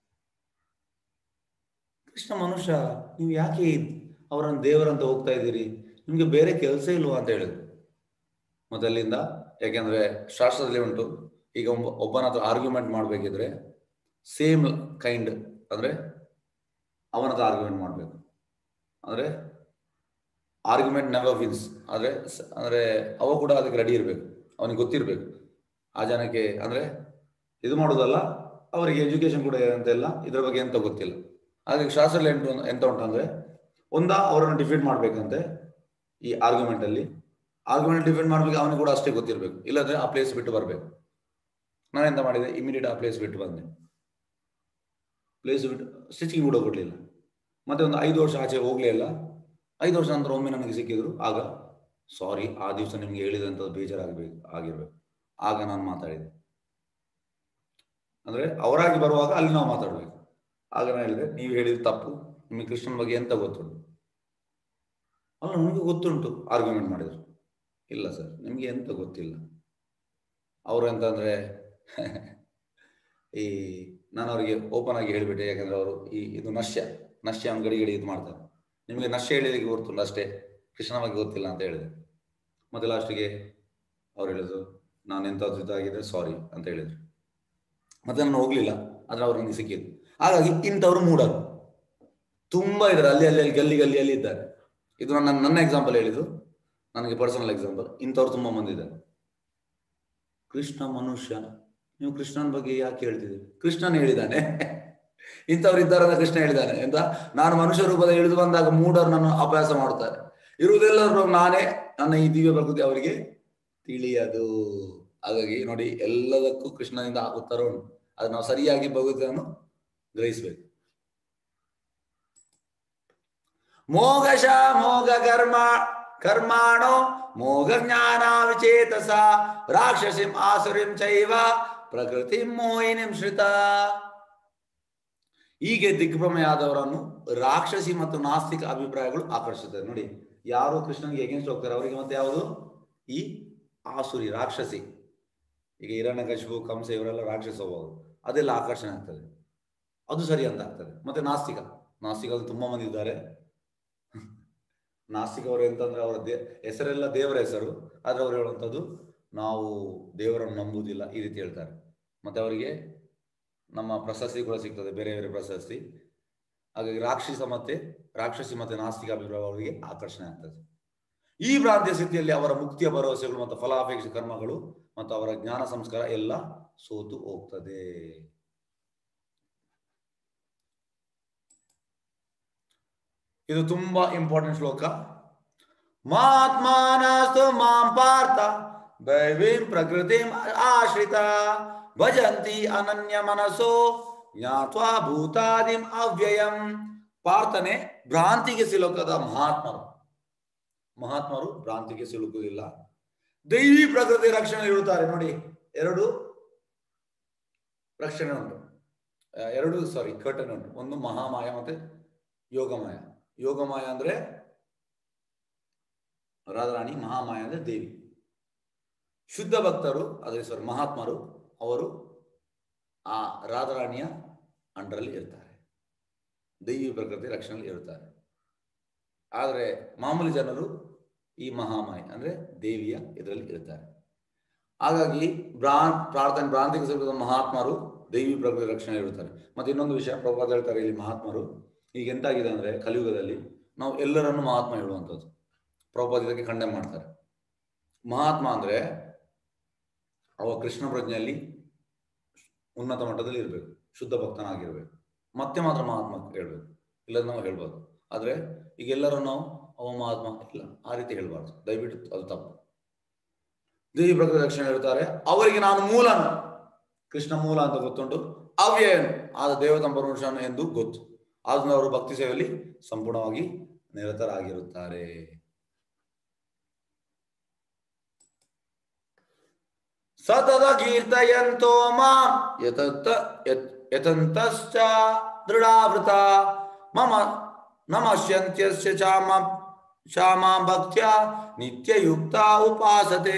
ಕೃಷ್ಣ ಮನುಷ್ಯ ನೀವು ಯಾಕೆ ಅವರನ್ನು ದೇವರಂತ ಹೋಗ್ತಾ ಇದ್ದೀರಿ ನಿಮ್ಗೆ ಬೇರೆ ಕೆಲಸ ಇಲ್ವಾ ಅಂತ ಹೇಳಿದ್ರು ಮತ್ತೆ ಅಲ್ಲಿಂದ ಯಾಕೆಂದ್ರೆ ಶಾಸ್ತ್ರದಲ್ಲಿ ಉಂಟು ಈಗ ಒಬ್ಬ ಒಬ್ಬನ ಹತ್ರ ಆರ್ಗ್ಯುಮೆಂಟ್ ಮಾಡಬೇಕಿದ್ರೆ ಸೇಮ್ ಕೈಂಡ್ ಅಂದ್ರೆ ಅವನ ಹತ್ರ ಆರ್ಗ್ಯುಮೆಂಟ್ ಮಾಡಬೇಕು ಅಂದ್ರೆ ಆರ್ಗ್ಯುಮೆಂಟ್ ನೆವರ್ ವಿನ್ಸ್ ಅಂದ್ರೆ ಸ- ಅಂದ್ರೆ ಅವ ಕೂಡ ಅದಕ್ಕೆ ರೆಡಿ ಇರಬೇಕು ಅವನಿಗೆ ಗೊತ್ತಿರಬೇಕು ಆ ಜನಕ್ಕೆ ಅಂದ್ರೆ ಇದು ಮಾಡೋದಲ್ಲ ಅವರಿಗೆ ಎಜುಕೇಶನ್ ಕೂಡ ಅಂತೆಲ್ಲ ಇದ್ರ ಬಗ್ಗೆ ಎಂತ ಗೊತ್ತಿಲ್ಲ ಹಾಗಾಗಿ ಶಾಸ್ತ್ರದಲ್ಲಿ ಎಂಟು ಎಂತ ಉಂಟಂದ್ರೆ ಒಂದ ಅವರನ್ನು ಡಿಫೀಟ್ ಮಾಡ್ಬೇಕಂತೆ ಈ ಆರ್ಗ್ಯುಮೆಂಟ್ ಅಲ್ಲಿ ಆರ್ಗ್ಯುಮೆಂಟ್ ಡಿಫೆಂಡ್ ಮಾಡ್ಬೇಕು ಅವನಿಗೆ ಕೂಡ ಅಷ್ಟೇ ಗೊತ್ತಿರಬೇಕು ಇಲ್ಲದ್ರೆ ಆ ಪ್ಲೇಸ್ ಬಿಟ್ಟು ಬರಬೇಕು ನಾನು ಎಂತ ಮಾಡಿದೆ ಇಮಿಡಿಯೇಟ್ ಆ ಪ್ಲೇಸ್ ಬಿಟ್ಟು ಬಂದೆ ಪ್ಲೇಸ್ ಬಿಟ್ಟು ಸ್ಟಿಚಿಂಗ್ ಕೂಡ ಕೊಡ್ಲಿಲ್ಲ ಮತ್ತೆ ಒಂದು ಐದು ವರ್ಷ ಆಚೆ ಹೋಗ್ಲೇ ಇಲ್ಲ ಐದು ವರ್ಷ ನಂತರ ಒಮ್ಮೆ ನನಗೆ ಸಿಕ್ಕಿದ್ರು ಆಗ ಸಾರಿ ಆ ದಿವಸ ನಿಮ್ಗೆ ಹೇಳಿದಂಥದ್ದು ಬೇಜಾರಾಗಬೇಕು ಆಗಿರ್ಬೇಕು ಆಗ ನಾನು ಮಾತಾಡಿದೆ ಅಂದ್ರೆ ಅವರಾಗಿ ಬರುವಾಗ ಅಲ್ಲಿ ನಾವು ಮಾತಾಡ್ಬೇಕು ಆಗ ನಾನು ಹೇಳಿದೆ ನೀವು ಹೇಳಿದ ತಪ್ಪು ನಿಮಗೆ ಕೃಷ್ಣನ ಬಗ್ಗೆ ಎಂತ ಗೊತ್ತುಂಟು ಅಲ್ಲ ನನಗೆ ಗೊತ್ತುಂಟು ಆರ್ಗ್ಯುಮೆಂಟ್ ಮಾಡಿದ್ರು ಇಲ್ಲ ಸರ್ ನಿಮಗೆ ಎಂತ ಗೊತ್ತಿಲ್ಲ ಅವರು ಎಂತಂದ್ರೆ ಈ ನಾನು ಅವರಿಗೆ ಓಪನ್ ಆಗಿ ಹೇಳಿಬಿಟ್ಟೆ ಯಾಕಂದ್ರೆ ಅವರು ಈ ಇದು ನಶ್ಯ ನಶ್ಯ ಅವ್ನ ಗಡಿ ಗಡಿ ಇದು ಮಾಡ್ತಾರೆ ನಿಮಗೆ ನಶ್ಯ ಹೇಳಿದಕ್ಕೆ ಗೊತ್ತುಂಟು ಅಷ್ಟೇ ಕೃಷ್ಣನ ಬಗ್ಗೆ ಗೊತ್ತಿಲ್ಲ ಅಂತ ಹೇಳಿದೆ ಮತ್ತೆ ಲಾಸ್ಟಿಗೆ ಅವ್ರು ಹೇಳಿದ್ರು ನಾನು ಎಂಥದ್ದು ಇದಾಗಿದೆ ಸಾರಿ ಅಂತ ಹೇಳಿದ್ರು ಮತ್ತೆ ನಾನು ಹೋಗ್ಲಿಲ್ಲ ಆದ್ರೆ ಅವ್ರು ನನಗೆ ಸಿಕ್ಕಿದ್ದು ಹಾಗಾಗಿ ಇಂಥವ್ರು ಮೂಡರು ತುಂಬಾ ಇದ್ದಾರೆ ಅಲ್ಲಿ ಅಲ್ಲಿ ಅಲ್ಲಿ ಗಲ್ಲಿ ಗಲ್ಲಿಯಲ್ಲಿ ಇದ್ದಾರೆ ಇದು ನನ್ನ ನನ್ನ ಎಕ್ಸಾಂಪಲ್ ಹೇಳಿದ್ದು ನನಗೆ ಪರ್ಸನಲ್ ಎಕ್ಸಾಂಪಲ್ ಇಂಥವ್ರು ತುಂಬಾ ಮಂದಿ ಇದ್ದಾರೆ ಕೃಷ್ಣ ಮನುಷ್ಯ ನೀವು ಕೃಷ್ಣನ ಬಗ್ಗೆ ಯಾಕೆ ಹೇಳ್ತಿದ್ದೀರಿ ಕೃಷ್ಣನ್ ಹೇಳಿದ್ದಾನೆ ಇಂಥವ್ರು ಇದ್ದಾರೆ ಅಂತ ಕೃಷ್ಣ ಹೇಳಿದ್ದಾನೆ ಎಂತ ನಾನು ಮನುಷ್ಯ ರೂಪದ ಇಳಿದು ಬಂದಾಗ ಮೂಢರು ನನ್ನ ಅಭ್ಯಾಸ ಮಾಡುತ್ತಾರೆ ಇರುವುದೆಲ್ಲರೂ ನಾನೇ ನನ್ನ ಈ ದಿವ್ಯ ಪ್ರಕೃತಿ ಅವರಿಗೆ ತಿಳಿಯದು ಹಾಗಾಗಿ ನೋಡಿ ಎಲ್ಲದಕ್ಕೂ ಕೃಷ್ಣನಿಂದ ಉತ್ತರ ಉಂಟು ಅದು ನಾವು ಸರಿಯಾಗಿ ಭಗವದ್ಗೀತೆಯನ್ನು ಗ್ರಹಿಸಬೇಕು ಮೋಘಶ ಮೋಘ ಕರ್ಮ ಕರ್ಮಾಣೋ ಮೋಘ ಜ್ಞಾನ ವಿಚೇತಸ ರಾಕ್ಷಸಿಂ ಆಸುರಿಂ ಚೈವ ಪ್ರಕೃತಿ ಮೋಹಿನಿಂ ಶ್ರಿತ ಹೀಗೆ ದಿಗ್ಭ್ರಮೆಯಾದವರನ್ನು ರಾಕ್ಷಸಿ ಮತ್ತು ನಾಸ್ತಿಕ ಅಭಿಪ್ರಾಯಗಳು ಆಕರ್ಷಿಸುತ್ತದೆ ನೋಡಿ ಯಾರು ಕೃಷ್ಣನಿಗೆ ಎಗೇನ್ಸ್ಟ್ ಹೋಗ್ತಾರೆ ಅವರಿಗೆ ಮತ್ತೆ ಯಾವುದು ಈ ಆಸುರಿ ರಾಕ್ಷಸಿ ಈಗ ಹಿರಣ್ಯಕಶಿಪು ಕಂಸ ಇವರೆಲ್ಲ ರಾಕ್ಷಸ ಹೋಗೋದು ಅದೆಲ್ಲ ಆಕರ್ಷಣೆ ಆಗ್ತದೆ ಅದು ಸರಿ ಅಂತ ಆಗ್ತದೆ ಮತ್ತೆ ನಾಸ್ತಿಕ ನಾಸ್ತಿಕರು ತುಂಬಾ ಮಂದಿ ಇದ್ದಾರೆ ನಾಸ್ತಿಕ ಅವರು ಎಂತಂದ್ರೆ ಅವರ ದೇ ಹೆಸರೆಲ್ಲ ದೇವರ ಹೆಸರು ಆದ್ರೆ ಅವ್ರು ಹೇಳುವಂಥದ್ದು ನಾವು ದೇವರನ್ನು ನಂಬುವುದಿಲ್ಲ ಈ ರೀತಿ ಹೇಳ್ತಾರೆ ಮತ್ತೆ ಅವರಿಗೆ ನಮ್ಮ ಪ್ರಶಸ್ತಿ ಕೂಡ ಸಿಗ್ತದೆ ಬೇರೆ ಬೇರೆ ಪ್ರಶಸ್ತಿ ಹಾಗಾಗಿ ರಾಕ್ಷಸ ಮತ್ತೆ ರಾಕ್ಷಸಿ ಮತ್ತೆ ನಾಸ್ತಿಕ ಅಭಿಪ್ರಾಯ ಅವರಿಗೆ ಆಕರ್ಷಣೆ ಆಗ್ತದೆ ಈ ಭ್ರಾಂತಿಯ ಸ್ಥಿತಿಯಲ್ಲಿ ಅವರ ಮುಕ್ತಿಯ ಭರವಸೆಗಳು ಮತ್ತು ಫಲಾಪೇಕ್ಷ ಕರ್ಮಗಳು ಮತ್ತು ಅವರ ಜ್ಞಾನ ಸಂಸ್ಕಾರ ಎಲ್ಲ ಸೋತು ಹೋಗ್ತದೆ ಇದು ತುಂಬಾ ಇಂಪಾರ್ಟೆಂಟ್ ಶ್ಲೋಕ ಮಾತ್ಮಾನಸ್ತು ಮಾಂ ಪಾರ್ಥ ದೈವೀಂ ಪ್ರಕೃತಿಂ ಆಶ್ರಿತ ಭಜಂತಿ ಅನನ್ಯ ಮನಸ್ಸೋ ಜ್ಞಾತ್ವಾ ಭೂತಾದಿಂ ಅವ್ಯಯಂ ಪಾರ್ಥನೆ ಭ್ರಾಂತಿಗೆ ಸಿಲುಕದ ಮಹಾತ್ಮರು ಮಹಾತ್ಮರು ಭ್ರಾಂತಿಗೆ ಸಿಲುಕುವುದಿಲ್ಲ ದೈವಿ ಪ್ರಕೃತಿ ರಕ್ಷಣೆ ಇರುತ್ತಾರೆ ನೋಡಿ ಎರಡು ರಕ್ಷಣೆ ಉಂಟು ಆ, ಎರಡು ಸಾರಿ ಕಟನೆ ಉಂಟು ಒಂದು ಮಹಾಮಾಯ ಮತ್ತೆ ಯೋಗಮಾಯ ಯೋಗಮಾಯ ಅಂದ್ರೆ ರಾಧಾರಾಣಿ ಮಹಾಮಾಯ ಅಂದ್ರೆ ದೇವಿ ಶುದ್ಧ ಭಕ್ತರು ಅದೇ ಸರ್ ಮಹಾತ್ಮರು ಅವರು ಆ ರಾಧಾರಾಣಿಯ ಅಂಡರಲ್ಲಿ ಇರ್ತಾರೆ ದೈವಿ ಪ್ರಕೃತಿ ರಕ್ಷಣೆಯಲ್ಲಿ ಇರ್ತಾರೆ ಆದರೆ ಮಾಮೂಲಿ ಜನರು ಈ ಮಹಾಮಾಯ ಅಂದ್ರೆ ದೇವಿಯ ಇದರಲ್ಲಿ ಇರ್ತಾರೆ ಹಾಗಾಗಿ ಭ್ರಾನ್ ಪ್ರಾರ್ಥನೆ ಭ್ರಾಂತಿಗೆ ಸಿಗುವ ಮಹಾತ್ಮರು ದೈವಿ ಪ್ರಕೃತಿ ರಕ್ಷಣೆ ಇರುತ್ತಾರೆ ಮತ್ತೆ ಇನ್ನೊಂದು ವಿಷಯ ಪ್ರಭಾತ ಹೇಳ್ತಾರೆ ಇಲ್ಲಿ ಮಹಾತ್ಮರು ಈಗ ಎಂತಾಗಿದೆ ಅಂದ್ರೆ ಕಲಿಯುಗದಲ್ಲಿ ನಾವು ಎಲ್ಲರನ್ನು ಮಹಾತ್ಮ ಹೇಳುವಂಥದ್ದು ಪ್ರಭಾತ ಇದಕ್ಕೆ ಖಂಡನೆ ಮಾಡ್ತಾರೆ ಮಹಾತ್ಮ ಅಂದ್ರೆ ಅವ ಕೃಷ್ಣ ಪ್ರಜ್ಞೆಯಲ್ಲಿ ಉನ್ನತ ಮಟ್ಟದಲ್ಲಿ ಇರಬೇಕು ಶುದ್ಧ ಭಕ್ತನಾಗಿರ್ಬೇಕು ಮತ್ತೆ ಮಾತ್ರ ಮಹಾತ್ಮ ಹೇಳ್ಬೇಕು ಇಲ್ಲದ ನಾವು ಹೇಳ್ಬಾರ್ದು ಆದ್ರೆ ಈಗ ಎಲ್ಲರೂ ನಾವು ಅವ ಮಹಾತ್ಮ ಇಲ್ಲ ಆ ರೀತಿ ಹೇಳ್ಬಾರ್ದು ದಯವಿಟ್ಟು ಅದು ತಪ್ಪು ದೇವಿ ಪ್ರಕೃತಿ ರಕ್ಷಣೆ ಹೇಳ್ತಾರೆ ಅವರಿಗೆ ನಾನು ಮೂಲನು ಕೃಷ್ಣ ಮೂಲ ಅಂತ ಗೊತ್ತುಂಟು ಅವ್ಯಯನು ಆದ ದೇವತ ಪರಮೇಶ್ವರನು ಎಂದು ಗೊತ್ತು ಆದ್ರಿಂದ ಅವರು ಭಕ್ತಿ ಸೇವೆಯಲ್ಲಿ ಸಂಪೂರ್ಣವಾಗಿ ನಿರತರಾಗಿರುತ್ತಾರೆ ಸತತ ಕೀರ್ತಯಂತೋ ಮಾಂ ಯತತ್ತ ಯತ್ ಯತಂತಶ್ಚ ದೃಢಾವೃತ ಮಮ ನಮಶ್ಯಂತ್ಯಸ್ಯ ಚಾಮ ಶ್ಯಾಮಾಂ ಭಕ್ತ್ಯ ನಿತ್ಯಯುಕ್ತ ಉಪಾಸತೆ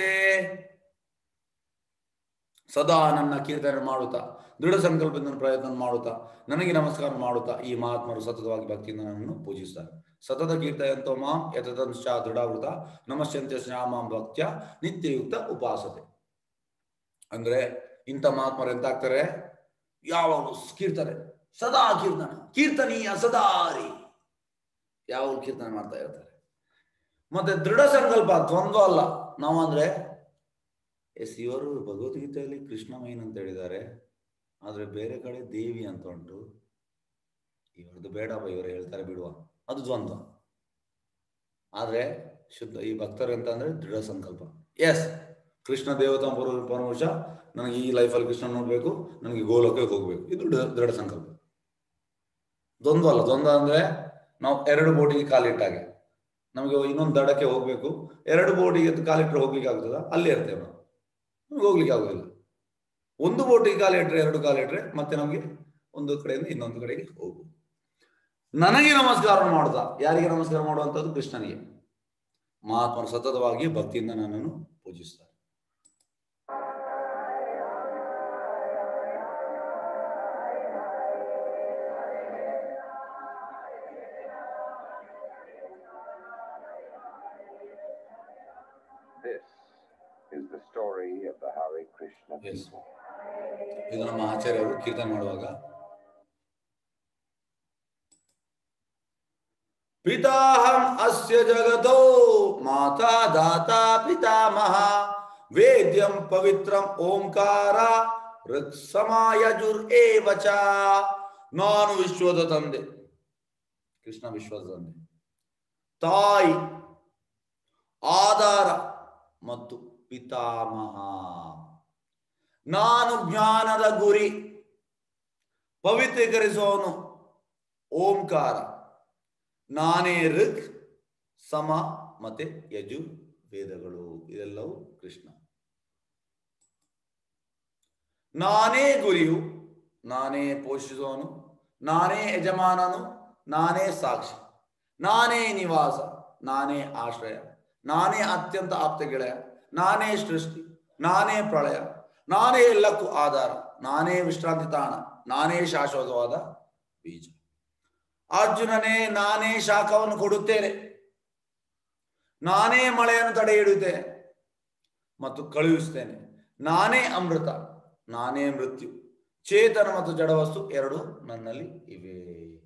ಸದಾ ನನ್ನ ಕೀರ್ತನೆ ಮಾಡುತ್ತಾ ದೃಢ ಸಂಕಲ್ಪದಿಂದ ಪ್ರಯತ್ನ ಮಾಡುತ್ತಾ ನನಗೆ ನಮಸ್ಕಾರ ಮಾಡುತ್ತಾ ಈ ಮಹಾತ್ಮರು ಸತತವಾಗಿ ಭಕ್ತಿಯಿಂದ ನನ್ನನ್ನು ಪೂಜಿಸ್ತಾರೆ ಸತತ ಕೀರ್ತಯಂತೋ ಮಾಂ ಯತದಂಶ ದೃಢಾವೃತ ನಮಶ್ಯಂತ್ಯ ಶ್ಯಾಮಾಂ ಭಕ್ತ್ಯ ನಿತ್ಯಯುಕ್ತ ಉಪಾಸತೆ ಅಂದ್ರೆ ಇಂಥ ಮಹಾತ್ಮರು ಎಂತಾಗ್ತಾರೆ ಯಾವಾಗಲೂ ಕೀರ್ತನೆ ಸದಾ ಕೀರ್ತನೆ ಕೀರ್ತನೀಯ ಸದಾರಿ ಯಾವಾಗಲೂ ಕೀರ್ತನೆ ಮಾಡ್ತಾ ಇರ್ತಾರೆ ಮತ್ತೆ ದೃಢ ಸಂಕಲ್ಪ ದ್ವಂದ್ವ ಅಲ್ಲ ನಾವು ಅಂದ್ರೆ ಎಸ್ ಇವರು ಭಗವದ್ಗೀತೆಯಲ್ಲಿ ಕೃಷ್ಣ ಮೈನ್ ಅಂತ ಹೇಳಿದ್ದಾರೆ ಆದ್ರೆ ಬೇರೆ ಕಡೆ ದೇವಿ ಅಂತ ಉಂಟು ಇವರದ್ದು ಬೇಡಪ್ಪ ಇವರು ಹೇಳ್ತಾರೆ ಬಿಡುವ ಅದು ದ್ವಂದ್ವ ಆದ್ರೆ ಶುದ್ಧ ಈ ಭಕ್ತರು ಅಂತ ಅಂದ್ರೆ ದೃಢ ಸಂಕಲ್ಪ ಎಸ್ ಕೃಷ್ಣ ದೇವತಾ ಪರಮವಶ ನನಗೆ ಈ ಲೈಫಲ್ಲಿ ಕೃಷ್ಣ ನೋಡ್ಬೇಕು ನನಗೆ ಗೋಲಕ್ಕೆ ಹೋಗ್ಬೇಕು ಇದು ದೃಢ ದೃಢ ಸಂಕಲ್ಪ ದ್ವಂದ್ವ ಅಲ್ಲ ದ್ವಂದ್ವ ಅಂದ್ರೆ ನಾವು ಎರಡು ಬೋಟಿಗೆ ಕಾಲಿಟ್ಟಾಗೆ ನಮಗೆ ಇನ್ನೊಂದು ದಡಕ್ಕೆ ಹೋಗ್ಬೇಕು ಎರಡು ಬೋಟಿಗೆ ಕಾಲಿಟ್ಟರೆ ಹೋಗ್ಲಿಕ್ಕೆ ಆಗ್ತದ ಅಲ್ಲೇ ಇರ್ತೇವೆ ನಾವು ನಮ್ಗೆ ಹೋಗ್ಲಿಕ್ಕೆ ಆಗುದಿಲ್ಲ ಒಂದು ಬೋಟಿಗೆ ಕಾಲಿಟ್ರೆ ಎರಡು ಕಾಲಿಟ್ರೆ ಮತ್ತೆ ನಮಗೆ ಒಂದು ಕಡೆಯಿಂದ ಇನ್ನೊಂದು ಕಡೆಗೆ ಹೋಗು ನನಗೆ ನಮಸ್ಕಾರ ಮಾಡುತ್ತಾ ಯಾರಿಗೆ ನಮಸ್ಕಾರ ಮಾಡುವಂಥದ್ದು ಕೃಷ್ಣನಿಗೆ ಮಹಾತ್ಮರು ಸತತವಾಗಿ ಭಕ್ತಿಯಿಂದ ನನ್ನನ್ನು ಪೂಜಿಸ್ತಾರೆ This is the story of the Hare Krishna Yes. people. ಇದು ನಮ್ಮ ಆಚಾರ್ಯರು ಕೀರ್ತನೆ ಮಾಡುವಾಗ ಪಿತಾಹಂ ಅಸ್ಯ ಜಗತೋ ಮಾತಾ ದಾತಾ ಪಿತಾಮಹ ವೇದ್ಯಂ ಪವಿತ್ರಂ ಓಂಕಾರ ಋಕ್ಸಮಾಯಜುರ್ ಏವಚ ನಾನು ವಿಶ್ವದ ತಂದೆ ಕೃಷ್ಣ ವಿಶ್ವದ ತಂದೆ ತಾಯಿ ಆಧಾರ ಮತ್ತು ಪಿತಾಮಹ ನಾನು ಜ್ಞಾನದ ಗುರಿ ಪವಿತ್ರೀಕರಿಸುವವನು ಓಂಕಾರ ನಾನೇ ಋಕ್ ಸಮ ಮತ್ತೆ ಯಜು ವೇದಗಳು ಇದೆಲ್ಲವೂ ಕೃಷ್ಣ ನಾನೇ ಗುರಿಯು ನಾನೇ ಪೋಷಿಸುವವನು ನಾನೇ ಯಜಮಾನನು ನಾನೇ ಸಾಕ್ಷಿ ನಾನೇ ನಿವಾಸ ನಾನೇ ಆಶ್ರಯ ನಾನೇ ಅತ್ಯಂತ ಆಪ್ತ ಗೆಳೆಯ ನಾನೇ ಸೃಷ್ಟಿ ನಾನೇ ಪ್ರಳಯ ನಾನೇ ಎಲ್ಲಕ್ಕೂ ಆಧಾರ ನಾನೇ ವಿಶ್ರಾಂತಿ ತಾಣ ನಾನೇ ಶಾಶ್ವತವಾದ ಬೀಜ ಅರ್ಜುನನೇ ನಾನೇ ಶಾಖವನ್ನು ಕೊಡುತ್ತೇನೆ ನಾನೇ ಮಳೆಯನ್ನು ತಡೆ ಹಿಡಿಯುತ್ತೇನೆ ಮತ್ತು ಕಳುಹಿಸುತ್ತೇನೆ ನಾನೇ ಅಮೃತ ನಾನೇ ಮೃತ್ಯು ಚೇತನ ಮತ್ತು ಜಡವಸ್ತು ಎರಡು ನನ್ನಲ್ಲಿ ಇವೆ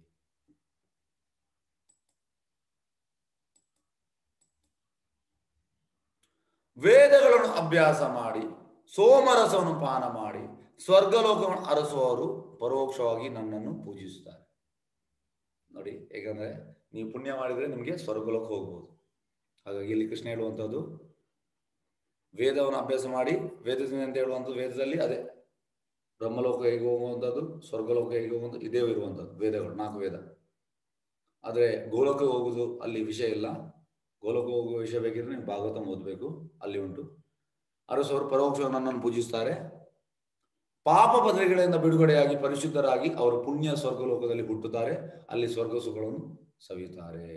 ವೇದಗಳನ್ನು ಅಭ್ಯಾಸ ಮಾಡಿ ಸೋಮರಸವನ್ನು ಪಾನ ಮಾಡಿ ಸ್ವರ್ಗಲೋಕವನ್ನು ಅರಸುವವರು ಪರೋಕ್ಷವಾಗಿ ನನ್ನನ್ನು ಪೂಜಿಸುತ್ತಾರೆ ನೋಡಿ ಹೇಗಂದ್ರೆ ನೀವು ಪುಣ್ಯ ಮಾಡಿದ್ರೆ ನಿಮಗೆ ಸ್ವರ್ಗಲೋಕ ಹೋಗ್ಬೋದು ಹಾಗಾಗಿ ಇಲ್ಲಿ ಕೃಷ್ಣ ಹೇಳುವಂಥದ್ದು ವೇದವನ್ನು ಅಭ್ಯಾಸ ಮಾಡಿ ವೇದದಿಂದ ಅಂತ ಹೇಳುವಂಥದ್ದು ವೇದದಲ್ಲಿ ಅದೇ ಬ್ರಹ್ಮಲೋಕ ಹೇಗೆ ಹೋಗುವಂಥದ್ದು ಸ್ವರ್ಗಲೋಕ ಹೇಗೆ ಹೋಗುವಂಥದ್ದು ಇದೇ ಇರುವಂಥದ್ದು ವೇದಗಳು ನಾಲ್ಕು ವೇದ ಆದರೆ ಗೋಲೋಕ ಹೋಗುದು ಅಲ್ಲಿ ವಿಷಯ ಇಲ್ಲ ಗೋಲೋಕ ಹೋಗುವ ವಿಷಯ ಬೇಕಿದ್ರೆ ನೀವು ಭಾಗವತ ಓದಬೇಕು ಅಲ್ಲಿ ಉಂಟು ಅರಸವರು ಪರೋಕ್ಷ ನನ್ನನ್ನು ಪೂಜಿಸ್ತಾರೆ ಪಾಪ ಪದರಿಗಳಿಂದ ಬಿಡುಗಡೆಯಾಗಿ ಪರಿಶುದ್ಧರಾಗಿ ಅವರು ಪುಣ್ಯ ಸ್ವರ್ಗಲೋಕದಲ್ಲಿ ಹುಟ್ಟುತ್ತಾರೆ ಅಲ್ಲಿ ಸ್ವರ್ಗ ಸುಖಗಳನ್ನು ಸವಿಯುತ್ತಾರೆ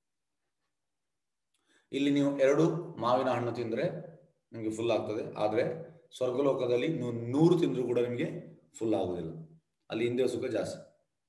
ಇಲ್ಲಿ ನೀವು ಎರಡು ಮಾವಿನ ಹಣ್ಣು ತಿಂದರೆ ನಿಮಗೆ ಫುಲ್ ಆಗ್ತದೆ ಆದರೆ ಸ್ವರ್ಗಲೋಕದಲ್ಲಿ ನೀವು ನೂರು ತಿಂದರೂ ಕೂಡ ನಿಮಗೆ ಫುಲ್ ಆಗುವುದಿಲ್ಲ ಅಲ್ಲಿ ಇಂದ್ರಿಯ ಸುಖ ಜಾಸ್ತಿ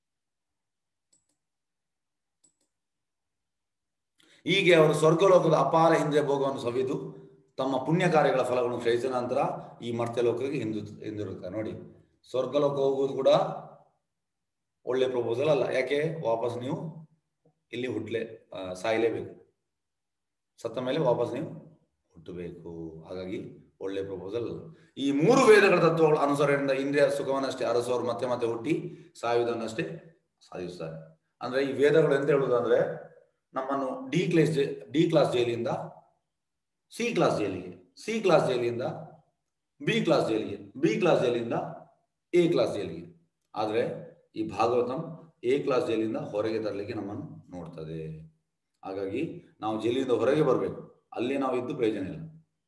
ಹೀಗೆ ಅವರು ಸ್ವರ್ಗಲೋಕದ ಅಪಾರ ಇಂದ್ರಿಯ ಭೋಗವನ್ನು ಸವಿದು ತಮ್ಮ ಪುಣ್ಯ ಕಾರ್ಯಗಳ ಫಲಗಳನ್ನು ಕ್ಷಯಿಸಿದ ನಂತರ ಈ ಮರ್ತ್ಯ ಲೋಕಕ್ಕೆ ಹಿಂದು ಹಿಂದಿರುತ್ತಾರೆ ನೋಡಿ ಸ್ವರ್ಗಲೋಕ ಹೋಗುವುದು ಕೂಡ ಒಳ್ಳೆ ಪ್ರಪೋಸಲ್ ಅಲ್ಲ ಯಾಕೆ ವಾಪಸ್ ನೀವು ಇಲ್ಲಿ ಹುಟ್ಲೇ ಆ, ಸಾಯಲೇಬೇಕು ಸತ್ತ ಮೇಲೆ ವಾಪಸ್ ನೀವು ಹುಟ್ಟಬೇಕು ಹಾಗಾಗಿ ಒಳ್ಳೆ ಪ್ರಪೋಸಲ್ ಅಲ್ಲ ಈ ಮೂರು ವೇದಗಳ ತತ್ವಗಳ ಅನುಸರಣೆಯಿಂದ ಇಂದ್ರಿಯ ಸುಖವನ್ನಷ್ಟೇ ಅರಸೋರು ಮತ್ತೆ ಮತ್ತೆ ಹುಟ್ಟಿ ಸಾಯುವುದನ್ನಷ್ಟೇ ಸಾಧಿಸುತ್ತಾರೆ ಅಂದ್ರೆ ಈ ವೇದಗಳು ಎಂತ ಹೇಳುವುದು ಅಂದ್ರೆ ನಮ್ಮನ್ನು ಡಿ ಕ್ಲಾಸ್ ಡಿ ಕ್ಲಾಸ್ ಜೈಲಿಂದ ಸಿ ಕ್ಲಾಸ್ ಜೈಲಿಗೆ ಸಿ ಕ್ಲಾಸ್ ಜೈಲಿಂದ ಬಿ ಕ್ಲಾಸ್ ಜೈಲಿಗೆ ಬಿ ಕ್ಲಾಸ್ ಜೈಲಿಂದ ಎ ಕ್ಲಾಸ್ ಜೈಲಿಗೆ ಆದರೆ ಈ ಭಾಗವತಂ ಎ ಕ್ಲಾಸ್ ಜೈಲಿಂದ ಹೊರಗೆ ತರಲಿಕ್ಕೆ ನಮ್ಮನ್ನು ನೋಡ್ತದೆ ಹಾಗಾಗಿ ನಾವು ಜೈಲಿಂದ ಹೊರಗೆ ಬರಬೇಕು ಅಲ್ಲಿ ನಾವು ಇದ್ದು ಪ್ರಯೋಜನ ಇಲ್ಲ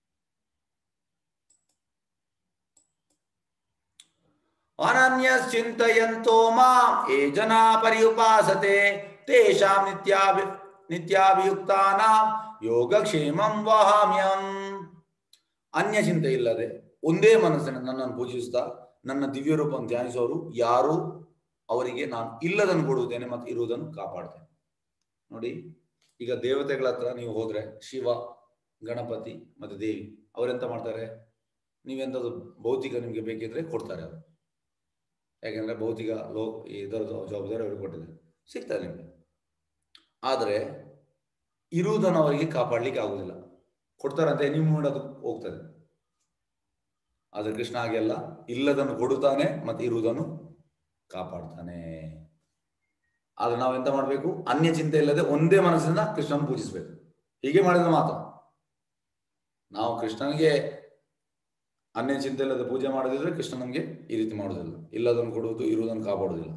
ಅನನ್ಯ ಚಿಂತೆಯಂತೋ ಮಾಂ ಏ ಜನ ಪರ್ಯುಪಾಸತೆ ತೇಷಾಂ ನಿತ್ಯಾಭಿ ನಿತ್ಯಾಭಿಯುಕ್ತಾನಾಂ ಯೋಗಕ್ಷೇಮಂ ವಹಾಮ್ಯಂ ಅನ್ಯ ಚಿಂತೆ ಇಲ್ಲದೆ ಒಂದೇ ಮನಸ್ಸಿನ ನನ್ನನ್ನು ಪೂಜಿಸುತ್ತಾ ನನ್ನ ದಿವ್ಯ ರೂಪವನ್ನು ಧ್ಯಾನಿಸುವವರು ಯಾರು ಅವರಿಗೆ ನಾನು ಇಲ್ಲದನ್ನು ಕೊಡುತ್ತೇನೆ ಮತ್ತು ಇರುವುದನ್ನು ಕಾಪಾಡ್ತೇನೆ ನೋಡಿ ಈಗ ದೇವತೆಗಳ ಹತ್ರ ನೀವು ಹೋದ್ರೆ ಶಿವ ಗಣಪತಿ ಮತ್ತು ದೇವಿ ಅವರೆಂತ ಮಾಡ್ತಾರೆ ನೀವೆಂಥದ್ದು ಭೌತಿಕ ನಿಮಗೆ ಬೇಕಿದ್ರೆ ಕೊಡ್ತಾರೆ ಅವರು ಯಾಕೆಂದ್ರೆ ಭೌತಿಕ ಲೋ ಇದರದ್ದು ಜವಾಬ್ದಾರಿ ಅವ್ರಿಗೆ ಕೊಟ್ಟಿದ್ದಾರೆ ಸಿಗ್ತದೆ ನಿಮಗೆ ಆದರೆ ಇರುವುದನ್ನು ಅವರಿಗೆ ಕಾಪಾಡಲಿಕ್ಕೆ ಆಗುವುದಿಲ್ಲ ಕೊಡ್ತಾರಂತೆ ನೀವು ನೋಡೋದು ಹೋಗ್ತದೆ ಆದರೆ ಕೃಷ್ಣ ಹಾಗೆಲ್ಲ ಇಲ್ಲದನ್ನು ಕೊಡುತ್ತಾನೆ ಮತ್ತೆ ಇರುವುದನ್ನು ಕಾಪಾಡ್ತಾನೆ ಆದ್ರೆ ನಾವು ಎಂತ ಮಾಡಬೇಕು ಅನ್ಯ ಚಿಂತೆ ಇಲ್ಲದೆ ಒಂದೇ ಮನಸ್ಸಿನಿಂದ ಕೃಷ್ಣನ ಪೂಜಿಸಬೇಕು ಹೀಗೆ ಮಾಡಿದ್ರೆ ಮಾತ್ರ ನಾವು ಕೃಷ್ಣನಿಗೆ ಅನ್ಯ ಚಿಂತೆ ಇಲ್ಲದೆ ಪೂಜೆ ಮಾಡೋದಿದ್ರೆ ಕೃಷ್ಣ ನಮಗೆ ಈ ರೀತಿ ಮಾಡೋದಿಲ್ಲ ಇಲ್ಲದನ್ನು ಕೊಡುವುದು ಇರುವುದನ್ನು ಕಾಪಾಡುವುದಿಲ್ಲ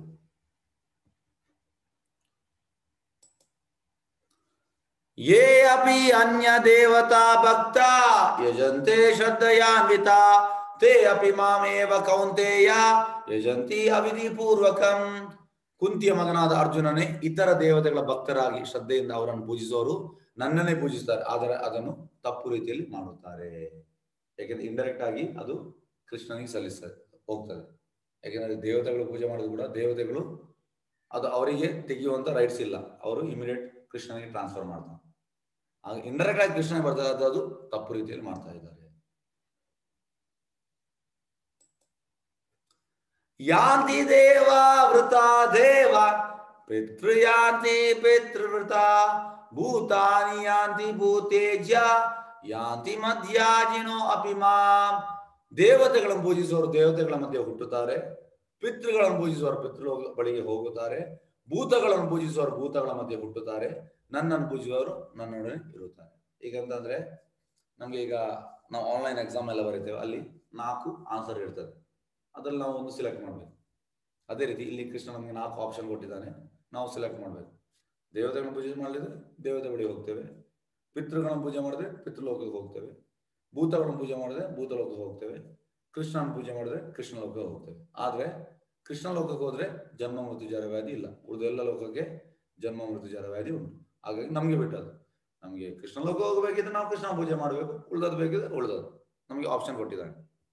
ಯೇ ಅಪಿ ಅನ್ಯ ದೇವತಾ ಭಕ್ತ ಯಜಂತೆ ಶ್ರದ್ಧಯಾನ್ವಿತ ತೇ ಅಪಿ ಮಾಮೇವ ಕೌಂತೆಯ ಯಜಂತಿ ಅವಿಧಿ ಪೂರ್ವಕಂ ಕುಂತಿಯ ಮಗನಾದ ಅರ್ಜುನನೇ ಇತರ ದೇವತೆಗಳ ಭಕ್ತರಾಗಿ ಶ್ರದ್ಧೆಯಿಂದ ಅವರನ್ನು ಪೂಜಿಸುವವರು ನನ್ನನ್ನೇ ಪೂಜಿಸುತ್ತಾರೆ ಆದರೆ ಅದನ್ನು ತಪ್ಪು ರೀತಿಯಲ್ಲಿ ಮಾಡುತ್ತಾರೆ ಯಾಕೆಂದ್ರೆ ಇಂಡೈರೆಕ್ಟ್ ಆಗಿ ಅದು ಕೃಷ್ಣನಿಗೆ ಸಲ್ಲಿಸ್ತದೆ ಹೋಗ್ತದೆ ಯಾಕೆಂದ್ರೆ ದೇವತೆಗಳು ಪೂಜೆ ಮಾಡೋದು ಕೂಡ ದೇವತೆಗಳು ಅದು ಅವರಿಗೆ ತೆಗೆಯುವಂತ ರೈಟ್ಸ್ ಇಲ್ಲ ಅವರು ಇಮಿಡಿಯೇಟ್ ಕೃಷ್ಣನಿಗೆ ಟ್ರಾನ್ಸ್ಫರ್ ಮಾಡ್ತಾರೆ ಆಗ ಇಂಡೈರೆಕ್ಟ್ ಆಗಿ ಕೃಷ್ಣನಿಗೆ ಬರ್ತದೆ ಅದು ಅದು ತಪ್ಪು ರೀತಿಯಲ್ಲಿ ಮಾಡ್ತಾ ಇದ್ದಾರೆ ಯಾಂತಿ ದೇವ ವೃತ ದೇವ ಪಿತೃಯಾಂತಿ ಪಿತೃವೃತ ಭೂತಾನಿ ಯಾಂತಿ ಭೂತೇಜ್ಯ ಯಾಂತಿ ಮಧ್ಯಾಜಿನೋ ಅಪಿಮಾಂ ದೇವತೆಗಳನ್ನು ಪೂಜಿಸುವವರು ದೇವತೆಗಳ ಮಧ್ಯೆ ಹುಟ್ಟುತ್ತಾರೆ ಪಿತೃಗಳನ್ನು ಪೂಜಿಸುವವರು ಪಿತೃ ಬಳಿಗೆ ಹೋಗುತ್ತಾರೆ ಭೂತಗಳನ್ನು ಪೂಜಿಸುವವರು ಭೂತಗಳ ಮಧ್ಯೆ ಹುಟ್ಟುತ್ತಾರೆ ನನ್ನನ್ನು ಪೂಜಿಸುವವರು ನನ್ನೊಡನೆ ಇರುತ್ತಾರೆ ಈಗ ಅಂತಂದ್ರೆ ನಮ್ಗೆ ಈಗ ನಾವು ಆನ್ಲೈನ್ ಎಕ್ಸಾಮ್ ಎಲ್ಲ ಬರೀತೇವೆ ಅಲ್ಲಿ ನಾಲ್ಕು ಆನ್ಸರ್ ಇರ್ತದೆ ಅದ್ರಲ್ಲಿ ನಾವು ಒಂದು ಸಿಲೆಕ್ಟ್ ಮಾಡಬೇಕು ಅದೇ ರೀತಿ ಇಲ್ಲಿ ಕೃಷ್ಣ ನಮಗೆ ನಾಲ್ಕು ಆಪ್ಷನ್ ಕೊಟ್ಟಿದ್ದಾನೆ ನಾವು ಸಿಲೆಕ್ಟ್ ಮಾಡಬೇಕು ದೇವತೆಗಳನ್ನು ಪೂಜೆ ಮಾಡಲಿದ್ರೆ ದೇವತೆ ಬಳಿ ಹೋಗ್ತೇವೆ ಪಿತೃಗಳನ್ನು ಪೂಜೆ ಮಾಡಿದ್ರೆ ಪಿತೃಲೋಕಕ್ಕೆ ಹೋಗ್ತೇವೆ ಭೂತಗಳನ್ನು ಪೂಜೆ ಮಾಡಿದ್ರೆ ಭೂತಲೋಕಕ್ಕೆ ಹೋಗ್ತೇವೆ ಕೃಷ್ಣನ ಪೂಜೆ ಮಾಡಿದ್ರೆ ಕೃಷ್ಣ ಲೋಕಕ್ಕೆ ಹೋಗ್ತೇವೆ ಆದ್ರೆ ಕೃಷ್ಣ ಲೋಕಕ್ಕೆ ಹೋದ್ರೆ ಜನ್ಮ ಮೃತ್ಯು ಜರ ವ್ಯಾಧಿ ಇಲ್ಲ ಉಳಿದೆಲ್ಲ ಲೋಕಕ್ಕೆ ಜನ್ಮ ಮೃತ್ಯು ಜರ ವ್ಯಾಧಿ ಉಂಟು ಹಾಗಾಗಿ ನಮಗೆ ಬಿಟ್ಟದ್ದು ನಮಗೆ ಕೃಷ್ಣ ಲೋಕ ಹೋಗಬೇಕಿದ್ರೆ ನಾವು ಕೃಷ್ಣ ಪೂಜೆ ಮಾಡಬೇಕು ಉಳ್ದದ್ದು ಬೇಕಿದ್ರೆ ಉಳ್ದದ್ದು ನಮಗೆ ಆಪ್ಷನ್ ಕೊಟ್ಟಿದ್ದಾನೆ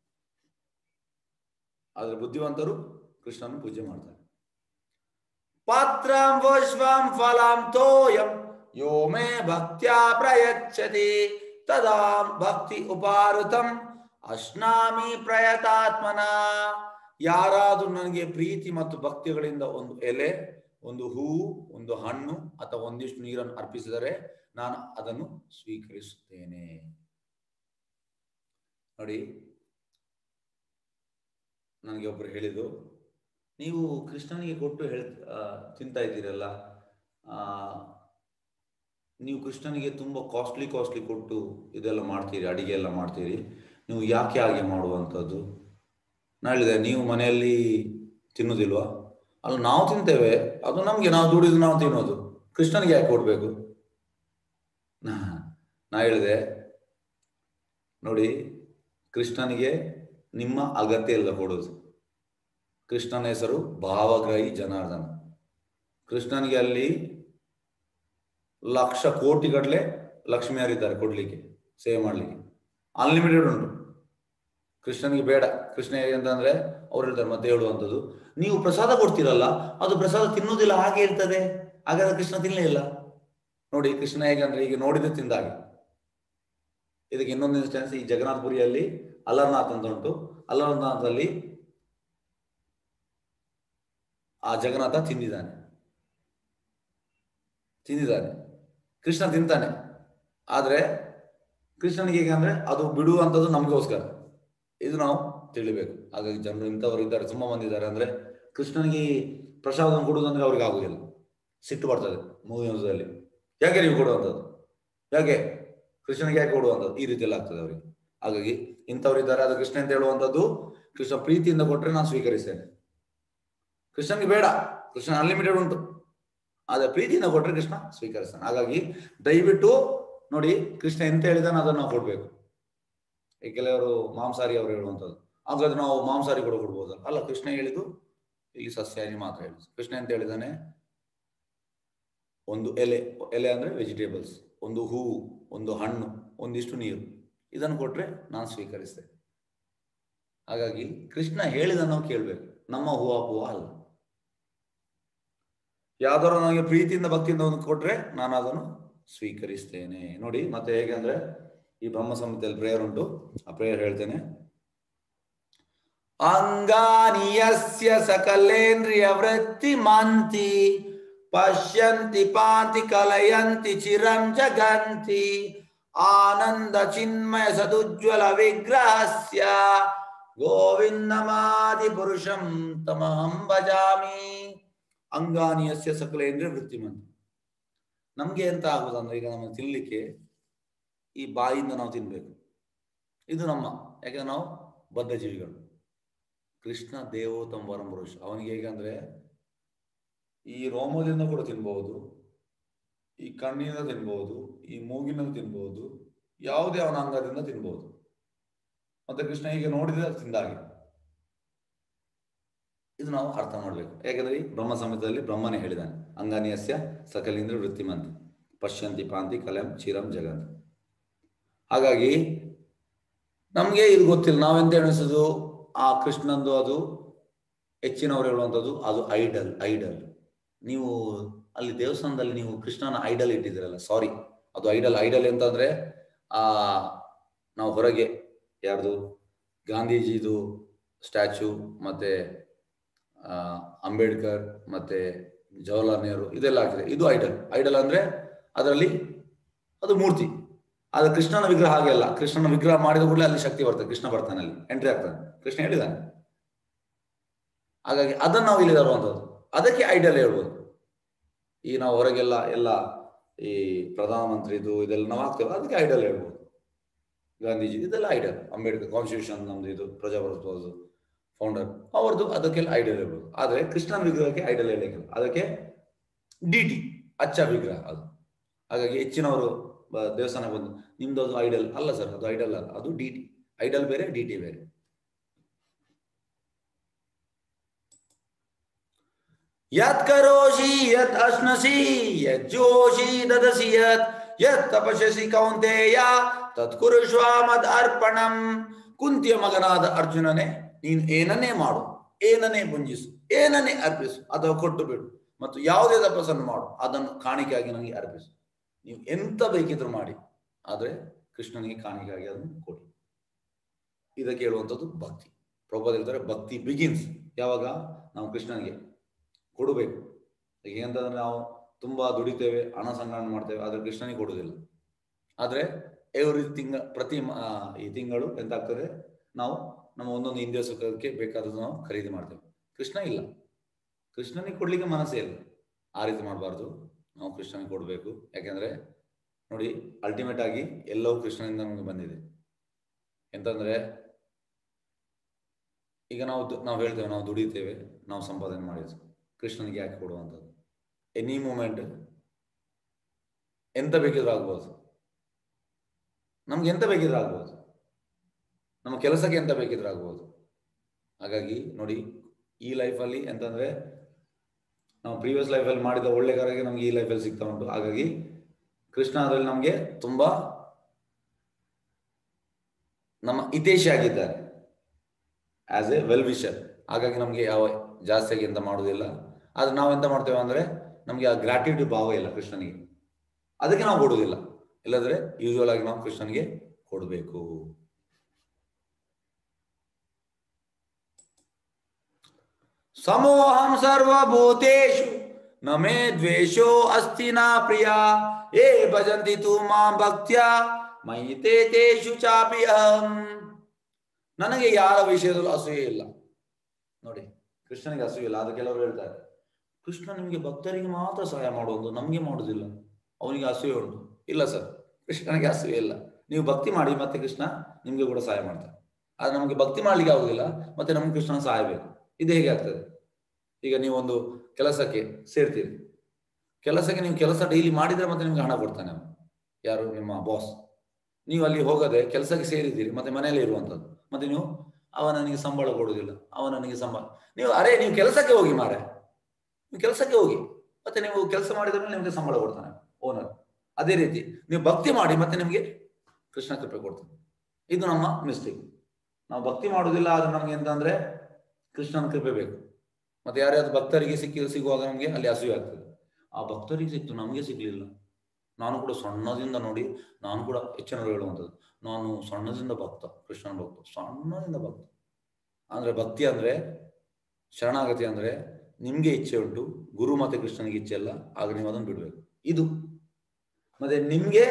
ಆದ್ರೆ ಬುದ್ಧಿವಂತರು ಕೃಷ್ಣನ ಪೂಜೆ ಮಾಡ್ತಾರೆ ಪಾತ್ರಂ ಪುಷ್ಪಂ ಫಲಂ ತೋಯಂ ಯೋ ಮೇ ಭಕ್ತ್ಯಾ ಪ್ರಯಚ್ಛತಿ ತದಾ ಭಕ್ತಿ ಉಪಾರುತಂ ಅಶ್ನಾಮಿ ಪ್ರಯತಾತ್ಮನ ಯಾರಾದ್ರೂ ನನಗೆ ಪ್ರೀತಿ ಮತ್ತು ಭಕ್ತಿಗಳಿಂದ ಒಂದು ಎಲೆ ಒಂದು ಹೂವು ಒಂದು ಹಣ್ಣು ಅಥವಾ ಒಂದಿಷ್ಟು ನೀರನ್ನು ಅರ್ಪಿಸಿದರೆ ನಾನು ಅದನ್ನು ಸ್ವೀಕರಿಸುತ್ತೇನೆ ನೋಡಿ ನನಗೆ ಒಬ್ರು ಹೇಳಿದ್ರು ನೀವು ಕೃಷ್ಣನಿಗೆ ಕೊಟ್ಟು ಹೇಳ್ ಆ, ತಿಂತಾ ಇದ್ದೀರಲ್ಲ ಆ, ನೀವು ಕೃಷ್ಣನಿಗೆ ತುಂಬ ಕಾಸ್ಟ್ಲಿ ಕಾಸ್ಟ್ಲಿ ಕೊಟ್ಟು ಇದೆಲ್ಲ ಮಾಡ್ತೀರಿ ಅಡಿಗೆ ಎಲ್ಲ ಮಾಡ್ತೀರಿ ನೀವು ಯಾಕೆ ಹಾಗೆ ಮಾಡುವಂಥದ್ದು ನಾ ಹೇಳಿದೆ ನೀವು ಮನೆಯಲ್ಲಿ ತಿನ್ನೋದಿಲ್ವಾ ಅಲ್ಲ ನಾವು ತಿಂತೇವೆ ಅದು ನಮಗೆ ನಾವು ದುಡಿದು ನಾವು ತಿನ್ನೋದು ಕೃಷ್ಣನಿಗೆ ಯಾಕೆ ಕೊಡಬೇಕು ನಾ ನಾ ಹೇಳಿದೆ ನೋಡಿ ಕೃಷ್ಣನಿಗೆ ನಿಮ್ಮ ಅಗತ್ಯ ಇಲ್ಲ ಕೊಡೋದು ಕೃಷ್ಣನ ಹೆಸರು ಭಾವಗ್ರಾಹಿ ಜನಾರ್ದನ ಕೃಷ್ಣನಿಗೆ ಅಲ್ಲಿ ಲಕ್ಷ ಕೋಟಿ ಗಟ್ಟಲೆ ಲಕ್ಷ್ಮಿಯರಿದ್ದಾರೆ ಕೊಡ್ಲಿಕ್ಕೆ ಸೇವೆ ಮಾಡಲಿಕ್ಕೆ ಅನ್ಲಿಮಿಟೆಡ್ ಉಂಟು ಕೃಷ್ಣನಿಗೆ ಬೇಡ ಕೃಷ್ಣ ಹೇಗೆ ಅಂತಂದ್ರೆ ಅವ್ರು ಹೇಳ್ತಾರೆ ಮತ್ತೆ ಹೇಳುವಂಥದ್ದು ನೀವು ಪ್ರಸಾದ ಕೊಡ್ತೀರಲ್ಲ ಅದು ಪ್ರಸಾದ ತಿನ್ನುವುದಿಲ್ಲ ಹಾಗೆ ಇರ್ತದೆ ಹಾಗಾದ್ರೆ ಕೃಷ್ಣ ತಿನ್ನಲೇ ಇಲ್ಲ ನೋಡಿ ಕೃಷ್ಣ ಹೇಗೆ ಅಂದ್ರೆ ಈಗ ನೋಡಿದ್ರೆ ತಿಂದಾಗೆ ಇದಕ್ಕೆ ಇನ್ನೊಂದು ಇನ್ಸ್ಟೆನ್ಸ್ ಈ ಜಗನ್ನಾಥಪುರಿಯಲ್ಲಿ ಅಲರ್ನಾಥ್ ಅಂತ ಉಂಟು ಅಲರ್ನಾಥಲ್ಲಿ ಆ ಜಗನ್ನಾಥ ತಿಂದಿದ್ದಾನೆ ತಿಂದಿದ್ದಾನೆ ಕೃಷ್ಣ ತಿಂತಾನೆ ಆದ್ರೆ ಕೃಷ್ಣನಿಗೆ ಹೇಗೆ ಅಂದ್ರೆ ಅದು ಬಿಡುವಂಥದ್ದು ನಮಗೋಸ್ಕರ ಇದು ನಾವು ತಿಳಿಬೇಕು ಹಾಗಾಗಿ ಜನರು ಇಂಥವ್ರು ಇದ್ದಾರೆ ತುಂಬಾ ಮಂದಿ ಇದ್ದಾರೆ ಅಂದ್ರೆ ಕೃಷ್ಣನಿಗೆ ಈ ಪ್ರಸಾದ ಕೊಡುವುದಂದ್ರೆ ಅವ್ರಿಗೆ ಆಗುದಿಲ್ಲ ಸಿಟ್ಟು ಬರ್ತದೆ ಮೂವಿಯಲ್ಲಿ ಯಾಕೆ ನೀವು ಕೊಡುವಂಥದ್ದು ಯಾಕೆ ಕೃಷ್ಣನಿಗೆ ಯಾಕೆ ಕೊಡುವಂಥದ್ದು ಈ ರೀತಿಯಲ್ಲಿ ಆಗ್ತದೆ ಅವರಿಗೆ ಹಾಗಾಗಿ ಇಂಥವ್ರು ಇದ್ದಾರೆ ಅದು ಕೃಷ್ಣ ಅಂತ ಹೇಳುವಂಥದ್ದು ಕೃಷ್ಣ ಪ್ರೀತಿಯಿಂದ ಕೊಟ್ಟರೆ ನಾನು ಸ್ವೀಕರಿಸ್ತೇನೆ ಕೃಷ್ಣನಿಗೆ ಬೇಡ ಕೃಷ್ಣ ಅನ್ಲಿಮಿಟೆಡ್ ಉಂಟು ಆದ್ರೆ ಪ್ರೀತಿಯಿಂದ ಕೊಟ್ಟರೆ ಕೃಷ್ಣ ಸ್ವೀಕರಿಸ್ತಾನೆ ಹಾಗಾಗಿ ದಯವಿಟ್ಟು ನೋಡಿ ಕೃಷ್ಣ ಎಂತ ಹೇಳಿದಾನೆ ಅದನ್ನು ನಾವು ಕೊಡ್ಬೇಕು ಈ ಕೆಲವರು ಮಾಂಸಾರಿ ಅವರು ಹೇಳುವಂಥದ್ದು ಹಾಗಾದ್ರೆ ನಾವು ಮಾಂಸಾರಿ ಕೂಡ ಕೊಡ್ಬೋದಲ್ಲ ಅಲ್ಲ ಕೃಷ್ಣ ಹೇಳಿದ್ದು ಇಲ್ಲಿ ಸಸ್ಯಾಹಾರಿ ಮಾತ್ರ ಹೇಳಿದ್ದು ಕೃಷ್ಣ ಎಂತ ಹೇಳಿದಾನೆ ಒಂದು ಎಲೆ ಎಲೆ ಅಂದ್ರೆ ವೆಜಿಟೇಬಲ್ಸ್ ಒಂದು ಹೂವು ಒಂದು ಹಣ್ಣು ಒಂದಿಷ್ಟು ನೀರು ಇದನ್ನು ಕೊಟ್ರೆ ನಾನು ಸ್ವೀಕರಿಸ್ತೇನೆ ಹಾಗಾಗಿ ಕೃಷ್ಣ ಹೇಳಿದ ನಾವು ಕೇಳ್ಬೇಕು ನಮ್ಮ ಹೂವ ಹೂವ ಅಲ್ಲ ಯಾವ್ದಾದ್ರು ನನಗೆ ಪ್ರೀತಿಯಿಂದ ಭಕ್ತಿಯಿಂದ ಒಂದು ಕೊಟ್ರೆ ನಾನು ಅದನ್ನು ಸ್ವೀಕರಿಸ್ತೇನೆ ನೋಡಿ ಮತ್ತೆ ಹೇಗೆ ಅಂದ್ರೆ ಈ ಬ್ರಹ್ಮ ಸಂಹಿತೆಯಲ್ಲಿ ಪ್ರೇಯರ್ ಉಂಟು ಆ ಪ್ರೇಯರ್ ಹೇಳ್ತೇನೆ ಅಂಗಾನಿಯಸ್ಯ ಸಕಲೇಂದ್ರಿಯ ವೃತ್ತಿ ಮಾಂತಿ ಪಶ್ಯಂತಿ ಪಾಂತಿ ಕಲಯಂತಿ ಚಿರಂ ಜಗಂತಿ ಆನಂದ ಚಿನ್ಮಯ ಸದುಜ್ವಲ ವಿಗ್ರಹಸ್ಯ ಗೋವಿಂದಮಾದಿ ಪುರುಷಂ ತಮಹಂ ಭಜಾಮಿ ಅಂಗಾನಿಯಸ್ಯ ಸಕಲೇಂದ್ರಿಯ ವೃತ್ತಿಮಂತ ನಮ್ಗೆ ಎಂತ ಆಗುದಂದ್ರೆ ಈಗ ನಮಗೆ ತಿನ್ಲಿಕ್ಕೆ ಈ ಬಾಯಿಂದ ನಾವು ತಿನ್ಬೇಕು ಇದು ನಮ್ಮ ಯಾಕಂದ್ರೆ ನಾವು ಬದ್ಧ ಜೀವಿಗಳು ಕೃಷ್ಣ ದೇವೋತ್ತಮ ಪರಮ ಪುರುಷ ಅವನಿಗೆ ಹೇಗಂದ್ರೆ ಈ ರೋಮದಿಂದ ಕೂಡ ತಿನ್ಬಹುದು ಈ ಕಣ್ಣಿನಿಂದ ತಿನ್ಬಹುದು ಈ ಮೂಗಿನಿಂದ ತಿನ್ಬಹುದು ಯಾವುದೇ ಅವನ ಅಂಗದಿಂದ ತಿನ್ಬಹುದು ಮತ್ತೆ ಕೃಷ್ಣ ಹೀಗೆ ನೋಡಿದ್ರೆ ಅದು ತಿಂದಾಗೆ ಇದು ನಾವು ಅರ್ಥ ಮಾಡ್ಬೇಕು ಯಾಕಂದ್ರೆ ಈ ಬ್ರಹ್ಮ ಸಂಹಿತದಲ್ಲಿ ಬ್ರಹ್ಮನೇ ಹೇಳಿದಾನೆ ಅಂಗಾನಿಯಸ್ಯ ಸಕಲೇಂದ್ರ ವೃತ್ತಿಮಂತಿ ಪಶ್ಯಂತಿ ಪಾಂತಿ ಕಲಂ ಚಿರಂ ಜಗಂತ್ ಹಾಗಾಗಿ ನಮ್ಗೆ ಇದು ಗೊತ್ತಿಲ್ಲ ನಾವೆಂತ ಎಣಿಸೋದು ಆ ಕೃಷ್ಣಂದು ಅದು ಹೆಚ್ಚಿನವರು ಹೇಳುವಂಥದ್ದು ಅದು ಐಡಲ್ ಐಡಲ್ ನೀವು ಅಲ್ಲಿ ದೇವಸ್ಥಾನದಲ್ಲಿ ನೀವು ಕೃಷ್ಣನ ಐಡಲ್ ಇಟ್ಟಿದ್ದೀರಲ್ಲ ಸಾರಿ ಅದು ಐಡಲ್ ಐಡಲ್ ಅಂತಂದ್ರೆ ಆ ನಾವು ಹೊರಗೆ ಯಾರ್ದು ಗಾಂಧೀಜಿದು ಸ್ಟ್ಯಾಚು ಮತ್ತೆ ಆ, ಅಂಬೇಡ್ಕರ್ ಮತ್ತೆ ಜವಾಹರ್ಲಾಲ್ ನೆಹರು ಇದೆಲ್ಲ ಹಾಕಿದೆ ಇದು ಐಡಲ್ ಐಡಲ್ ಅಂದ್ರೆ ಅದರಲ್ಲಿ ಅದು ಮೂರ್ತಿ ಆದ್ರೆ ಕೃಷ್ಣನ ವಿಗ್ರಹ ಹಾಗೆ ಅಲ್ಲ ಕೃಷ್ಣನ ವಿಗ್ರಹ ಮಾಡಿದ ಕೂಡಲೇ ಅಲ್ಲಿ ಶಕ್ತಿ ಬರ್ತದೆ ಕೃಷ್ಣ ಬರ್ತಾನೆ ಅಲ್ಲಿ ಎಂಟ್ರಿ ಆಗ್ತಾನೆ ಕೃಷ್ಣ ಹೇಳಿದಾನೆ ಹಾಗಾಗಿ ಅದನ್ನು ನಾವು ಇಲ್ಲಿ ತರುವಂಥದ್ದು ಅದಕ್ಕೆ ಐಡಲ್ ಹೇಳ್ಬೋದು ಈ ನಾವು ಹೊರಗೆಲ್ಲ ಎಲ್ಲ ಈ ಪ್ರಧಾನಮಂತ್ರಿದು ಇದೆಲ್ಲ ನಾವು ಹಾಕ್ತೇವೆ ಅದಕ್ಕೆ ಐಡಲ್ ಹೇಳ್ಬೋದು ಗಾಂಧೀಜಿ ಇದೆಲ್ಲ ಐಡಲ್ ಅಂಬೇಡ್ಕರ್ ಕಾನ್ಸ್ಟಿಟ್ಯೂಷನ್ ನಮ್ದು ಇದು ಪ್ರಜಾಪ್ರಭುತ್ವದ್ದು ಫೌಂಡರ್ ಅವ್ರದ್ದು ಅದಕ್ಕೆಲ್ಲ ಐಡಲ್ ಹೇಳ್ಬೋದು ಆದ್ರೆ ಕೃಷ್ಣನ ವಿಗ್ರಹಕ್ಕೆ ಐಡಲ್ ಹೇಳಕ್ಕಿಲ್ಲ ಅದಕ್ಕೆ ಡಿ ಟಿ ಅಚ್ಚ ವಿಗ್ರಹ ಅದು ಹಾಗಾಗಿ ಹೆಚ್ಚಿನವರು ಬ- ದೇವಸ್ಥಾನಕ್ಕೆ ಬಂದು ನಿಮ್ದು ಅದು ಐಡಲ್ ಅಲ್ಲ ಸರ್ ಅದು ಐಡಲ್ ಅಲ್ಲ ಅದು ಡಿ ಟಿ ಐಡಲ್ ಬೇರೆ ಡಿ ಟಿ ಬೇರೆ ಯತ್ ಕರೋಷಿ ಯತ್ ಅಶ್ನಸಿ ಯತ್ ಜೋಷಿ ದದಸಿ ಯತ್ ಯತ್ ತಪಶಸಿ ಕೌಂತೆಯ ತತ್ ಕುರುಶ್ವ ಮದ್ ಅರ್ಪಣಂ ಕುಂತಿಯ ಮಗನಾದ ಅರ್ಜುನನೇ ನೀನು ಏನನ್ನೇ ಮಾಡು ಏನನ್ನೇ ಭುಂಜಿಸು ಏನನ್ನೇ ಅರ್ಪಿಸು ಅಥವಾ ಕೊಟ್ಟು ಬಿಡು ಮತ್ತು ಯಾವುದೇ ತಪಸ್ಸನ್ನು ಮಾಡು ಅದನ್ನು ಕಾಣಿಕೆಯಾಗಿ ನನಗೆ ಅರ್ಪಿಸು ನೀವು ಎಂತ ಬೇಕಿದ್ರು ಮಾಡಿ ಆದ್ರೆ ಕೃಷ್ಣನಿಗೆ ಕಾಣಿಕೆಯಾಗಿ ಅದನ್ನು ಕೊಡಿ ಇದಕ್ಕೆ ಹೇಳುವಂಥದ್ದು ಭಕ್ತಿ ಪ್ರಭುಪಾದ ಹೇಳ್ತಾರೆ ಭಕ್ತಿ ಬಿಗಿನ್ಸ್ ಯಾವಾಗ ನಾವು ಕೃಷ್ಣನಿಗೆ ಕೊಡಬೇಕು ಈಗ ಅಂತಂದ್ರೆ ನಾವು ತುಂಬಾ ದುಡಿತೇವೆ ಹಣ ಸಂಗ್ರಹಣೆ ಮಾಡ್ತೇವೆ ಆದ್ರೆ ಕೃಷ್ಣನಿಗೆ ಕೊಡುವುದಿಲ್ಲ ಆದ್ರೆ ಎವ್ರಿ ತಿಂಗ ಪ್ರತಿ ಮ- ಆ, ಈ ತಿಂಗಳು ಎಂತ ಆಗ್ತದೆ ನಾವು ನಮ್ಮ ಒಂದೊಂದು ಇಂದ್ರಿಯ ಸುಖಕ್ಕೆ ಬೇಕಾದದ್ದು ನಾವು ಖರೀದಿ ಮಾಡ್ತೇವೆ ಕೃಷ್ಣ ಇಲ್ಲ ಕೃಷ್ಣನಿಗೆ ಕೊಡ್ಲಿಕ್ಕೆ ಮನಸ್ಸೇ ಇಲ್ಲ ಆ ರೀತಿ ಮಾಡಬಾರ್ದು ನಾವು ಕೃಷ್ಣನಿಗೆ ಕೊಡಬೇಕು ಯಾಕೆಂದ್ರೆ ನೋಡಿ ಅಲ್ಟಿಮೇಟ್ ಆಗಿ ಎಲ್ಲವೂ ಕೃಷ್ಣನಿಂದ ನಮಗೆ ಬಂದಿದೆ ಎಂತಂದ್ರೆ ಈಗ ನಾವು ದು- ನಾವು ಹೇಳ್ತೇವೆ ನಾವು ದುಡಿತೇವೆ ನಾವು ಸಂಪಾದನೆ ಮಾಡಿದ್ವಿ ಕೃಷ್ಣನಿಗೆ ಯಾಕೆ ಕೊಡುವಂಥದ್ದು ಎನಿ ಮೂಮೆಂಟ್ ಎಂತ ಬೇಕಿದ್ರೂ ಆಗ್ಬೋದು ನಮ್ಗೆ ಎಂತ ಬೇಕಿದ್ರೂ ಆಗ್ಬೋದು ನಮ್ಮ ಕೆಲಸಕ್ಕೆ ಎಂತ ಬೇಕಿದ್ರೂ ಆಗ್ಬೋದು ಹಾಗಾಗಿ ನೋಡಿ ಈ ಲೈಫಲ್ಲಿ ಎಂತಂದ್ರೆ ನಾವು ಪ್ರೀವಿಯಸ್ ಲೈಫಲ್ಲಿ ಮಾಡಿದ ಒಳ್ಳೆ ಕಾರ್ಯಕ್ಕೆ ನಮ್ಗೆ ಈ ಲೈಫಲ್ಲಿ ಸಿಗ್ತಾ ಉಂಟು ಹಾಗಾಗಿ ಕೃಷ್ಣ ಅದರಲ್ಲಿ ನಮಗೆ ತುಂಬಾ ನಮ್ಮ ಹಿತೇಶಿ ಆಗಿದ್ದಾರೆ ಆಸ್ ಎ ವೆಲ್ ವಿಷರ್ ಹಾಗಾಗಿ ನಮಗೆ ಯಾವ ಜಾಸ್ತಿಯಾಗಿ ಎಂತ ಮಾಡೋದಿಲ್ಲ ಆದ್ರೆ ನಾವು ಎಂತ ಮಾಡ್ತೇವೆ ಅಂದ್ರೆ ನಮಗೆ ಆ ಗ್ರಾಟಿಟ್ಯೂಡ್ ಭಾವ ಇಲ್ಲ ಕೃಷ್ಣನಿಗೆ ಅದಕ್ಕೆ ನಾವು ಕೊಡುವುದಿಲ್ಲ ಇಲ್ಲದ್ರೆ ಯೂಶುವಲ್ ಆಗಿ ನಾವು ಕೃಷ್ಣನಿಗೆ ಕೊಡಬೇಕು ಸಮೋಹಂ ಸರ್ವಭೂತೇಷು ನ ಮೇ ದ್ವೇಷೋ ಅಸ್ತಿ ನ ಪ್ರಿಯ ಏ ಭಜಂತಿ ತು ಮಾಂ ಭಕ್ತ್ಯ ಮಯಿತೆ ತೇಷು ಚಾಪಿ ಅಹಂ ನನಗೆ ಯಾರ ವಿಷಯದಲ್ಲೂ ಅಸೂಯೆ ಇಲ್ಲ ನೋಡಿ ಕೃಷ್ಣನಿಗೆ ಅಸೂಯೆ ಇಲ್ಲ ಅದು ಕೆಲವರು ಹೇಳ್ತಾರೆ ಕೃಷ್ಣ ನಿಮಗೆ ಭಕ್ತರಿಗೆ ಮಾತ್ರ ಸಹಾಯ ಮಾಡುವುದು ನಮಗೆ ಮಾಡುವುದಿಲ್ಲ ಅವನಿಗೆ ಅಸೂಯೆ ಉಂಟು ಇಲ್ಲ ಸರ್ ಕೃಷ್ಣನಿಗೆ ಅಸೂಯೆ ಇಲ್ಲ ನೀವು ಭಕ್ತಿ ಮಾಡಿ ಮತ್ತೆ ಕೃಷ್ಣ ನಿಮಗೆ ಕೂಡ ಸಹಾಯ ಮಾಡ್ತಾರೆ ಆದ್ರೆ ನಮಗೆ ಭಕ್ತಿ ಮಾಡ್ಲಿಕ್ಕೆ ಆಗುದಿಲ್ಲ ಮತ್ತೆ ನಮ್ಗೆ ಕೃಷ್ಣನ ಸಹಾಯ ಬೇಕು ಇದು ಹೇಗೆ ಆಗ್ತದೆ ಈಗ ನೀವೊಂದು ಕೆಲಸಕ್ಕೆ ಸೇರ್ತೀರಿ ಕೆಲಸಕ್ಕೆ ನೀವು ಕೆಲಸ ಡೈಲಿ ಮಾಡಿದ್ರೆ ಮತ್ತೆ ನಿಮ್ಗೆ ಹಣ ಕೊಡ್ತಾನೆ ಅವನು ಯಾರು ನಿಮ್ಮ ಬಾಸ್ ನೀವು ಅಲ್ಲಿ ಹೋಗದೆ ಕೆಲಸಕ್ಕೆ ಸೇರಿದ್ದೀರಿ ಮತ್ತೆ ಮನೆಯಲ್ಲೇ ಇರುವಂಥದ್ದು ಮತ್ತೆ ನೀವು ಅವ ನನಗೆ ಸಂಬಳ ಕೊಡುವುದಿಲ್ಲ ಅವ ನನಗೆ ಸಂಬಳ ನೀವು ಅರೆ ನೀವು ಕೆಲಸಕ್ಕೆ ಹೋಗಿ ಮಾರೆ ನೀವು ಕೆಲಸಕ್ಕೆ ಹೋಗಿ ಮತ್ತೆ ನೀವು ಕೆಲಸ ಮಾಡಿದ ಮೇಲೆ ನಿಮಗೆ ಸಂಬಳ ಕೊಡ್ತಾನೆ ಓನರ್ ಅದೇ ರೀತಿ ನೀವು ಭಕ್ತಿ ಮಾಡಿ ಮತ್ತೆ ನಿಮಗೆ ಕೃಷ್ಣ ಕೃಪೆ ಕೊಡ್ತಾನೆ ಇದು ನಮ್ಮ ಮಿಸ್ಟೇಕ್ ನಾವು ಭಕ್ತಿ ಮಾಡುವುದಿಲ್ಲ ಆದ್ರೆ ನಮ್ಗೆ ಎಂತ ಅಂದ್ರೆ ಕೃಷ್ಣನ ಕೃಪೆ ಬೇಕು ಮತ್ತೆ ಯಾರ್ಯಾರು ಭಕ್ತರಿಗೆ ಸಿಕ್ಕಿ ಸಿಗುವಾಗ ನಮಗೆ ಅಲ್ಲಿ ಅಸೂಯೆ ಆಗ್ತದೆ ಆ ಭಕ್ತರಿಗೆ ಸಿಕ್ತು ನಮಗೆ ಸಿಗ್ಲಿಲ್ಲ ನಾನು ಕೂಡ ಸಣ್ಣದಿಂದ ನೋಡಿ ನಾನು ಕೂಡ ಹೆಚ್ಚಿನವರು ಹೇಳುವಂಥದ್ದು ನಾನು ಸಣ್ಣದಿಂದ ಭಕ್ತ ಕೃಷ್ಣನ ಭಕ್ತ ಸಣ್ಣದಿಂದ ಭಕ್ತ ಅಂದ್ರೆ ಭಕ್ತಿ ಅಂದ್ರೆ ಶರಣಾಗತಿ ಅಂದ್ರೆ ನಿಮ್ಗೆ ಇಚ್ಛೆ ಉಂಟು ಗುರು ಮತ್ತೆ ಕೃಷ್ಣನಿಗೆ ಇಚ್ಛೆ ಇಲ್ಲ ಆಗ ನೀವು ಅದನ್ನು ಬಿಡ್ಬೇಕು ಇದು ಮತ್ತೆ ನಿಮ್ಗೆ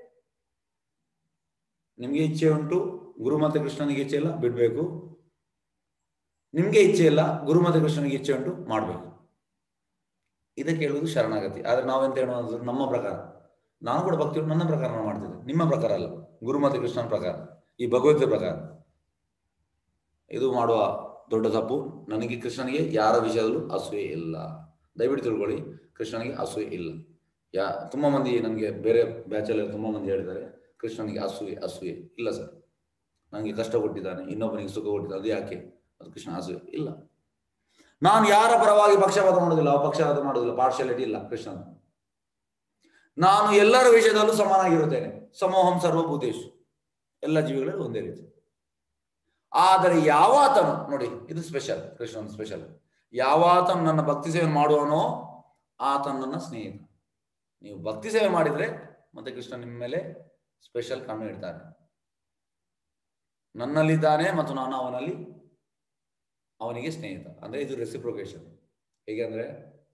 ನಿಮ್ಗೆ ಇಚ್ಛೆ ಉಂಟು ಗುರು ಮತ್ತೆ ಕೃಷ್ಣನಿಗೆ ಇಚ್ಛೆ ಇಲ್ಲ ಬಿಡ್ಬೇಕು ನಿಮ್ಗೆ ಇಚ್ಛೆ ಇಲ್ಲ ಗುರು ಮತ್ತೆ ಕೃಷ್ಣನಿಗೆ ಇಚ್ಛೆ ಉಂಟು ಮಾಡ್ಬೇಕು ಇದಕ್ಕೆ ಹೇಳುವುದು ಶರಣಾಗತಿ ಆದ್ರೆ ನಾವೆಂತ ಹೇಳೋದು ನಮ್ಮ ಪ್ರಕಾರ ನಾನು ಕೂಡ ಭಕ್ತಿ ಉಂಟು, ನನ್ನ ಪ್ರಕಾರ ನಾನು ಮಾಡ್ತಿದ್ದೆ ನಿಮ್ಮ ಪ್ರಕಾರ ಅಲ್ಲ ಗುರು ಮತ್ತೆ ಕೃಷ್ಣನ ಪ್ರಕಾರ ಈ ಭಗವದ್ಗೀತೆ ಪ್ರಕಾರ ಇದು ಮಾಡುವ ದೊಡ್ಡ ತಪ್ಪು ನನಗೆ ಕೃಷ್ಣನಿಗೆ ಯಾರ ವಿಷಯದಲ್ಲೂ ಅಸೂಯೆ ಇಲ್ಲ ದಯವಿಟ್ಟು ತಿಳ್ಕೊಳ್ಳಿ ಕೃಷ್ಣನಿಗೆ ಅಸೂಯೆ ಇಲ್ಲ ಯಾ ತುಂಬಾ ಮಂದಿ ನನಗೆ ಬೇರೆ ಬ್ಯಾಚಲ್ಲಿ ತುಂಬಾ ಮಂದಿ ಹೇಳಿದ್ದಾರೆ ಕೃಷ್ಣನಿಗೆ ಅಸೂಯೆ ಅಸೂಯೆ ಇಲ್ಲ ಸರ್ ನನಗೆ ಕಷ್ಟ ಕೊಟ್ಟಿದ್ದಾನೆ ಇನ್ನೊಬ್ಬನಿಗೆ ಸುಖ ಕೊಟ್ಟಿದ್ದಾನೆ ಅದು ಯಾಕೆ ಅದು ಕೃಷ್ಣ ಅಸೂಯೆ ಇಲ್ಲ ನಾನು ಯಾರ ಪರವಾಗಿ ಪಕ್ಷಪಾತ ಮಾಡೋದಿಲ್ಲ ಅವ ಪಕ್ಷಪಾತ ಮಾಡೋದಿಲ್ಲ ಪಾರ್ಶಾಲಿಟಿ ಇಲ್ಲ ಕೃಷ್ಣನ ನಾನು ಎಲ್ಲರ ವಿಷಯದಲ್ಲೂ ಸಮಾನಾಗಿರುತ್ತೇನೆ ಸಮೂಹಂ ಸರ್ವಭೂತೇಶು ಎಲ್ಲ ಜೀವಿಗಳಲ್ಲಿ ಒಂದೇ ರೀತಿ ಆದರೆ ಯಾವಾತನು ನೋಡಿ ಇದು ಸ್ಪೆಷಲ್ ಕೃಷ್ಣನ ಸ್ಪೆಷಲ್ ಯಾವಾತನು ನನ್ನ ಭಕ್ತಿ ಸೇವೆ ಮಾಡುವನೋ ಆತನು ನನ್ನ ಸ್ನೇಹಿತ ನೀವು ಭಕ್ತಿ ಸೇವೆ ಮಾಡಿದ್ರೆ ಮತ್ತೆ ಕೃಷ್ಣ ನಿಮ್ಮ ಮೇಲೆ ಸ್ಪೆಷಲ್ ಕಣ್ಣು ಇಡ್ತಾನೆ ನನ್ನಲ್ಲಿದ್ದಾನೆ ಮತ್ತು ನಾನು ಅವನಲ್ಲಿ ಅವನಿಗೆ ಸ್ನೇಹಿತ ಅಂದ್ರೆ ಇದು ರೆಸಿಪ್ರೊಕೇಶನ್ ಹೇಗೆ ಅಂದ್ರೆ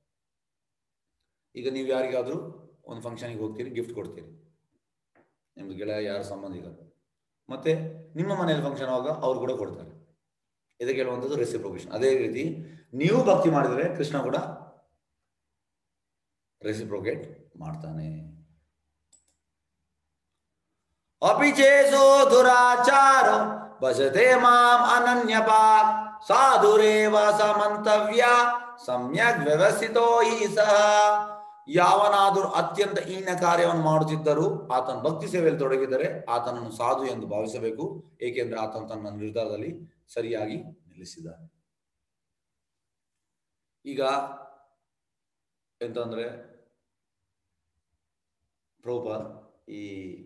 ಈಗ ನೀವು ಯಾರಿಗಾದ್ರೂ ಒಂದು ಫಂಕ್ಷನ್ಗೆ ಹೋಗ್ತೀರಿ ಗಿಫ್ಟ್ ಕೊಡ್ತೀರಿ ನಿಮ್ದು ಗೆಳೆಯ ಯಾರ ಸಂಬಂಧಿಕರು ಮತ್ತೆ ನಿಮ್ಮ ಮನೆಯಲ್ಲಿ ಫಂಕ್ಷನ್ ಆಗುವಾಗ ಅವ್ರು ಕೂಡ ಕೊಡ್ತಾರೆ ಇದಕ್ಕೆ ಹೇಳುವಂಥದ್ದು ರೆಸಿಪ್ರೊಕೇಶನ್ ಅದೇ ರೀತಿ ನೀವು ಭಕ್ತಿ ಮಾಡಿದ್ರೆ ಕೃಷ್ಣ ಕೂಡ ರೆಸಿಪ್ರೊಕೇಟ್ ಮಾಡ್ತಾನೆ ಅಪಿಚೇಸೋ ದುರಾಚಾರ ಭಜತೆ ಮಾಂ ಅನನ್ಯಪಾತ್ ಸಾಧುರೇವ ಸಮಂತವ್ಯ ಸಮ್ಯಕ್ ವ್ಯವಸ್ಥಿತೋ ಹಿ ಸಹ ಯಾವನಾದರೂ ಅತ್ಯಂತ ಹೀನ ಕಾರ್ಯವನ್ನು ಮಾಡುತ್ತಿದ್ದರೂ ಆತನ ಭಕ್ತಿ ಸೇವೆಯಲ್ಲಿ ತೊಡಗಿದರೆ ಆತನನ್ನು ಸಾಧು ಎಂದು ಭಾವಿಸಬೇಕು ಏಕೆಂದ್ರೆ ಆತನು ತನ್ನ ನಿರ್ಧಾರದಲ್ಲಿ ಸರಿಯಾಗಿ ನಿಲ್ಲಿಸಿದ್ದಾನೆ ಈಗ ಎಂತಂದ್ರೆ ಪ್ರಭುಪಾದ್ ಈ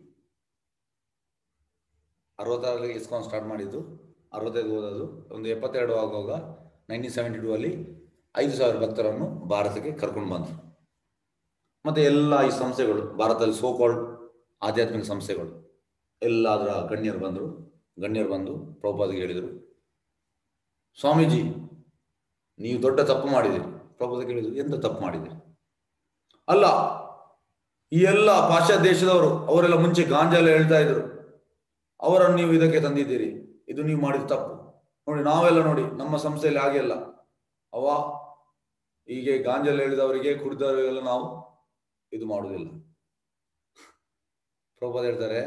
ಅರವತ್ತಾರಲ್ಲಿ ಇಸ್ಕಾನ್ ಸ್ಟಾರ್ಟ್ ಮಾಡಿದ್ದು ಅರವತ್ತೈದು ಓದೋದು ಒಂದು ಎಪ್ಪತ್ತೆರಡು ಆಗುವಾಗ ನೈನ್ಟೀನ್ ಸೆವೆಂಟಿ ಟೂ ಅಲ್ಲಿ ಐದು ಸಾವಿರ ಭಕ್ತರನ್ನು ಭಾರತಕ್ಕೆ ಕರ್ಕೊಂಡು ಬಂದರು ಮತ್ತೆ ಎಲ್ಲ ಈ ಸಂಸ್ಥೆಗಳು ಭಾರತದಲ್ಲಿ ಸೋಕಾಲ್ಡ್ ಆಧ್ಯಾತ್ಮಿಕ ಸಂಸ್ಥೆಗಳು ಎಲ್ಲ ಅದರ ಗಣ್ಯರು ಬಂದರು ಗಣ್ಯರು ಬಂದು ಪ್ರಭುಪಾದಿಗೆ ಹೇಳಿದರು ಸ್ವಾಮೀಜಿ ನೀವು ದೊಡ್ಡ ತಪ್ಪು ಮಾಡಿದಿರಿ ಪ್ರಭುಪಾದ ಹೇಳಿದ್ರು ಎಂತ ತಪ್ಪು ಮಾಡಿದಿರಿ ಅಲ್ಲ ಈ ಎಲ್ಲ ಪಾಶ್ಚಾತ್ಯ ದೇಶದವರು ಅವರೆಲ್ಲ ಮುಂಚೆ ಗಾಂಜಾ ಎಲ್ಲ ಹೇಳ್ತಾ ಇದ್ರು ಅವರನ್ನು ನೀವು ಇದಕ್ಕೆ ತಂದಿದ್ದೀರಿ ಇದು ನೀವು ಮಾಡಿದ ತಪ್ಪು ನೋಡಿ ನಾವೆಲ್ಲ ನೋಡಿ ನಮ್ಮ ಸಂಸ್ಥೆಯಲ್ಲಿ ಹಾಗೆ ಅಲ್ಲ ಅವ ಹೀಗೆ ಗಾಂಜಲ್ ಹೇಳಿದವರಿಗೆ ಕುಡಿದವರಿಗೆಲ್ಲ ನಾವು ಇದು ಮಾಡುವುದಿಲ್ಲ ಪ್ರಭುಪಾದ ಹೇಳ್ತಾರೆ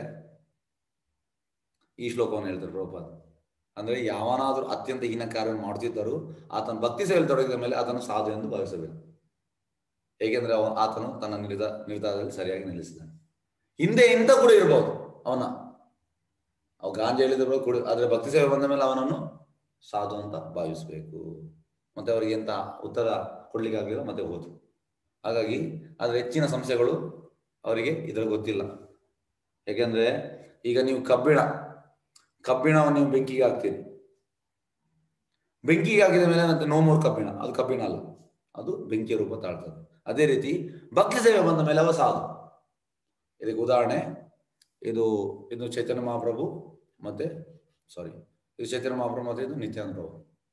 ಈ ಶ್ಲೋಕವನ್ನು ಹೇಳ್ತಾರೆ ಪ್ರಭುಪಾದ ಅಂದ್ರೆ ಯಾವನಾದ್ರೂ ಅತ್ಯಂತ ಹೀನ ಕಾರ್ಯ ಮಾಡ್ತಿದ್ದರು ಆತನ ಭಕ್ತಿ ಸೇವೆಯಲ್ಲಿ ತೊಡಗಿದ ಮೇಲೆ ಆತನು ಸಾಧು ಎಂದು ಭಾವಿಸಬೇಕು ಏಕೆಂದ್ರೆ ಅವ ಆತನು ತನ್ನ ನಿರ್ಧಾರ ನಿರ್ಧಾರದಲ್ಲಿ ಸರಿಯಾಗಿ ನಿಲ್ಲಿಸಿದ್ದಾನೆ ಹಿಂದೆ ಇಂಥ ಕೂಡ ಇರಬಹುದು ಅವನ ಅವ ಗಾಂಜಾ ಹೇಳಿದ್ರು ಕೂಡ ಆದ್ರೆ ಭಕ್ತಿ ಸೇವೆ ಬಂದ ಮೇಲೆ ಅವನನ್ನು ಸಾಧು ಅಂತ ಭಾವಿಸಬೇಕು ಮತ್ತೆ ಅವರಿಗೆ ಎಂತ ಉತ್ತರ ಕೊಡ್ಲಿಕ್ಕೆ ಆಗಲಿಲ್ಲ ಮತ್ತೆ ಹೋದ್ರು ಹಾಗಾಗಿ ಆದ್ರೆ ಹೆಚ್ಚಿನ ಸಂಸ್ಥೆಗಳು ಅವರಿಗೆ ಇದರ ಗೊತ್ತಿಲ್ಲ ಯಾಕೆಂದ್ರೆ ಈಗ ನೀವು ಕಬ್ಬಿಣ ಕಬ್ಬಿಣವನ್ನು ನೀವು ಬೆಂಕಿಗೆ ಹಾಕ್ತೀರಿ ಬೆಂಕಿಗೆ ಹಾಕಿದ ಮೇಲೆ ಮತ್ತೆ ನೋ ಮೋರ್ ಕಬ್ಬಿಣ ಅದು ಕಬ್ಬಿಣ ಅಲ್ಲ ಅದು ಬೆಂಕಿಯ ರೂಪ ತಾಳ್ತದೆ ಅದೇ ರೀತಿ ಭಕ್ತಿ ಸೇವೆ ಬಂದ ಮೇಲೆ ಅವ ಸಾಧು ಇದಕ್ಕೆ ಉದಾಹರಣೆ ಇದು ಇದು ಚೈತನ್ಯ ಮಹಾಪ್ರಭು ಮತ್ತೆ ಸಾರಿ ಇದು ಚೈತನ್ಯ ಮಹಾಪ್ರಭು ಮತ್ತೆ ಇದು ನಿತ್ಯಾನಂದ ಪ್ರಭು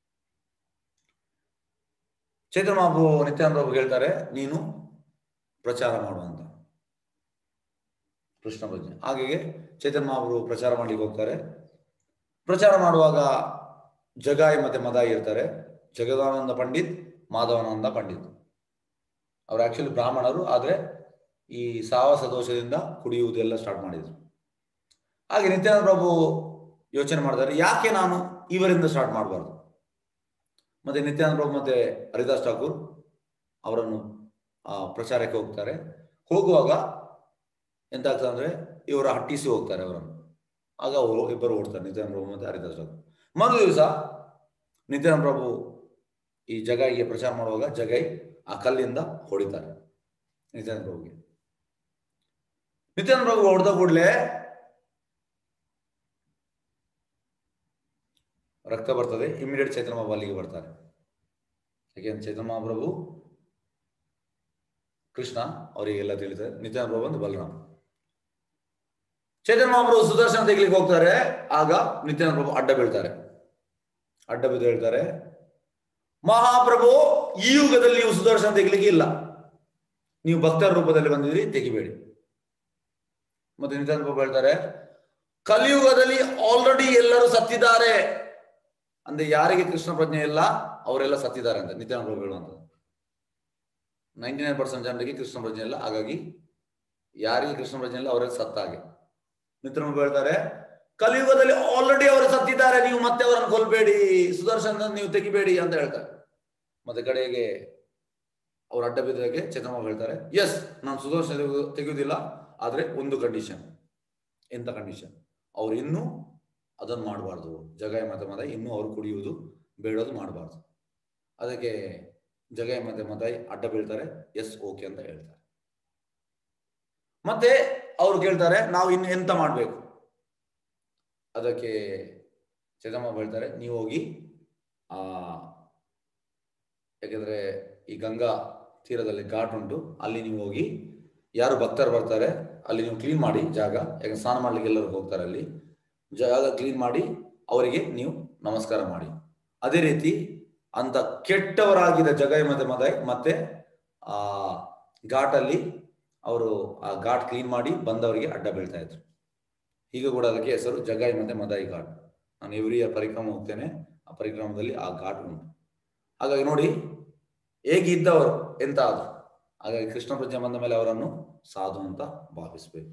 ಚೈತನ್ಯ ಮಹಾಪ್ರಭು ನಿತ್ಯಾನಂದ ಪ್ರಭು ಹೇಳ್ತಾರೆ ನೀನು ಪ್ರಚಾರ ಮಾಡುವಂತ ಕೃಷ್ಣ ಪ್ರಜ್ಞೆ ಹಾಗೆಯೇ ಚೈತನ್ಯ ಮಹಾಪ್ರಭು ಪ್ರಚಾರ ಮಾಡ್ಲಿಕ್ಕೆ ಹೋಗ್ತಾರೆ ಪ್ರಚಾರ ಮಾಡುವಾಗ ಜಗಾಯಿ ಮತ್ತೆ ಮದಾಯಿ ಇರ್ತಾರೆ ಜಗದಾನಂದ ಪಂಡಿತ್ ಮಾಧವಾನಂದ ಪಂಡಿತ್ ಅವರು ಆಕ್ಚುಲಿ ಬ್ರಾಹ್ಮಣರು ಆದ್ರೆ ಈ ಸಾಹಸ ದೋಷದಿಂದ ಕುಡಿಯುವುದೆಲ್ಲ ಸ್ಟಾರ್ಟ್ ಮಾಡಿದ್ರು ಹಾಗೆ ನಿತ್ಯಾನಂದ ಪ್ರಭು ಯೋಚನೆ ಮಾಡಿದ್ದಾರೆ ಯಾಕೆ ನಾನು ಇವರಿಂದ ಸ್ಟಾರ್ಟ್ ಮಾಡಬಾರ್ದು ಮತ್ತೆ ನಿತ್ಯಾನಂದ ಪ್ರಭು ಮತ್ತೆ ಹರಿದಾಸ್ ಠಾಕೂರ್ ಅವರನ್ನು ಆ, ಪ್ರಚಾರಕ್ಕೆ ಹೋಗ್ತಾರೆ ಹೋಗುವಾಗ ಎಂತ ಆಗ್ತದೆ ಅಂದ್ರೆ ಇವರು ಹಟ್ಟಿಸಿ ಹೋಗ್ತಾರೆ ಅವರನ್ನು ಆಗ ಅವರು ಇಬ್ಬರು ಓಡ್ತಾರೆ ನಿತ್ಯಾನಂದ ಪ್ರಭು ಮತ್ತೆ ಹರಿದಾಸ್ ಠಾಕೂರ್ ಮರು ದಿವಸ ನಿತ್ಯಾನಂದ ಪ್ರಭು ಈ ಜಗಾಯಿಗೆ ಪ್ರಚಾರ ಮಾಡುವಾಗ ಜಗೈ ಆ ಕಲ್ಲಿಂದ ಹೊಡಿತಾರೆ ನಿತ್ಯಾನಂದ ಪ್ರಭುಗೆ ನಿತ್ಯಾನಂದ ಪ್ರಭು ಹೊಡೆದ ಕೂಡಲೇ ರಕ್ತ ಬರ್ತದೆ ಇಮಿಡಿಯೇಟ್ ಚೈತನ್ಯ ಮಹಾಪ್ರಭು ಅಲ್ಲಿಗೆ ಬರ್ತಾರೆ ಯಾಕೆಂದ್ರೆ ಚೈತನ್ಯ ಮಹಾಪ್ರಭು ಕೃಷ್ಣ ಅವರಿಗೆಲ್ಲ ತಿಳಿತಾರೆ ನಿತ್ಯಾನಂದ ಪ್ರಭು ಒಂದು ಬಲರಾಮ ಚೈತನ್ಯ ಮಹಾಪ್ರಭು ಸುದರ್ಶನ ತೆಗಿಲಿಕ್ಕೆ ಹೋಗ್ತಾರೆ ಆಗ ನಿತ್ಯಾನಂದ ಪ್ರಭು ಅಡ್ಡ ಬೀಳ್ತಾರೆ ಅಡ್ಡ ಬಿದ್ದು ಹೇಳ್ತಾರೆ ಮಹಾಪ್ರಭು ಈ ಯುಗದಲ್ಲಿ ನೀವು ಸುದರ್ಶನ ತೆಗಿಲಿಕ್ಕೆ ಇಲ್ಲ ನೀವು ಭಕ್ತರ ರೂಪದಲ್ಲಿ ಬಂದಿದ್ರಿ ತೆಗಿಬೇಡಿ ಮತ್ತೆ ನಿತ್ಯಾನಂದ ಪ್ರಭು ಹೇಳ್ತಾರೆ ಕಲಿಯುಗದಲ್ಲಿ ಆಲ್ರೆಡಿ ಎಲ್ಲರೂ ಸತ್ತಿದ್ದಾರೆ ಅಂದ್ರೆ ಯಾರಿಗೆ ಕೃಷ್ಣ ಪ್ರಜ್ಞೆ ಇಲ್ಲ ಅವರೆಲ್ಲ ಸತ್ತಿದ್ದಾರೆ ಅಂತ ನಿತ್ಯಾನಂದ ಪ್ರಭು ಹೇಳುವಂಥದ್ದು ನೈಂಟಿ ನೈನ್ ಪರ್ಸೆಂಟ್ ಜನರಿಗೆ ಕೃಷ್ಣ ಪ್ರಜ್ಞೆ ಇಲ್ಲ ಹಾಗಾಗಿ ಯಾರಿಗೆ ಕೃಷ್ಣ ಪ್ರಜ್ಞೆ ಇಲ್ಲ ಅವರೆಲ್ಲ ಸತ್ತ ಹಾಗೆ ನಿತ್ಯಾನಂದ ಪ್ರಭು ಹೇಳ್ತಾರೆ ಕಲಿಯುಗದಲ್ಲಿ ಆಲ್ರೆಡಿ ಅವರು ಸತ್ತಿದ್ದಾರೆ ನೀವು ಮತ್ತೆ ಅವರನ್ನು ಕೊಲ್ಬೇಡಿ ಸುದರ್ಶನ ನೀವು ತೆಗಿಬೇಡಿ ಅಂತ ಹೇಳ್ತಾರೆ ಮತ್ತೆ ಕಡೆಗೆ ಅವ್ರು ಅಡ್ಡ ಬಿದ್ದಕ್ಕೆ ಚಂದ್ರಮ್ಮ ಹೇಳ್ತಾರೆ ಎಸ್ ನಾನು ಸುದರ್ಶನ ತೆಗೆದು- ತೆಗೆಯುವುದಿಲ್ಲ ಆದ್ರೆ ಒಂದು ಕಂಡೀಷನ್ ಎಂತ ಕಂಡೀಷನ್ ಅವ್ರು ಇನ್ನೂ ಅದನ್ನು ಮಾಡಬಾರ್ದು ಜಗಾಯ ಮತ ಮದ ಇನ್ನೂ ಅವ್ರು ಕುಡಿಯುವುದು ಬೇಡೋದು ಮಾಡಬಾರ್ದು ಅದಕ್ಕೆ ಜಗಾಯ ಮತ್ತೆ ಮತಾಯಿ ಅಡ್ಡ ಬೀಳ್ತಾರೆ ಎಸ್ ಓಕೆ ಅಂತ ಹೇಳ್ತಾರೆ ಮತ್ತೆ ಅವ್ರು ಕೇಳ್ತಾರೆ ನಾವು ಇನ್ನು ಎಂತ ಮಾಡಬೇಕು ಅದಕ್ಕೆ ಚಂದ್ರಮ್ಮ ಹೇಳ್ತಾರೆ ನೀವು ಹೋಗಿ ಆ ಯಾಕೆಂದ್ರೆ ಈ ಗಂಗಾ ತೀರದಲ್ಲಿ ಘಾಟ್ ಉಂಟು ಅಲ್ಲಿ ನೀವು ಹೋಗಿ ಯಾರು ಭಕ್ತರು ಬರ್ತಾರೆ ಅಲ್ಲಿ ನೀವು ಕ್ಲೀನ್ ಮಾಡಿ ಜಾಗ ಯಾಕಂದ್ರೆ ಸ್ನಾನ ಮಾಡ್ಲಿಕ್ಕೆ ಎಲ್ಲರೂ ಹೋಗ್ತಾರೆ ಅಲ್ಲಿ ಜಾಗ ಕ್ಲೀನ್ ಮಾಡಿ ಅವರಿಗೆ ನೀವು ನಮಸ್ಕಾರ ಮಾಡಿ ಅದೇ ರೀತಿ ಅಂತ ಕೆಟ್ಟವರಾಗಿದ್ದ ಜಗೈ ಮತ್ತೆ ಮದೈ ಮತ್ತೆ ಆ ಘಾಟಲ್ಲಿ ಅವರು ಆ ಘಾಟ್ ಕ್ಲೀನ್ ಮಾಡಿ ಬಂದವರಿಗೆ ಅಡ್ಡ ಬೀಳ್ತಾ ಇದ್ರು ಈಗ ಕೂಡ ಅದಕ್ಕೆ ಹೆಸರು ಜಗಾಯಿ ಮತ್ತೆ ಮದಾಯಿ ಘಾಟ್ ನಾನು ಎವ್ರಿ ಇಯರ್ ಪರಿಕ್ರಮ ಹೋಗ್ತೇನೆ ಆ ಪರಿಕ್ರಮದಲ್ಲಿ ಆ ಘಾಟ್ ಉಂಟು ಹಾಗಾಗಿ ನೋಡಿ ಹೇಗಿದ್ದವರು ಎಂತ ಆದ್ರು ಹಾಗಾಗಿ ಕೃಷ್ಣ ಪ್ರಜ್ಞೆ ಬಂದ ಮೇಲೆ ಅವರನ್ನು ಸಾಧು ಅಂತ ಭಾವಿಸ್ಬೇಕು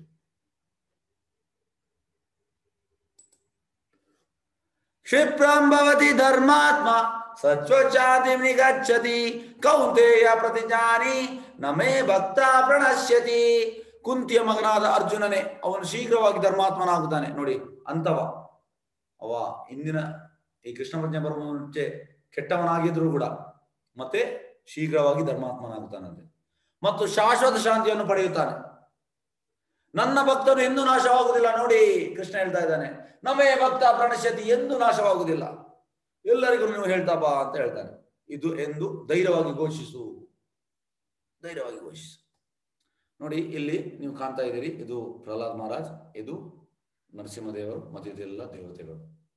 ಕ್ಷಿಪ್ರಂ ಭವತಿ ಧರ್ಮಾತ್ಮ ಸಚ್ವಚಾತಿ ನಿಗಚ್ಚತಿ ಕೌಂತೆಯ ಪ್ರತಿಜಾನಿ ನಮೇ ಭಕ್ತ ಪ್ರಣಶ್ಯತಿ ಕುಂತಿಯ ಮಗನಾದ ಅರ್ಜುನನೇ ಅವನು ಶೀಘ್ರವಾಗಿ ಧರ್ಮಾತ್ಮನಾಗುತ್ತಾನೆ ನೋಡಿ ಅಂತವ ಅವ ಇಂದಿನ ಈ ಕೃಷ್ಣ ಪ್ರಜ್ಞೆ ಬರುವ ಮುಂಚೆ ಕೆಟ್ಟವನಾಗಿದ್ರು ಕೂಡ ಮತ್ತೆ ಶೀಘ್ರವಾಗಿ ಧರ್ಮಾತ್ಮನಾಗುತ್ತಾನಂತೆ ಮತ್ತು ಶಾಶ್ವತ ಶಾಂತಿಯನ್ನು ಪಡೆಯುತ್ತಾನೆ ನನ್ನ ಭಕ್ತನು ಎಂದೂ ನಾಶವಾಗುವುದಿಲ್ಲ ನೋಡಿ ಕೃಷ್ಣ ಹೇಳ್ತಾ ಇದ್ದಾನೆ ನಮೇ ಭಕ್ತ ಪ್ರಣಶ್ಯತಿ ಎಂದು ನಾಶವಾಗುವುದಿಲ್ಲ ಎಲ್ಲರಿಗೂ ನೀವು ಹೇಳ್ತಾ ಬಾ ಅಂತ ಹೇಳ್ತಾನೆ ಇದು ಎಂದು ಧೈರ್ಯವಾಗಿ ಘೋಷಿಸು ಧೈರ್ಯವಾಗಿ ಘೋಷಿಸು ನೋಡಿ ಇಲ್ಲಿ ನೀವು ಕಾಣ್ತಾ ಇದ್ದೀರಿ ಇದು ಪ್ರಹ್ಲಾದ್ ಮಹಾರಾಜ್ ಇದು ನರಸಿಂಹದೇವರು ಮತ್ತು ಇದೆಲ್ಲ ದೇವತೆಗಳು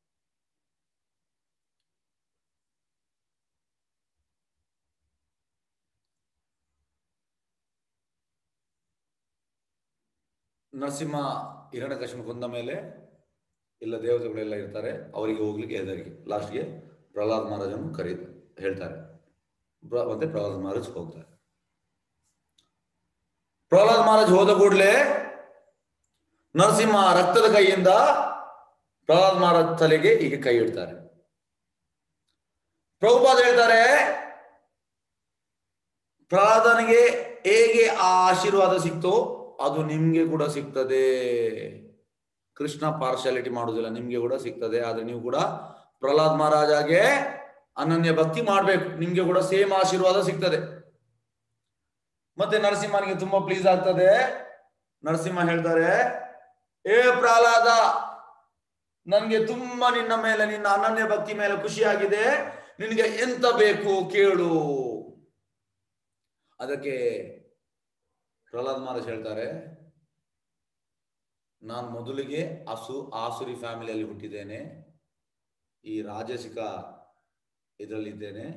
ನರಸಿಂಹ ಹಿರಣ್ಯಕಶ್ಯಪ ಕೊಂದ ಮೇಲೆ ಎಲ್ಲ ದೇವತೆಗಳೆಲ್ಲ ಇರ್ತಾರೆ ಅವರಿಗೆ ಹೋಗ್ಲಿಕ್ಕೆ ಹೆದರಿಕೆ ಲಾಸ್ಟ್ಗೆ ಪ್ರಹ್ಲಾದ್ ಮಹಾರಾಜನು ಕರೀ ಹೇಳ್ತಾರೆ ಪ್ರ- ಮತ್ತೆ ಪ್ರಹ್ಲಾದ್ ಮಹಾರಾಜ್ ಹೋಗ್ತಾರೆ ಪ್ರಹ್ಲಾದ್ ಮಹಾರಾಜ್ ಹೋದ ಕೂಡಲೇ ನರಸಿಂಹ ರಕ್ತದ ಕೈಯಿಂದ ಪ್ರಹ್ಲಾದ್ ಮಹಾರಾಜ್ ತಲೆಗೆ ಹೀಗೆ ಕೈ ಇಡ್ತಾರೆ ಪ್ರಭುಪಾದ ಹೇಳ್ತಾರೆ ಪ್ರಹ್ಲಾದನಿಗೆ ಹೇಗೆ ಆ ಆಶೀರ್ವಾದ ಸಿಕ್ತೋ ಅದು ನಿಮ್ಗೆ ಕೂಡ ಸಿಗ್ತದೆ ಕೃಷ್ಣ ಪಾರ್ಶಾಲಿಟಿ ಮಾಡುದಿಲ್ಲ ನಿಮ್ಗೆ ಕೂಡ ಸಿಗ್ತದೆ ಆದ್ರೆ ನೀವು ಕೂಡ ಪ್ರಹ್ಲಾದ್ ಮಹಾರಾಜಾಗೆ ಅನನ್ಯ ಭಕ್ತಿ ಮಾಡ್ಬೇಕು ನಿಮ್ಗೆ ಕೂಡ ಸೇಮ್ ಆಶೀರ್ವಾದ ಸಿಗ್ತದೆ ಮತ್ತೆ ನರಸಿಂಹನಿಗೆ ತುಂಬಾ ಪ್ಲೀಸ್ ಆಗ್ತದೆ ನರಸಿಂಹ ಹೇಳ್ತಾರೆ ಏ ಪ್ರಹ್ಲಾದ ನನ್ಗೆ ತುಂಬಾ ನಿನ್ನ ಮೇಲೆ ನಿನ್ನ ಅನನ್ಯ ಭಕ್ತಿ ಮೇಲೆ ಖುಷಿಯಾಗಿದೆ ನಿನಗೆ ಎಂತ ಬೇಕು ಕೇಳು ಅದಕ್ಕೆ ಪ್ರಹ್ಲಾದ್ ಮಹಾರಾಜ್ ಹೇಳ್ತಾರೆ ನಾನು ಮೊದಲಿಗೆ ಅಸು ಆಸುರಿ ಫ್ಯಾಮಿಲಿಯಲ್ಲಿ ಹುಟ್ಟಿದ್ದೇನೆ ಈ ರಾಜಸಿಕ ಇದರಲ್ಲಿದ್ದೇನೆ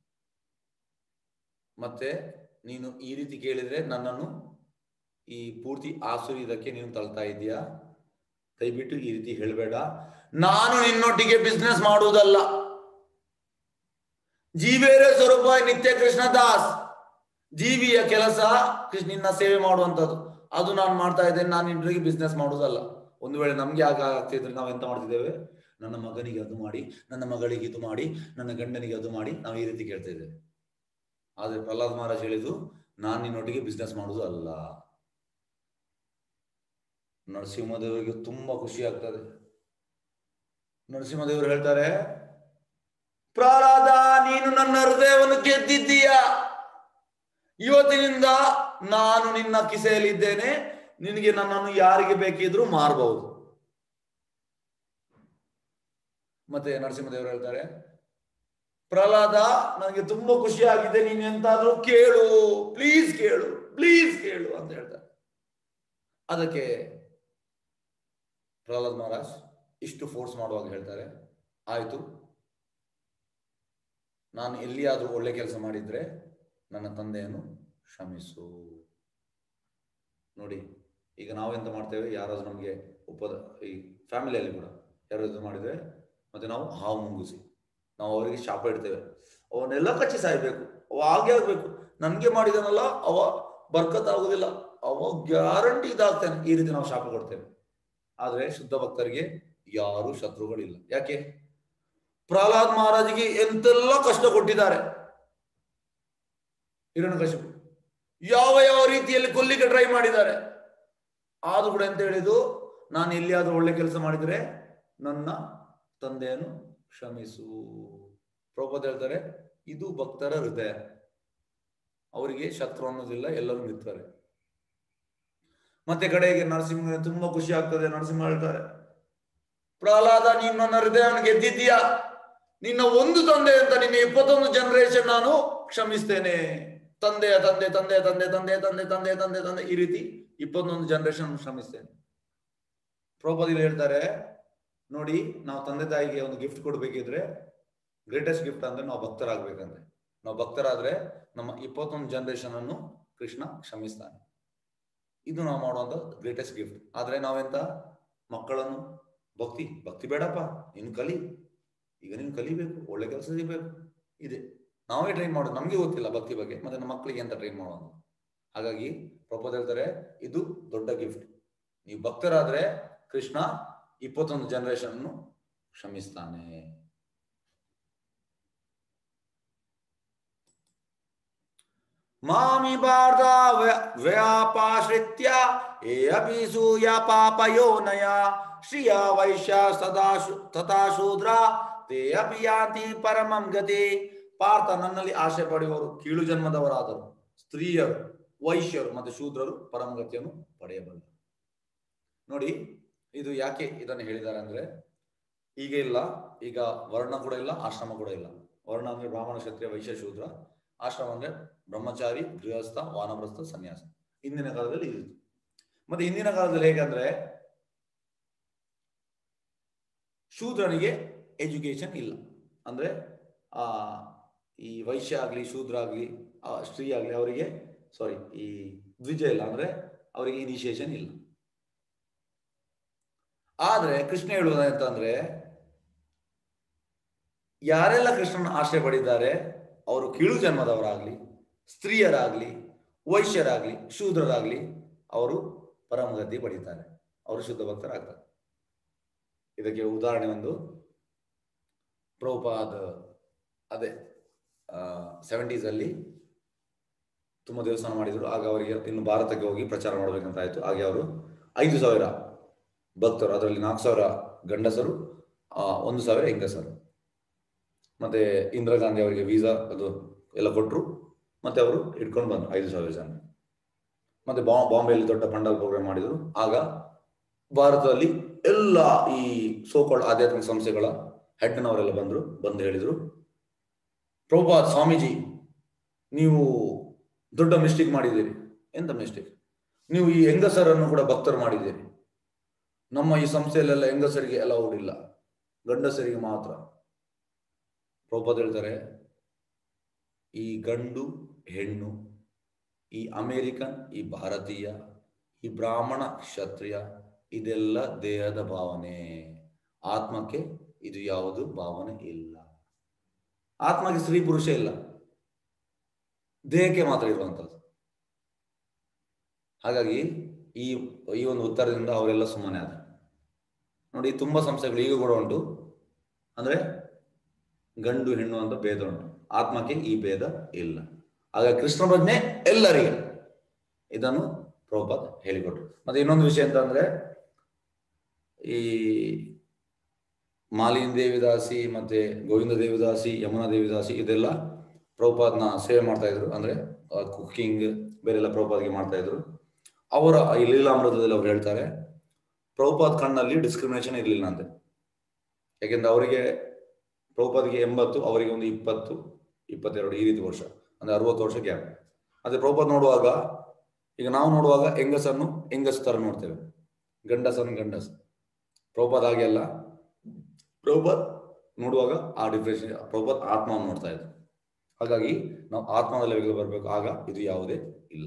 ಮತ್ತೆ ನೀನು ಈ ರೀತಿ ಕೇಳಿದ್ರೆ ನನ್ನನ್ನು ಈ ಪೂರ್ತಿ ಆಸುರಿ ಇದಕ್ಕೆ ನೀನು ತಳ್ತಾ ಇದೀಯಾ ದಯವಿಟ್ಟು ಈ ರೀತಿ ಹೇಳಬೇಡ ನಾನು ನಿನ್ನೊಟ್ಟಿಗೆ ಬಿಸ್ನೆಸ್ ಮಾಡುವುದಲ್ಲ ಜೀವೇರೇ ಸ್ವರೂಪ ನಿತ್ಯ ಕೃಷ್ಣ ದಾಸ್ ಜೀವಿಯ ಕೆಲಸ ಕೃಷ್ಣ ನಿನ್ನ ಸೇವೆ ಮಾಡುವಂಥದ್ದು ಅದು ನಾನು ಮಾಡ್ತಾ ಇದ್ದೇನೆ ನಾನು ನಿನ್ನೊಟ್ಟಿಗೆ ಬಿಸ್ನೆಸ್ ಮಾಡುವುದಲ್ಲ ಒಂದು ವೇಳೆ ನಮ್ಗೆ ಆಗ ಆಗ್ತಿದ್ರೆ ನಾವು ಎಂತ ಮಾಡ್ತಿದ್ದೇವೆ ನನ್ನ ಮಗನಿಗೆ ಅದು ಮಾಡಿ ನನ್ನ ಮಗಳಿಗೆ ಇದು ಮಾಡಿ ನನ್ನ ಗಂಡನಿಗೆ ಅದು ಮಾಡಿ ನಾವು ಈ ರೀತಿ ಕೇಳ್ತಾ ಇದ್ದೇವೆ ಆದ್ರೆ ಪ್ರಹ್ಲಾದ್ ಮಹಾರಾಜ್ ಹೇಳಿದ್ದು ನಾನು ನಿನ್ನೊಟ್ಟಿಗೆ ಬಿಸ್ನೆಸ್ ಮಾಡುವುದು ಅಲ್ಲ ನರಸಿಂಹದೇವರಿಗೆ ತುಂಬಾ ಖುಷಿ ಆಗ್ತದೆ ನರಸಿಂಹದೇವರು ಹೇಳ್ತಾರೆ ಪ್ರಹ್ಲಾದ ನೀನು ನನ್ನ ಹೃದಯವನ್ನು ಗೆದ್ದಿದ್ದೀಯ ಇವತ್ತಿನಿಂದ ನಾನು ನಿನ್ನ ಕಿಸೆಯಲ್ಲಿದ್ದೇನೆ ನಿನಗೆ ನನ್ನನ್ನು ಯಾರಿಗೆ ಬೇಕಿದ್ರೂ ಮಾರಬಹುದು ಮತ್ತೆ ನರಸಿಂಹದೇವರು ಹೇಳ್ತಾರೆ ಪ್ರಹ್ಲಾದ ನನಗೆ ತುಂಬಾ ಖುಷಿ ಆಗಿದೆ ನೀನು ಎಂತಾದ್ರೂ ಕೇಳು ಪ್ಲೀಸ್ ಕೇಳು ಪ್ಲೀಸ್ ಕೇಳು ಅಂತ ಹೇಳ್ತಾರೆ ಅದಕ್ಕೆ ಪ್ರಹ್ಲಾದ್ ಮಹಾರಾಜ್ ಇಷ್ಟು ಫೋರ್ಸ್ ಮಾಡುವಾಗ ಹೇಳ್ತಾರೆ ಆಯ್ತು ನಾನು ಎಲ್ಲಿಯಾದ್ರೂ ಒಳ್ಳೆ ಕೆಲಸ ಮಾಡಿದ್ರೆ ನನ್ನ ತಂದೆಯನ್ನು ಕ್ಷಮಿಸು ನೋಡಿ ಈಗ ನಾವೆಂತ ಮಾಡ್ತೇವೆ ಯಾರಾದ್ರೂ ನಮಗೆ ಒಪ್ಪದ ಈ ಫ್ಯಾಮಿಲಿಯಲ್ಲಿ ಕೂಡ ಯಾರಾದ್ರೂ ಮಾಡಿದ್ರೆ ಮತ್ತೆ ನಾವು ಹಾವು ಮುಂಗುಸಿ ನಾವು ಅವರಿಗೆ ಶಾಪ ಇಡ್ತೇವೆ ಅವನ್ನೆಲ್ಲ ಕಚ್ಚಿ ಸಾಯ್ಬೇಕು ಅವ ಹಾಗೆ ಆಗ್ಬೇಕು ನನ್ಗೆ ಮಾಡಿದನಲ್ಲ ಅವ ಬರ್ಕತ್ ಆಗುದಿಲ್ಲ ಅವ ಗ್ಯಾರಂಟಿ ಇದಾಗ್ತಾನೆ ಈ ರೀತಿ ನಾವು ಶಾಪ ಕೊಡ್ತೇವೆ ಆದ್ರೆ ಶುದ್ಧ ಭಕ್ತರಿಗೆ ಯಾರು ಶತ್ರುಗಳಿಲ್ಲ ಯಾಕೆ ಪ್ರಹ್ಲಾದ್ ಮಹಾರಾಜಿಗೆ ಎಂತೆಲ್ಲ ಕಷ್ಟ ಕೊಟ್ಟಿದ್ದಾರೆ ಹಿರಣ್ಯಕಶಿಪು ಯಾವ ಯಾವ ರೀತಿಯಲ್ಲಿ ಕೊಲ್ಲಿಕ್ಕೆ ಟ್ರೈ ಮಾಡಿದ್ದಾರೆ ಆದ್ರೂ ಕೂಡ ಎಂತ ಹೇಳಿದ್ದು ನಾನು ಎಲ್ಲಿಯಾದ್ರೂ ಒಳ್ಳೆ ಕೆಲಸ ಮಾಡಿದ್ರೆ ನನ್ನ ತಂದೆಯನ್ನು ಕ್ಷಮಿಸು ಪ್ರಭುಪಾದ ಹೇಳ್ತಾರೆ ಇದು ಭಕ್ತರ ಹೃದಯ ಅವರಿಗೆ ಶತ್ರು ಅನ್ನೋದಿಲ್ಲ ಎಲ್ಲರೂ ಮಿತ್ರರೇ ಮತ್ತೆ ಕಡೆಗೆ ನರಸಿಂಹ ತುಂಬಾ ಖುಷಿ ಆಗ್ತದೆ ನರಸಿಂಹ ಹೇಳ್ತಾರೆ ಪ್ರಹ್ಲಾದ ನೀನು ನನ್ನ ಹೃದಯವನ್ನು ಗೆದ್ದಿದ್ದೀಯಾ ನಿನ್ನ ಒಂದು ತಂದೆ ಅಂತ ನಿನ್ನ ಇಪ್ಪತ್ತೊಂದು ಜನರೇಷನ್ ನಾನು ಕ್ಷಮಿಸ್ತೇನೆ ತಂದೆಯ ತಂದೆ ತಂದೆ ತಂದೆ ತಂದೆ ತಂದೆ ತಂದೆ ತಂದೆ ತಂದೆ ಈ ರೀತಿ ಇಪ್ಪತ್ತೊಂದು ಜನರೇಷನ್ ಕ್ಷಮಿಸ್ತೇನೆ ಪ್ರಭುಪಾದಿಗಳು ಹೇಳ್ತಾರೆ ನೋಡಿ ನಾವು ತಂದೆ ತಾಯಿಗೆ ಒಂದು ಗಿಫ್ಟ್ ಕೊಡ್ಬೇಕಿದ್ರೆ ಗ್ರೇಟೆಸ್ಟ್ ಗಿಫ್ಟ್ ಅಂದ್ರೆ ನಾವು ಭಕ್ತರಾಗ್ಬೇಕಂದ್ರೆ ನಾವು ಭಕ್ತರಾದ್ರೆ ನಮ್ಮ ಇಪ್ಪತ್ತೊಂದು ಜನರೇಷನ್ ಅನ್ನು ಕೃಷ್ಣ ಕ್ಷಮಿಸ್ತಾನೆ ಇದು ನಾವು ಮಾಡುವಂತ ಗ್ರೇಟೆಸ್ಟ್ ಗಿಫ್ಟ್ ಆದ್ರೆ ನಾವೆಂತ ಮಕ್ಕಳನ್ನು ಭಕ್ತಿ ಭಕ್ತಿ ಬೇಡಪ್ಪ ನೀನು ಕಲಿ ಈಗ ನೀನು ಕಲಿಬೇಕು ಒಳ್ಳೆ ಕೆಲಸ ಸಿಗಬೇಕು ಇದೆ ನಾವೇ ಟ್ರೈನ್ ಮಾಡೋದು ನಮ್ಗೆ ಗೊತ್ತಿಲ್ಲ ಭಕ್ತಿ ಬಗ್ಗೆ ಮತ್ತೆ ನಮ್ಮ ಮಕ್ಕಳಿಗೆ ಅಂತ ಟ್ರೈನ್ ಮಾಡೋದು ಹಾಗಾಗಿ ಪ್ರಪೋಸ್ ಹೇಳ್ತಾರೆ ಇದು ದೊಡ್ಡ ಗಿಫ್ಟ್ ನೀವು ಭಕ್ತರಾದ್ರೆ ಕೃಷ್ಣ ಇಪ್ಪತ್ತೊಂದು ಜನರೇಷನ್ ಅನ್ನು ಕ್ಷಮಿಸ್ತಾನೆ ಮಾಮಿ ಬಾರ್ದ ವ್ಯಾಪಾಶ್ರಿತ್ಯ ಏ ಅಭಿಸೂಯ ಪಾಪಯೋನಯ ಶ್ರಿಯ ವೈಶ್ಯ ಸದಾ ಶು- ತಥಾ ಶೂದ್ರ ತೇ ಅಭಿಯಾಂತಿ ಪರಮಂ ಗತಿ ಪಾರ್ಥ ನನ್ನಲ್ಲಿ ಆಶೆ ಪಡೆಯುವವರು ಕೀಳು ಜನ್ಮದವರಾದರು ಸ್ತ್ರೀಯರು ವೈಶ್ಯರು ಮತ್ತು ಶೂದ್ರರು ಪರಮಗತಿಯನ್ನು ಪಡೆಯಬಲ್ಲರು ನೋಡಿ ಇದು ಯಾಕೆ ಇದನ್ನು ಹೇಳಿದ್ದಾರೆ ಅಂದ್ರೆ ಈಗ ಇಲ್ಲ ಈಗ ವರ್ಣ ಕೂಡ ಇಲ್ಲ ಆಶ್ರಮ ಕೂಡ ಇಲ್ಲ ವರ್ಣ ಅಂದ್ರೆ ಬ್ರಾಹ್ಮಣ ಕ್ಷತ್ರಿಯ ವೈಶ್ಯ ಶೂದ್ರ ಆಶ್ರಮ ಅಂದ್ರೆ ಬ್ರಹ್ಮಚಾರಿ ಗೃಹಸ್ಥ ವಾನಪ್ರಸ್ಥ ಸನ್ಯಾಸ ಇಂದಿನ ಕಾಲದಲ್ಲಿ ಇತ್ತು ಮತ್ತೆ ಹಿಂದಿನ ಕಾಲದಲ್ಲಿ ಹೇಗಂದ್ರೆ ಶೂದ್ರನಿಗೆ ಎಜುಕೇಶನ್ ಇಲ್ಲ ಅಂದ್ರೆ ಆ ಈ ವೈಶ್ಯ ಆಗ್ಲಿ ಶೂದ್ರ ಆಗ್ಲಿ ಆ ಸ್ತ್ರೀ ಆಗ್ಲಿ ಅವರಿಗೆ ಸಾರಿ ಈ ದ್ವಿಜ ಇಲ್ಲ ಅಂದ್ರೆ ಅವರಿಗೆ ಇನಿಷಿಯೇಷನ್ ಇಲ್ಲ ಆದ್ರೆ ಕೃಷ್ಣ ಹೇಳುವುದು ಅಂತಂದ್ರೆ ಯಾರೆಲ್ಲ ಕೃಷ್ಣನ ಆಶ್ರಯ ಪಡಿದ್ದಾರೆ ಅವರು ಕೀಳು ಜನ್ಮದವರಾಗ್ಲಿ ಸ್ತ್ರೀಯರಾಗ್ಲಿ ವೈಶ್ಯರಾಗ್ಲಿ ಶೂದ್ರರಾಗ್ಲಿ ಅವರು ಪರಮಗತಿ ಪಡೀತಾರೆ ಅವರು ಶುದ್ಧ ಭಕ್ತರಾಗ್ತಾರೆ ಇದಕ್ಕೆ ಉದಾಹರಣೆ ಒಂದು ಪ್ರಭುಪಾದ್ ಅದೇ ಸೆವೆಂಟೀಸ್ ಅಲ್ಲಿ ತುಂಬಾ ದೇವಸ್ಥಾನ ಮಾಡಿದ್ರು ಆಗ ಅವರಿಗೆ ಇನ್ನು ಭಾರತಕ್ಕೆ ಹೋಗಿ ಪ್ರಚಾರ ಮಾಡಬೇಕಂತ ಆಯ್ತು ಹಾಗೆ ಅವರು ಐದು ಸಾವಿರ ಭಕ್ತರು ಅದರಲ್ಲಿ ನಾಲ್ಕು ಸಾವಿರ ಗಂಡಸರು ಆ, ಒಂದು ಸಾವಿರ ಹೆಂಗಸರು ಮತ್ತೆ ಇಂದಿರಾ ಗಾಂಧಿ ಅವರಿಗೆ ವೀಸಾ ಅದು ಎಲ್ಲ ಕೊಟ್ಟರು ಮತ್ತೆ ಅವರು ಇಟ್ಕೊಂಡು ಬಂದ್ರು ಐದು ಸಾವಿರ ಜನ ಮತ್ತೆ ಬಾ ಬಾಂಬೆಯಲ್ಲಿ ದೊಡ್ಡ ಪಂಡಲ್ ಪ್ರೋಗ್ರಾಮ್ ಮಾಡಿದರು ಆಗ ಭಾರತದಲ್ಲಿ ಎಲ್ಲ ಈ ಸೋಕಾಲ್ಡ್ ಆಧ್ಯಾತ್ಮಿಕ ಸಂಸ್ಥೆಗಳ ಹೆಡ್ನವರೆಲ್ಲ ಬಂದರು ಬಂದು ಹೇಳಿದರು ಪ್ರಭುಪಾದ್ ಸ್ವಾಮೀಜಿ ನೀವು ದೊಡ್ಡ ಮಿಸ್ಟೇಕ್ ಮಾಡಿದ್ದೀರಿ ಎಂತ ಮಿಸ್ಟೇಕ್ ನೀವು ಈ ಹೆಂಗಸರನ್ನು ಕೂಡ ಭಕ್ತರು ಮಾಡಿದ್ದೀರಿ ನಮ್ಮ ಈ ಸಂಸ್ಥೆಯಲ್ಲೆಲ್ಲ ಹೆಂಗಸರಿಗೆ ಎಲ್ಲ ಇಲ್ಲ ಗಂಡಸರಿಗೆ ಮಾತ್ರ ಪ್ರಭುಪಾದ್ ಹೇಳ್ತಾರೆ ಈ ಗಂಡು ಹೆಣ್ಣು ಈ ಅಮೇರಿಕನ್ ಈ ಭಾರತೀಯ ಈ ಬ್ರಾಹ್ಮಣ ಕ್ಷತ್ರಿಯ ಇದೆಲ್ಲ ದೇಹದ ಭಾವನೆ ಆತ್ಮಕ್ಕೆ ಇದು ಯಾವುದು ಭಾವನೆ ಇಲ್ಲ ಆತ್ಮಕ್ಕೆ ಸ್ತ್ರೀ ಪುರುಷ ಇಲ್ಲ ದೇಹಕ್ಕೆ ಮಾತ್ರ ಇರುವಂಥದ್ದು ಹಾಗಾಗಿ ಈ ಈ ಒಂದು ಉತ್ತರದಿಂದ ಅವರೆಲ್ಲ ಸುಮ್ಮನೆ ಆದ ನೋಡಿ ತುಂಬಾ ಸಂಸ್ಥೆಗಳು ಈಗ ಕೂಡ ಉಂಟು ಅಂದ್ರೆ ಗಂಡು ಹೆಣ್ಣು ಅಂತ ಭೇದ ಉಂಟು ಆತ್ಮಕ್ಕೆ ಈ ಭೇದ ಇಲ್ಲ ಆಗ ಕೃಷ್ಣ ಪ್ರಜ್ಞೆ ಎಲ್ಲರಿಗೆ ಇದನ್ನು ಪ್ರಭುಪಾದ್ ಹೇಳಿಕೊಟ್ರು ಮತ್ತೆ ಇನ್ನೊಂದು ವಿಷಯ ಅಂತ ಅಂದ್ರೆ ಈ ಮಾಲಿನ್ ದೇವಿದಾಸಿ ಮತ್ತೆ ಗೋವಿಂದ ದೇವಿದಾಸಿ ಯಮುನಾ ದೇವಿದಾಸಿ ಇದೆಲ್ಲ ಪ್ರಭುಪಾದ್ನ ಸೇವೆ ಮಾಡ್ತಾ ಇದ್ರು ಅಂದ್ರೆ ಕುಕ್ಕಿಂಗ್ ಬೇರೆಲ್ಲ ಪ್ರಭುಪಾದ್ಗೆ ಮಾಡ್ತಾ ಇದ್ರು ಅವರ ಈ ಲೀಲಾಮೃತದಲ್ಲಿ ಅವ್ರು ಹೇಳ್ತಾರೆ ಪ್ರಭುಪಾದ್ ಕಣ್ಣಲ್ಲಿ ಡಿಸ್ಕ್ರಿಮಿನೇಷನ್ ಇರಲಿಲ್ಲ ಅಂತೆ ಯಾಕೆಂದ್ರೆ ಅವರಿಗೆ ಪ್ರಭುಪಾದ್ಗೆ ಎಂಬತ್ತು ಅವರಿಗೆ ಒಂದು ಇಪ್ಪತ್ತು ಇಪ್ಪತ್ತೆರಡು ಈ ರೀತಿ ವರ್ಷ ಅಂದ್ರೆ ಅರವತ್ತು ವರ್ಷ ಗ್ಯಾಪ್ ಅದೇ ಪ್ರಭುಪಾದ್ ನೋಡುವಾಗ ಈಗ ನಾವು ನೋಡುವಾಗ ಹೆಂಗಸನ್ನು ಹೆಂಗಸ್ ತರ ನೋಡ್ತೇವೆ ಗಂಡಸನ್ನು ಗಂಡಸ್ ಪ್ರಭುಪಾದ್ ಹಾಗೆ ಅಲ್ಲ ಪ್ರಭುಪಾದ್ ನೋಡುವಾಗ ಆ ಡಿಫ್ರೆನ್ಸ್ ಪ್ರಭುಪಾದ್ ಆತ್ಮವನ್ನು ನೋಡ್ತಾ ಇದ್ರು ಹಾಗಾಗಿ ನಾವು ಆತ್ಮದ ಲೆವೆಲ್ಗೆ ಬರಬೇಕು ಆಗ ಇದು ಯಾವುದೇ ಇಲ್ಲ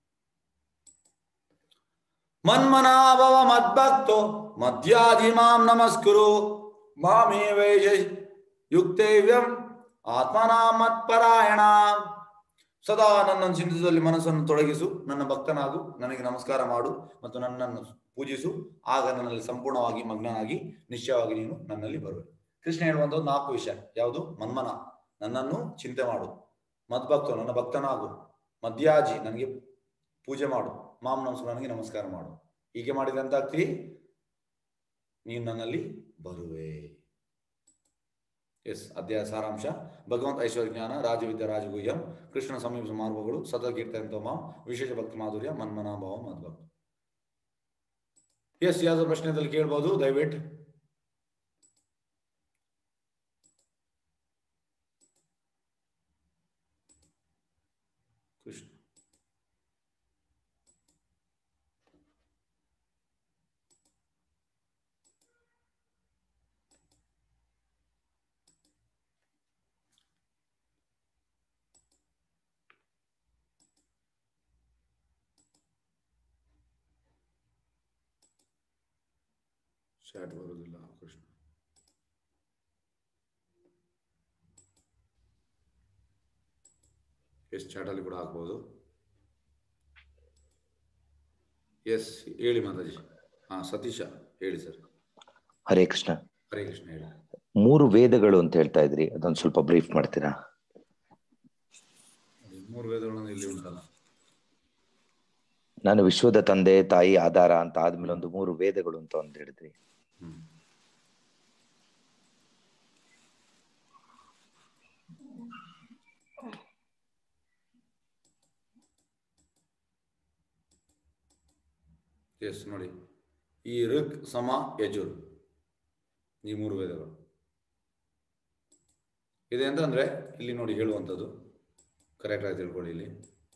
ಮನ್ಮನಾಭವ ಮದ್ಭಕ್ತೋ ಮಧ್ಯಾಧಿ ಮಾಂ ನಮಸ್ಕುರು ಮಾಮೇ ವೈಜ ಯುಕ್ತೇವ್ಯಂ ಆತ್ಮನಾ ಮತ್ಪರಾಯಣ ಸದಾ ನನ್ನನ್ನು ಚಿಂತಿಸದಲ್ಲಿ ಮನಸ್ಸನ್ನು ತೊಡಗಿಸು ನನ್ನ ಭಕ್ತನಾಗು ನನಗೆ ನಮಸ್ಕಾರ ಮಾಡು ಮತ್ತು ನನ್ನನ್ನು ಪೂಜಿಸು ಆಗ ನನ್ನಲ್ಲಿ ಸಂಪೂರ್ಣವಾಗಿ ಮಗ್ನನಾಗಿ ನಿಶ್ಚಯವಾಗಿ ನೀನು ನನ್ನಲ್ಲಿ ಬರುವೆ ಕೃಷ್ಣ ಹೇಳುವಂತ ನಾಲ್ಕು ವಿಷಯ ಯಾವುದು ಮನ್ಮನ ನನ್ನನ್ನು ಚಿಂತೆ ಮಾಡು ಮದ್ಭಕ್ತ ನನ್ನ ಭಕ್ತನಾಗು ಮಧ್ಯಾಜಿ ನನಗೆ ಪೂಜೆ ಮಾಡು ಮಾಮ್ ನಮಸ್ಕಾರ ನನಗೆ ನಮಸ್ಕಾರ ಮಾಡು ಹೀಗೆ ಮಾಡಿದ್ರೆ ಅಂತ ಆಗ್ತಿ ನೀನು ನನ್ನಲ್ಲಿ ಬರುವೆ ಎಸ್ ಅಧ್ಯಾಯ ಸಾರಾಂಶ ಭಗವಂತ ಐಶ್ವರ್ಯ ಜ್ಞಾನ ರಾಜವಿದ್ಯಾ ರಾಜಗುಹ್ಯಂ ಕೃಷ್ಣ ಸಮೀಪ ಮಾರ್ಗಗಳು ಸದಾ ಕೀರ್ತನ ಮಾಂ ವಿಶೇಷ ಭಕ್ತಿ ಮಾಧುರ್ಯ ಮನ್ಮನಾಭಾವ ಮದ್ಭಕ್ತ ಎಸ್ ಯಾವ್ದು ಪ್ರಶ್ನೆದಲ್ಲಿ ಕೇಳ್ಬೋದು ದಯವಿಟ್ಟು ಕೃಷ್ಣ ಚಾಟ್ ಬರುವುದಿಲ್ಲ ಕೃಷ್ಣ ಎಸ್ ಚಾಟಲ್ಲಿ ಕೂಡ ಹಾಕ್ಬೋದು ಎಸ್ ಹೇಳಿ ಮಾತಾಜಿ ಹಾ ಸತೀಶ ಹೇಳಿ ಸರ್ ಹರೇ ಕೃಷ್ಣ ಹರೇ ಕೃಷ್ಣ ಹೇಳಿ ಮೂರು ವೇದಗಳು ಅಂತ ಹೇಳ್ತಾ ಇದ್ರಿ ಅದೊಂದು ಸ್ವಲ್ಪ ಬ್ರೀಫ್ ಮಾಡ್ತೀರಾ ಮೂರು ವೇದಗಳನ್ನು ಇಲ್ಲಿ ಉಂಟಲ್ಲ ನಾನು ವಿಶ್ವದ ತಂದೆ ತಾಯಿ ಆಧಾರ ಅಂತ ಆದ್ಮೇಲೆ ಒಂದು ಮೂರು ವೇದಗಳು ಅಂತ ಒಂದು ಹೇಳಿದ್ರಿ ಹ್ಮ್ ಎಸ್ ನೋಡಿ ಈ ಋಕ್ ಸಮ ಯಜುರ್ ಈ ಮೂರು ವೇದಗಳು ಇದೆ ಅಂತಂದ್ರೆ ಇಲ್ಲಿ ನೋಡಿ ಹೇಳುವಂಥದ್ದು ಕರೆಕ್ಟ್ ಆಗಿ ತಿಳ್ಕೊಳ್ಳಿ ಇಲ್ಲಿ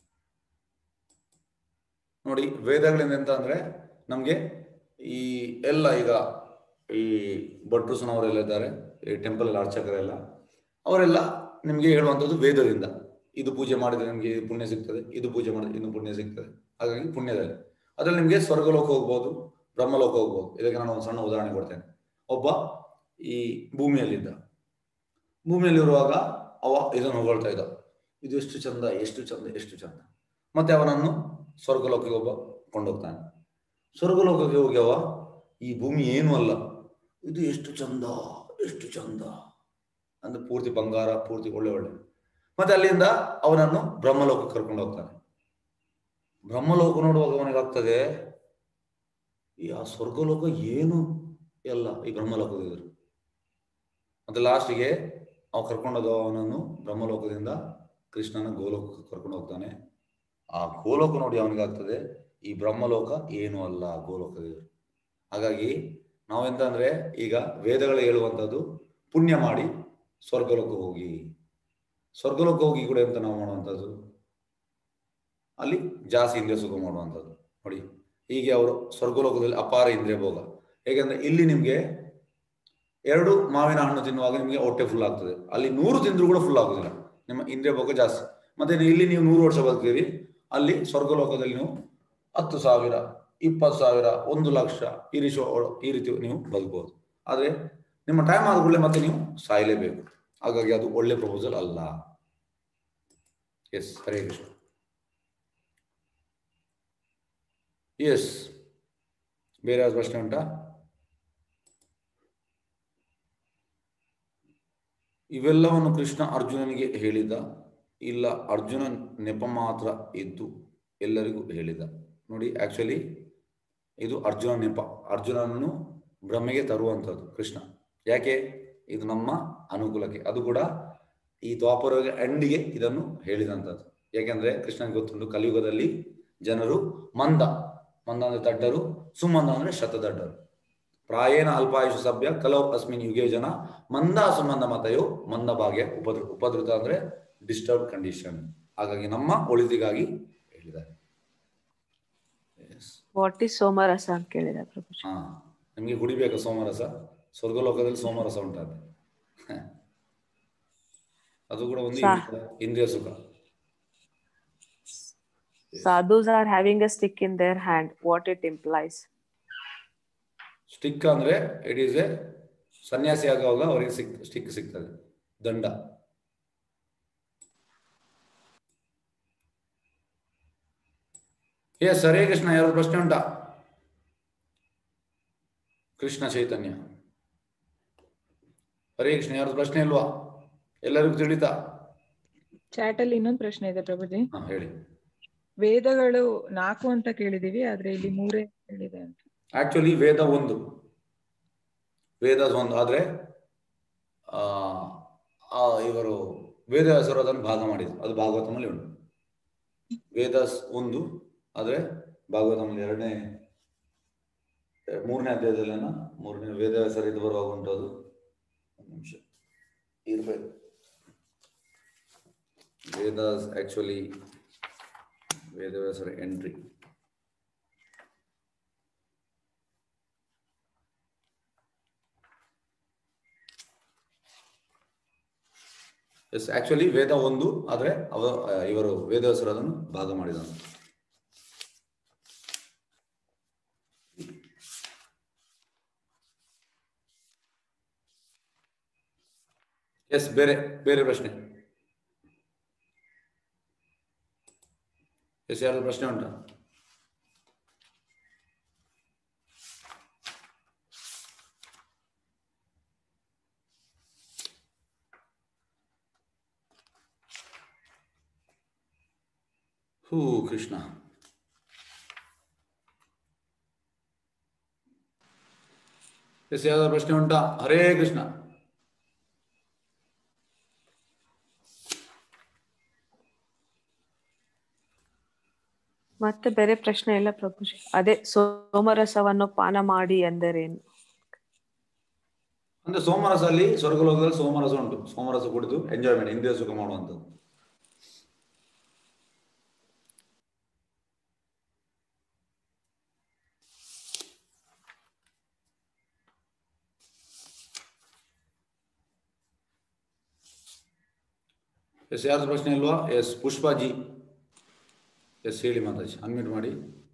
ನೋಡಿ ವೇದಗಳಿಂದ ಎಂತ ಅಂದ್ರೆ ನಮಗೆ ಈ ಎಲ್ಲ ಈಗ ಈ ಭಟ್ರುಸನವರೆಲ್ಲ ಇದ್ದಾರೆ ಈ ಟೆಂಪಲ್ ಅರ್ಚಕರೆಲ್ಲ ಅವರೆಲ್ಲ ನಿಮಗೆ ಹೇಳುವಂಥದ್ದು ವೇದದಿಂದ ಇದು ಪೂಜೆ ಮಾಡಿದ್ರೆ ನಿಮಗೆ ಇದು ಪುಣ್ಯ ಸಿಗ್ತದೆ ಇದು ಪೂಜೆ ಮಾಡಿದ್ರೆ ಇನ್ನು ಪುಣ್ಯ ಸಿಗ್ತದೆ ಹಾಗಾಗಿ ಪುಣ್ಯದಲ್ಲಿ ಅದ್ರಲ್ಲಿ ನಿಮಗೆ ಸ್ವರ್ಗಲೋಕ ಹೋಗ್ಬೋದು ಬ್ರಹ್ಮಲೋಕ ಹೋಗ್ಬೋದು ಇದಕ್ಕೆ ನಾನು ಒಂದು ಸಣ್ಣ ಉದಾಹರಣೆ ಕೊಡ್ತೇನೆ ಒಬ್ಬ ಈ ಭೂಮಿಯಲ್ಲಿದ್ದ ಭೂಮಿಯಲ್ಲಿರುವಾಗ ಅವ ಇದನ್ನು ಹೊಗಳ್ತಾ ಇದ್ದ ಇದು ಎಷ್ಟು ಚಂದ ಎಷ್ಟು ಚಂದ ಎಷ್ಟು ಚಂದ ಮತ್ತೆ ಅವನನ್ನು ಸ್ವರ್ಗಲೋಕಕ್ಕೆ ಒಬ್ಬ ಕೊಂಡೋಗ್ತಾನೆ ಸ್ವರ್ಗಲೋಕಕ್ಕೆ ಹೋಗಿ ಅವ ಈ ಭೂಮಿ ಏನೂ ಅಲ್ಲ ಇದು ಎಷ್ಟು ಚಂದ ಎಷ್ಟು ಚಂದ ಅಂದ್ರೆ ಪೂರ್ತಿ ಬಂಗಾರ ಪೂರ್ತಿ ಒಳ್ಳೆ ಒಳ್ಳೆ ಮತ್ತೆ ಅಲ್ಲಿಂದ ಅವನನ್ನು ಬ್ರಹ್ಮಲೋಕಕ್ಕೆ ಕರ್ಕೊಂಡು ಹೋಗ್ತಾನೆ ಬ್ರಹ್ಮಲೋಕ ನೋಡುವಾಗ ಅವನಿಗೆ ಆಗ್ತದೆ ಈ ಆ ಸ್ವರ್ಗಲೋಕ ಏನು ಎಲ್ಲ ಈ ಬ್ರಹ್ಮಲೋಕದ ಎದುರು ಮತ್ತೆ ಲಾಸ್ಟಿಗೆ ಅವ ಕರ್ಕೊಂಡೋಗ ಅವನನ್ನು ಬ್ರಹ್ಮಲೋಕದಿಂದ ಕೃಷ್ಣನ ಗೋಲೋಕಕ್ಕೆ ಕರ್ಕೊಂಡು ಹೋಗ್ತಾನೆ ಆ ಗೋಲೋಕ ನೋಡಿ ಅವನಿಗಾಗ್ತದೆ ಈ ಬ್ರಹ್ಮಲೋಕ ಏನು ಅಲ್ಲ ಗೋಲೋಕದ ಹಾಗಾಗಿ ನಾವೆಂತ ಅಂದ್ರೆ ಈಗ ವೇದಗಳು ಹೇಳುವಂಥದ್ದು ಪುಣ್ಯ ಮಾಡಿ ಸ್ವರ್ಗಲೋಕ ಹೋಗಿ ಸ್ವರ್ಗಲೋಕ ಹೋಗಿ ಕೂಡ ಎಂತ ನಾವು ಮಾಡುವಂಥದ್ದು ಅಲ್ಲಿ ಜಾಸ್ತಿ ಇಂದ್ರಿಯ ಸುಖ ಮಾಡುವಂಥದ್ದು ನೋಡಿ ಹೀಗೆ ಅವರು ಸ್ವರ್ಗಲೋಕದಲ್ಲಿ ಅಪಾರ ಇಂದ್ರಿಯ ಭೋಗ ಹೇಗೆಂದ್ರೆ ಇಲ್ಲಿ ನಿಮಗೆ ಎರಡು ಮಾವಿನ ಹಣ್ಣು ತಿನ್ನುವಾಗ ನಿಮಗೆ ಹೊಟ್ಟೆ ಫುಲ್ ಆಗ್ತದೆ ಅಲ್ಲಿ ನೂರು ತಿಂದ್ರು ಕೂಡ ಫುಲ್ ಆಗುದಿಲ್ಲ ನಿಮ್ಮ ಇಂದ್ರಿಯ ಭೋಗ ಜಾಸ್ತಿ ಮತ್ತೆ ನೀವು ಇಲ್ಲಿ ನೀವು ನೂರು ವರ್ಷ ಬದುಕ್ತೀರಿ ಅಲ್ಲಿ ಸ್ವರ್ಗಲೋಕದಲ್ಲಿ ನೀವು ಹತ್ತು ಸಾವಿರ ಇಪ್ಪತ್ತು ಸಾವಿರ ಒಂದು ಲಕ್ಷ ಈ ರೀತಿ ಈ ರೀತಿ ನೀವು ಬದುಕಬಹುದು ಆದರೆ ನಿಮ್ಮ ಟೈಮ್ ಆದ ಕೂಡಲೇ ಮತ್ತೆ ನೀವು ಸಾಯಲೇಬೇಕು ಹಾಗಾಗಿ ಅದು ಒಳ್ಳೆ ಪ್ರಪೋಸಲ್ ಅಲ್ಲ ಎಸ್ ಹರೇ ಕೃಷ್ಣ ಎಸ್ ಬೇರೆ ಯಾವ್ದು ಪ್ರಶ್ನೆ ಉಂಟಾ ಇವೆಲ್ಲವನ್ನು ಕೃಷ್ಣ ಅರ್ಜುನನಿಗೆ ಹೇಳಿದ ಇಲ್ಲ ಅರ್ಜುನ ನೆಪ ಮಾತ್ರ ಇದ್ದು ಎಲ್ಲರಿಗೂ ಹೇಳಿದ ನೋಡಿ ಆಕ್ಚುಲಿ ಇದು ಅರ್ಜುನ ನೆಪ ಅರ್ಜುನನನ್ನು ಭ್ರಮೆಗೆ ತರುವಂಥದ್ದು ಕೃಷ್ಣ ಯಾಕೆ ಇದು ನಮ್ಮ ಅನುಕೂಲಕ್ಕೆ ಅದು ಕೂಡ ಈ ದ್ವಾಪರ ಎಂಡಿಗೆ ಇದನ್ನು ಹೇಳಿದಂಥದ್ದು ಯಾಕೆಂದ್ರೆ ಕೃಷ್ಣನಿಗೆ ಗೊತ್ತುಂಟು ಕಲಿಯುಗದಲ್ಲಿ ಜನರು ಮಂದ ಮಂದ ಅಂದ್ರೆ ದಡ್ಡರು ಸುಮಂದ ಅಂದ್ರೆ ಶತದಡ್ಡರು ಪ್ರಾಯೇಣ ಅಲ್ಪಾಯುಷ ಸಭ್ಯ ಕಲೋ ಅಸ್ಮಿನ್ ಯುಗೆ ಜನ ಮಂದ ಸುಮಂದ ಮತಯೋ ಮಂದ ಭಾಗ್ಯ ಉಪದ್ರ ಉಪದ್ರುತ ಅಂದ್ರೆ ಡಿಸ್ಟರ್ಬ್ ಕಂಡೀಷನ್ ಹಾಗಾಗಿ ನಮ್ಮ ಒಳಿತಿಗಾಗಿ ಹೇಳಿದ್ದಾರೆ Yes. ವಾಟ್ ಈಸ್ ಸೋಮರಸ ಅಂತ ಕೇಳಿದ ಪ್ರಭುಜಿ ಹಾ ನಿಮಗೆ ಕುಡಿಬೇಕಾ ಸೋಮರಸ ಸ್ವರ್ಗಲೋಕದಲ್ಲಿ ಸೋಮರಸ ಉಂಟಾದೆ ಅದು ಕೂಡ ಒಂದು ಸಾ- ಇಂದ್ರಿಯ- ಇಂದ್ರಿಯ ಸುಖ sadhus are having a stick in their hand what it implies stick ಅಂದ್ರೆ ಇಟ್ ಈಸ್ ಎ ಸನ್ಯಾಸಿ ಆಗುವಾಗ ಅವರಿಗೆ ಸಿಕ್ ಸ್ಟಿಕ್ ಸಿಗ್ತದೆ ದಂಡ ಎಸ್ ಹರೇ ಕೃಷ್ಣ ಯಾರು ಪ್ರಶ್ನೆ ಉಂಟಾ ಕೃಷ್ಣ ಚೈತನ್ಯ ಹರೇ ಕೃಷ್ಣ ಯಾರು ಪ್ರಶ್ನೆ ಇಲ್ವಾ ಎಲ್ಲರಿಗೂ ತಿಳಿತಾ ಚಾಟ್ ಅಲ್ಲಿ ಇನ್ನೊಂದು ಪ್ರಶ್ನೆ ಇದೆ ಪ್ರಭುಜಿ ಹಾ ಹೇಳಿ ವೇದಗಳು ನಾಲ್ಕು ಅಂತ ಕೇಳಿದೀವಿ ಆದ್ರೆ ಇಲ್ಲಿ ಮೂರೇ ಹೇಳಿದೆ ಅಂತ ಆಕ್ಚುಲಿ ವೇದ ಒಂದು ವೇದ ಒಂದು ಆದ್ರೆ ಆ ಆ ಇವರು ವೇದ ಹೆಸರು ಅದನ್ನು ಭಾಗ ಮಾಡಿದ್ರು ಅದು ಭಾಗವತಮಲ್ಲಿ ಉಂಟು ವೇದ ಒಂದು ಆದ್ರೆ ಭಾಗವತಮಲ್ಲಿ ಎರಡನೇ ಮೂರನೇ ಅಧ್ಯಾಯದಲ್ಲಿ ಮೂರನೇ ವೇದ ಹೆಸರು ಇದು ಬರುವಾಗ ಉಂಟು ಅದು ಒಂದು ನಿಮಿಷ ಇರ್ಬೇಕು ವೇದ ಆಕ್ಚುಲಿ ವೇದ ಹೆಸರು ಎಂಟ್ರಿ ಎಸ್ ಆಕ್ಚುಲಿ ವೇದ ಒಂದು ಆದ್ರೆ ಅವ ಇವರು ವೇದ ಹೆಸರು ಅದನ್ನು ಭಾಗ ಮಾಡಿದನು ಎಸ್ ಬೇರೆ ಬೇರೆ ಪ್ರಶ್ನೆ ಎಸ್ ಯಾರು ಪ್ರಶ್ನೆ ಉಂಟಾ ಹೂ ಕೃಷ್ಣ ಎಸ್ ಯಾವ್ದಾದ್ರು ಪ್ರಶ್ನೆ ಉಂಟಾ ಹರೇ ಕೃಷ್ಣ ಮತ್ತೆ ಬೇರೆ ಪ್ರಶ್ನೆ ಇಲ್ಲ ಪ್ರಭುಜಿ ಅದೇ ಸೋಮರಸವನ್ನು ಪಾನ ಮಾಡಿ ಎಂದರೇನು ಅಂದ್ರೆ ಸೋಮರಸ ಅಲ್ಲಿ ಸ್ವರ್ಗಲೋಕದಲ್ಲಿ ಸೋಮರಸ ಉಂಟು ಸೋಮರಸ ಕುಡಿದು ಎಂಜಾಯ್ಮೆಂಟ್ ಇಂದ್ರಿಯ ಸುಖ ಮಾಡುವಂಥದ್ದು ಎಸ್ ಯಾರ್ದು ಪ್ರಶ್ನೆ ಇಲ್ವಾ ಎಸ್ ಪುಷ್ಪಾಜಿ ಎಸ್ ಹೇಳಿ ಮಾತಾಜಿ ಅನ್ಮ್ಯೂಟ್ ಮಾಡಿ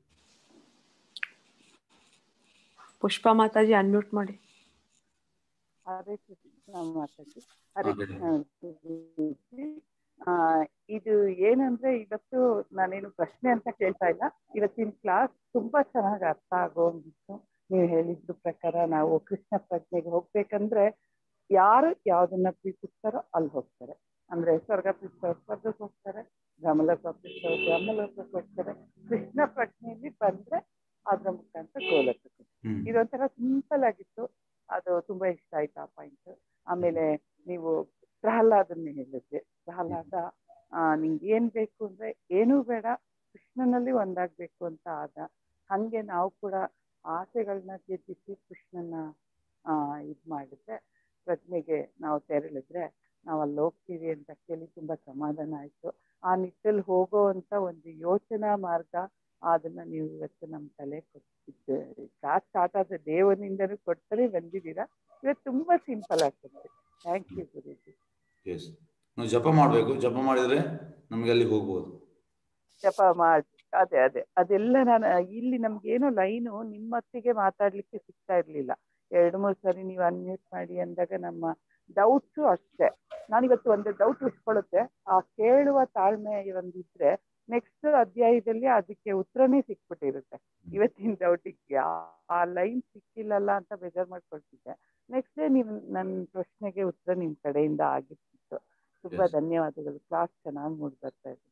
ಪುಷ್ಪ ಮಾತಾಜಿ ಅನ್ಮ್ಯೂಟ್ ಮಾಡಿ ಹರೇ ಕೃಷ್ಣ ಮಾತಾಡಿ ಹರೇ ಹಾ, ಕೃಷ್ಣ ಗುರೂಜಿ. ಆ, ಇದು ಏನಂದ್ರೆ ಇವತ್ತು ನಾನೇನು ಪ್ರಶ್ನೆ ಅಂತ ಕೇಳ್ತಾ ಇಲ್ಲ ಇವತ್ತಿನ ಕ್ಲಾಸ್ ತುಂಬಾ ಚೆನ್ನಾಗಿ ಅರ್ಥ ಆಗೋಂಗಿತ್ತು ನೀವು ಹೇಳಿದ್ರ ಪ್ರಕಾರ ನಾವು ಕೃಷ್ಣ ಪ್ರಜ್ಞೆಗೆ ಹೋಗ್ಬೇಕಂದ್ರೆ ಯಾರು ಯಾವ್ದನ್ನ ಪ್ರೀತಿಸ್ತಾರೋ ಅಲ್ಲಿ ಹೋಗ್ತಾರೆ ಅಂದ್ರೆ ಸ್ವರ್ಗ ಪ್ರೀತಿಸೋರು ಸ್ವರ್ಗಕ್ಕೆ ಹೋಗ್ತಾರೆ ಬ್ರಹ್ಮಲೋಕ ಪ್ರೀತಿಸೋರು ಬ್ರಹ್ಮಲೋಕಕ್ಕೆ ಹೋಗ್ತಾರೆ ಕೃಷ್ಣ ಪ್ರಜ್ಞೆಯಲ್ಲಿ ಬಂದ್ರೆ ಅದ್ರ ಮುಖಾಂತರ ಗೋಲಕಕ್ಕೆ ಹ್ಮ್ ಇದೊಂಥರ ಸಿಂಪಲ್ ಆಗಿತ್ತು ಅದು ತುಂಬಾ ಇಷ್ಟ ಆಯ್ತು ಆ ಪಾಯಿಂಟ್ ಆಮೇಲೆ ನೀವು ಪ್ರಹ್ಲಾದನ್ನ ಹೇಳಿದ್ರಿ ಪ್ರಹ್ಲಾದ ಆ ನಿಂಗೆ ಏನ್ ಬೇಕು ಅಂದ್ರೆ ಏನೂ ಬೇಡ ಕೃಷ್ಣನಲ್ಲಿ ಒಂದಾಗ್ಬೇಕು ಅಂತ ಆದ ಹಂಗೆ ನಾವು ಕೂಡ ಆಸೆಗಳನ್ನ ತ್ಯಜಿಸಿ ಕೃಷ್ಣನ ಆ ಇದ್ ಮಾಡಿದ್ರೆ ಪ್ರಜ್ಞೆಗೆ ನಾವು ತೆರಳಿದ್ರೆ ನಾವು ಅಲ್ಲಿ ಹೋಗ್ತೀವಿ ಅಂತ ಕೇಳಿ ತುಂಬಾ ಸಮಾಧಾನ ಆಯ್ತು ಆ ನಿಟ್ಟಲ್ಲಿ ಹೋಗೋ ಅಂತ ಒಂದು ಯೋಚನಾ ಮಾರ್ಗ ಅದನ್ನ ನೀವು ಇವತ್ತು ನಮ್ಮ ತಲೆ ಕೊಟ್ಟಿದ್ದೆ ಕ್ಲಾಸ್ ಸ್ಟಾರ್ಟ್ ಆದ ದೇವನಿಂದನೂ ಕೊಡ್ತಾರೆ ಬಂದಿದ್ದೀರಾ ಇವತ್ತು ತುಂಬಾ ಸಿಂಪಲ್ ಆಗ್ತದೆ ಥ್ಯಾಂಕ್ ಯು ಗುರುಜಿ ಎಸ್ ನಾವು ಜಪ ಮಾಡಬೇಕು ಜಪ ಮಾಡಿದರೆ ನಮಗೆ ಅಲ್ಲಿ ಹೋಗ್ಬೋದು ಜಪ ಮಾಡಿ ಅದೇ ಅದೇ ಅದೆಲ್ಲ ನಾನು ಇಲ್ಲಿ ನಮ್ಗೇನೋ ಲೈನು ನಿಮ್ಮೊತ್ತಿಗೆ ಮಾತಾಡ್ಲಿಕ್ಕೆ ಸಿಗ್ತಾ ಇರ್ಲಿಲ್ಲ ಎರಡು ಮೂರು ಸರಿ ನೀವು ಅನ್ಮ್ಯೂಟ್ ಮಾಡಿ ಅಂದಾಗ ನಮ್ಮ ಡೌಟ್ಸು ಅಷ್ಟೇ ನಾನಿವತ್ತು ಒಂದು ಡೌಟ್ ಉಟ್ಕೊಳ್ಳುತ್ತೆ ಆ ಕೇಳುವ ತಾಳ್ಮೆ ಒಂದಿದ್ರೆ ನೆಕ್ಸ್ಟ್ ಅಧ್ಯಾಯದಲ್ಲಿ ಅದಕ್ಕೆ ಉತ್ತರನೇ ಸಿಕ್ಬಿಟ್ಟಿರುತ್ತೆ ಇವತ್ತಿನ ಡೌಟಿಗೆ ಆ ಲೈನ್ ಸಿಕ್ಕಿಲ್ಲಲ್ಲ ಅಂತ ಬೇಜಾರ್ ಮಾಡ್ಕೊಳ್ತಿದ್ದೆ ನೆಕ್ಸ್ಟ್ ಡೇ ನೀವು ನನ್ನ ಪ್ರಶ್ನೆಗೆ ಉತ್ತರ ನಿಮ್ ಕಡೆಯಿಂದ ಆಗಿರ್ತಿತ್ತು ತುಂಬಾ Yes. ಧನ್ಯವಾದಗಳು ಕ್ಲಾಸ್ ಚೆನ್ನಾಗಿ ಮೂಡ್ ಬರ್ತಾ ಇದೆ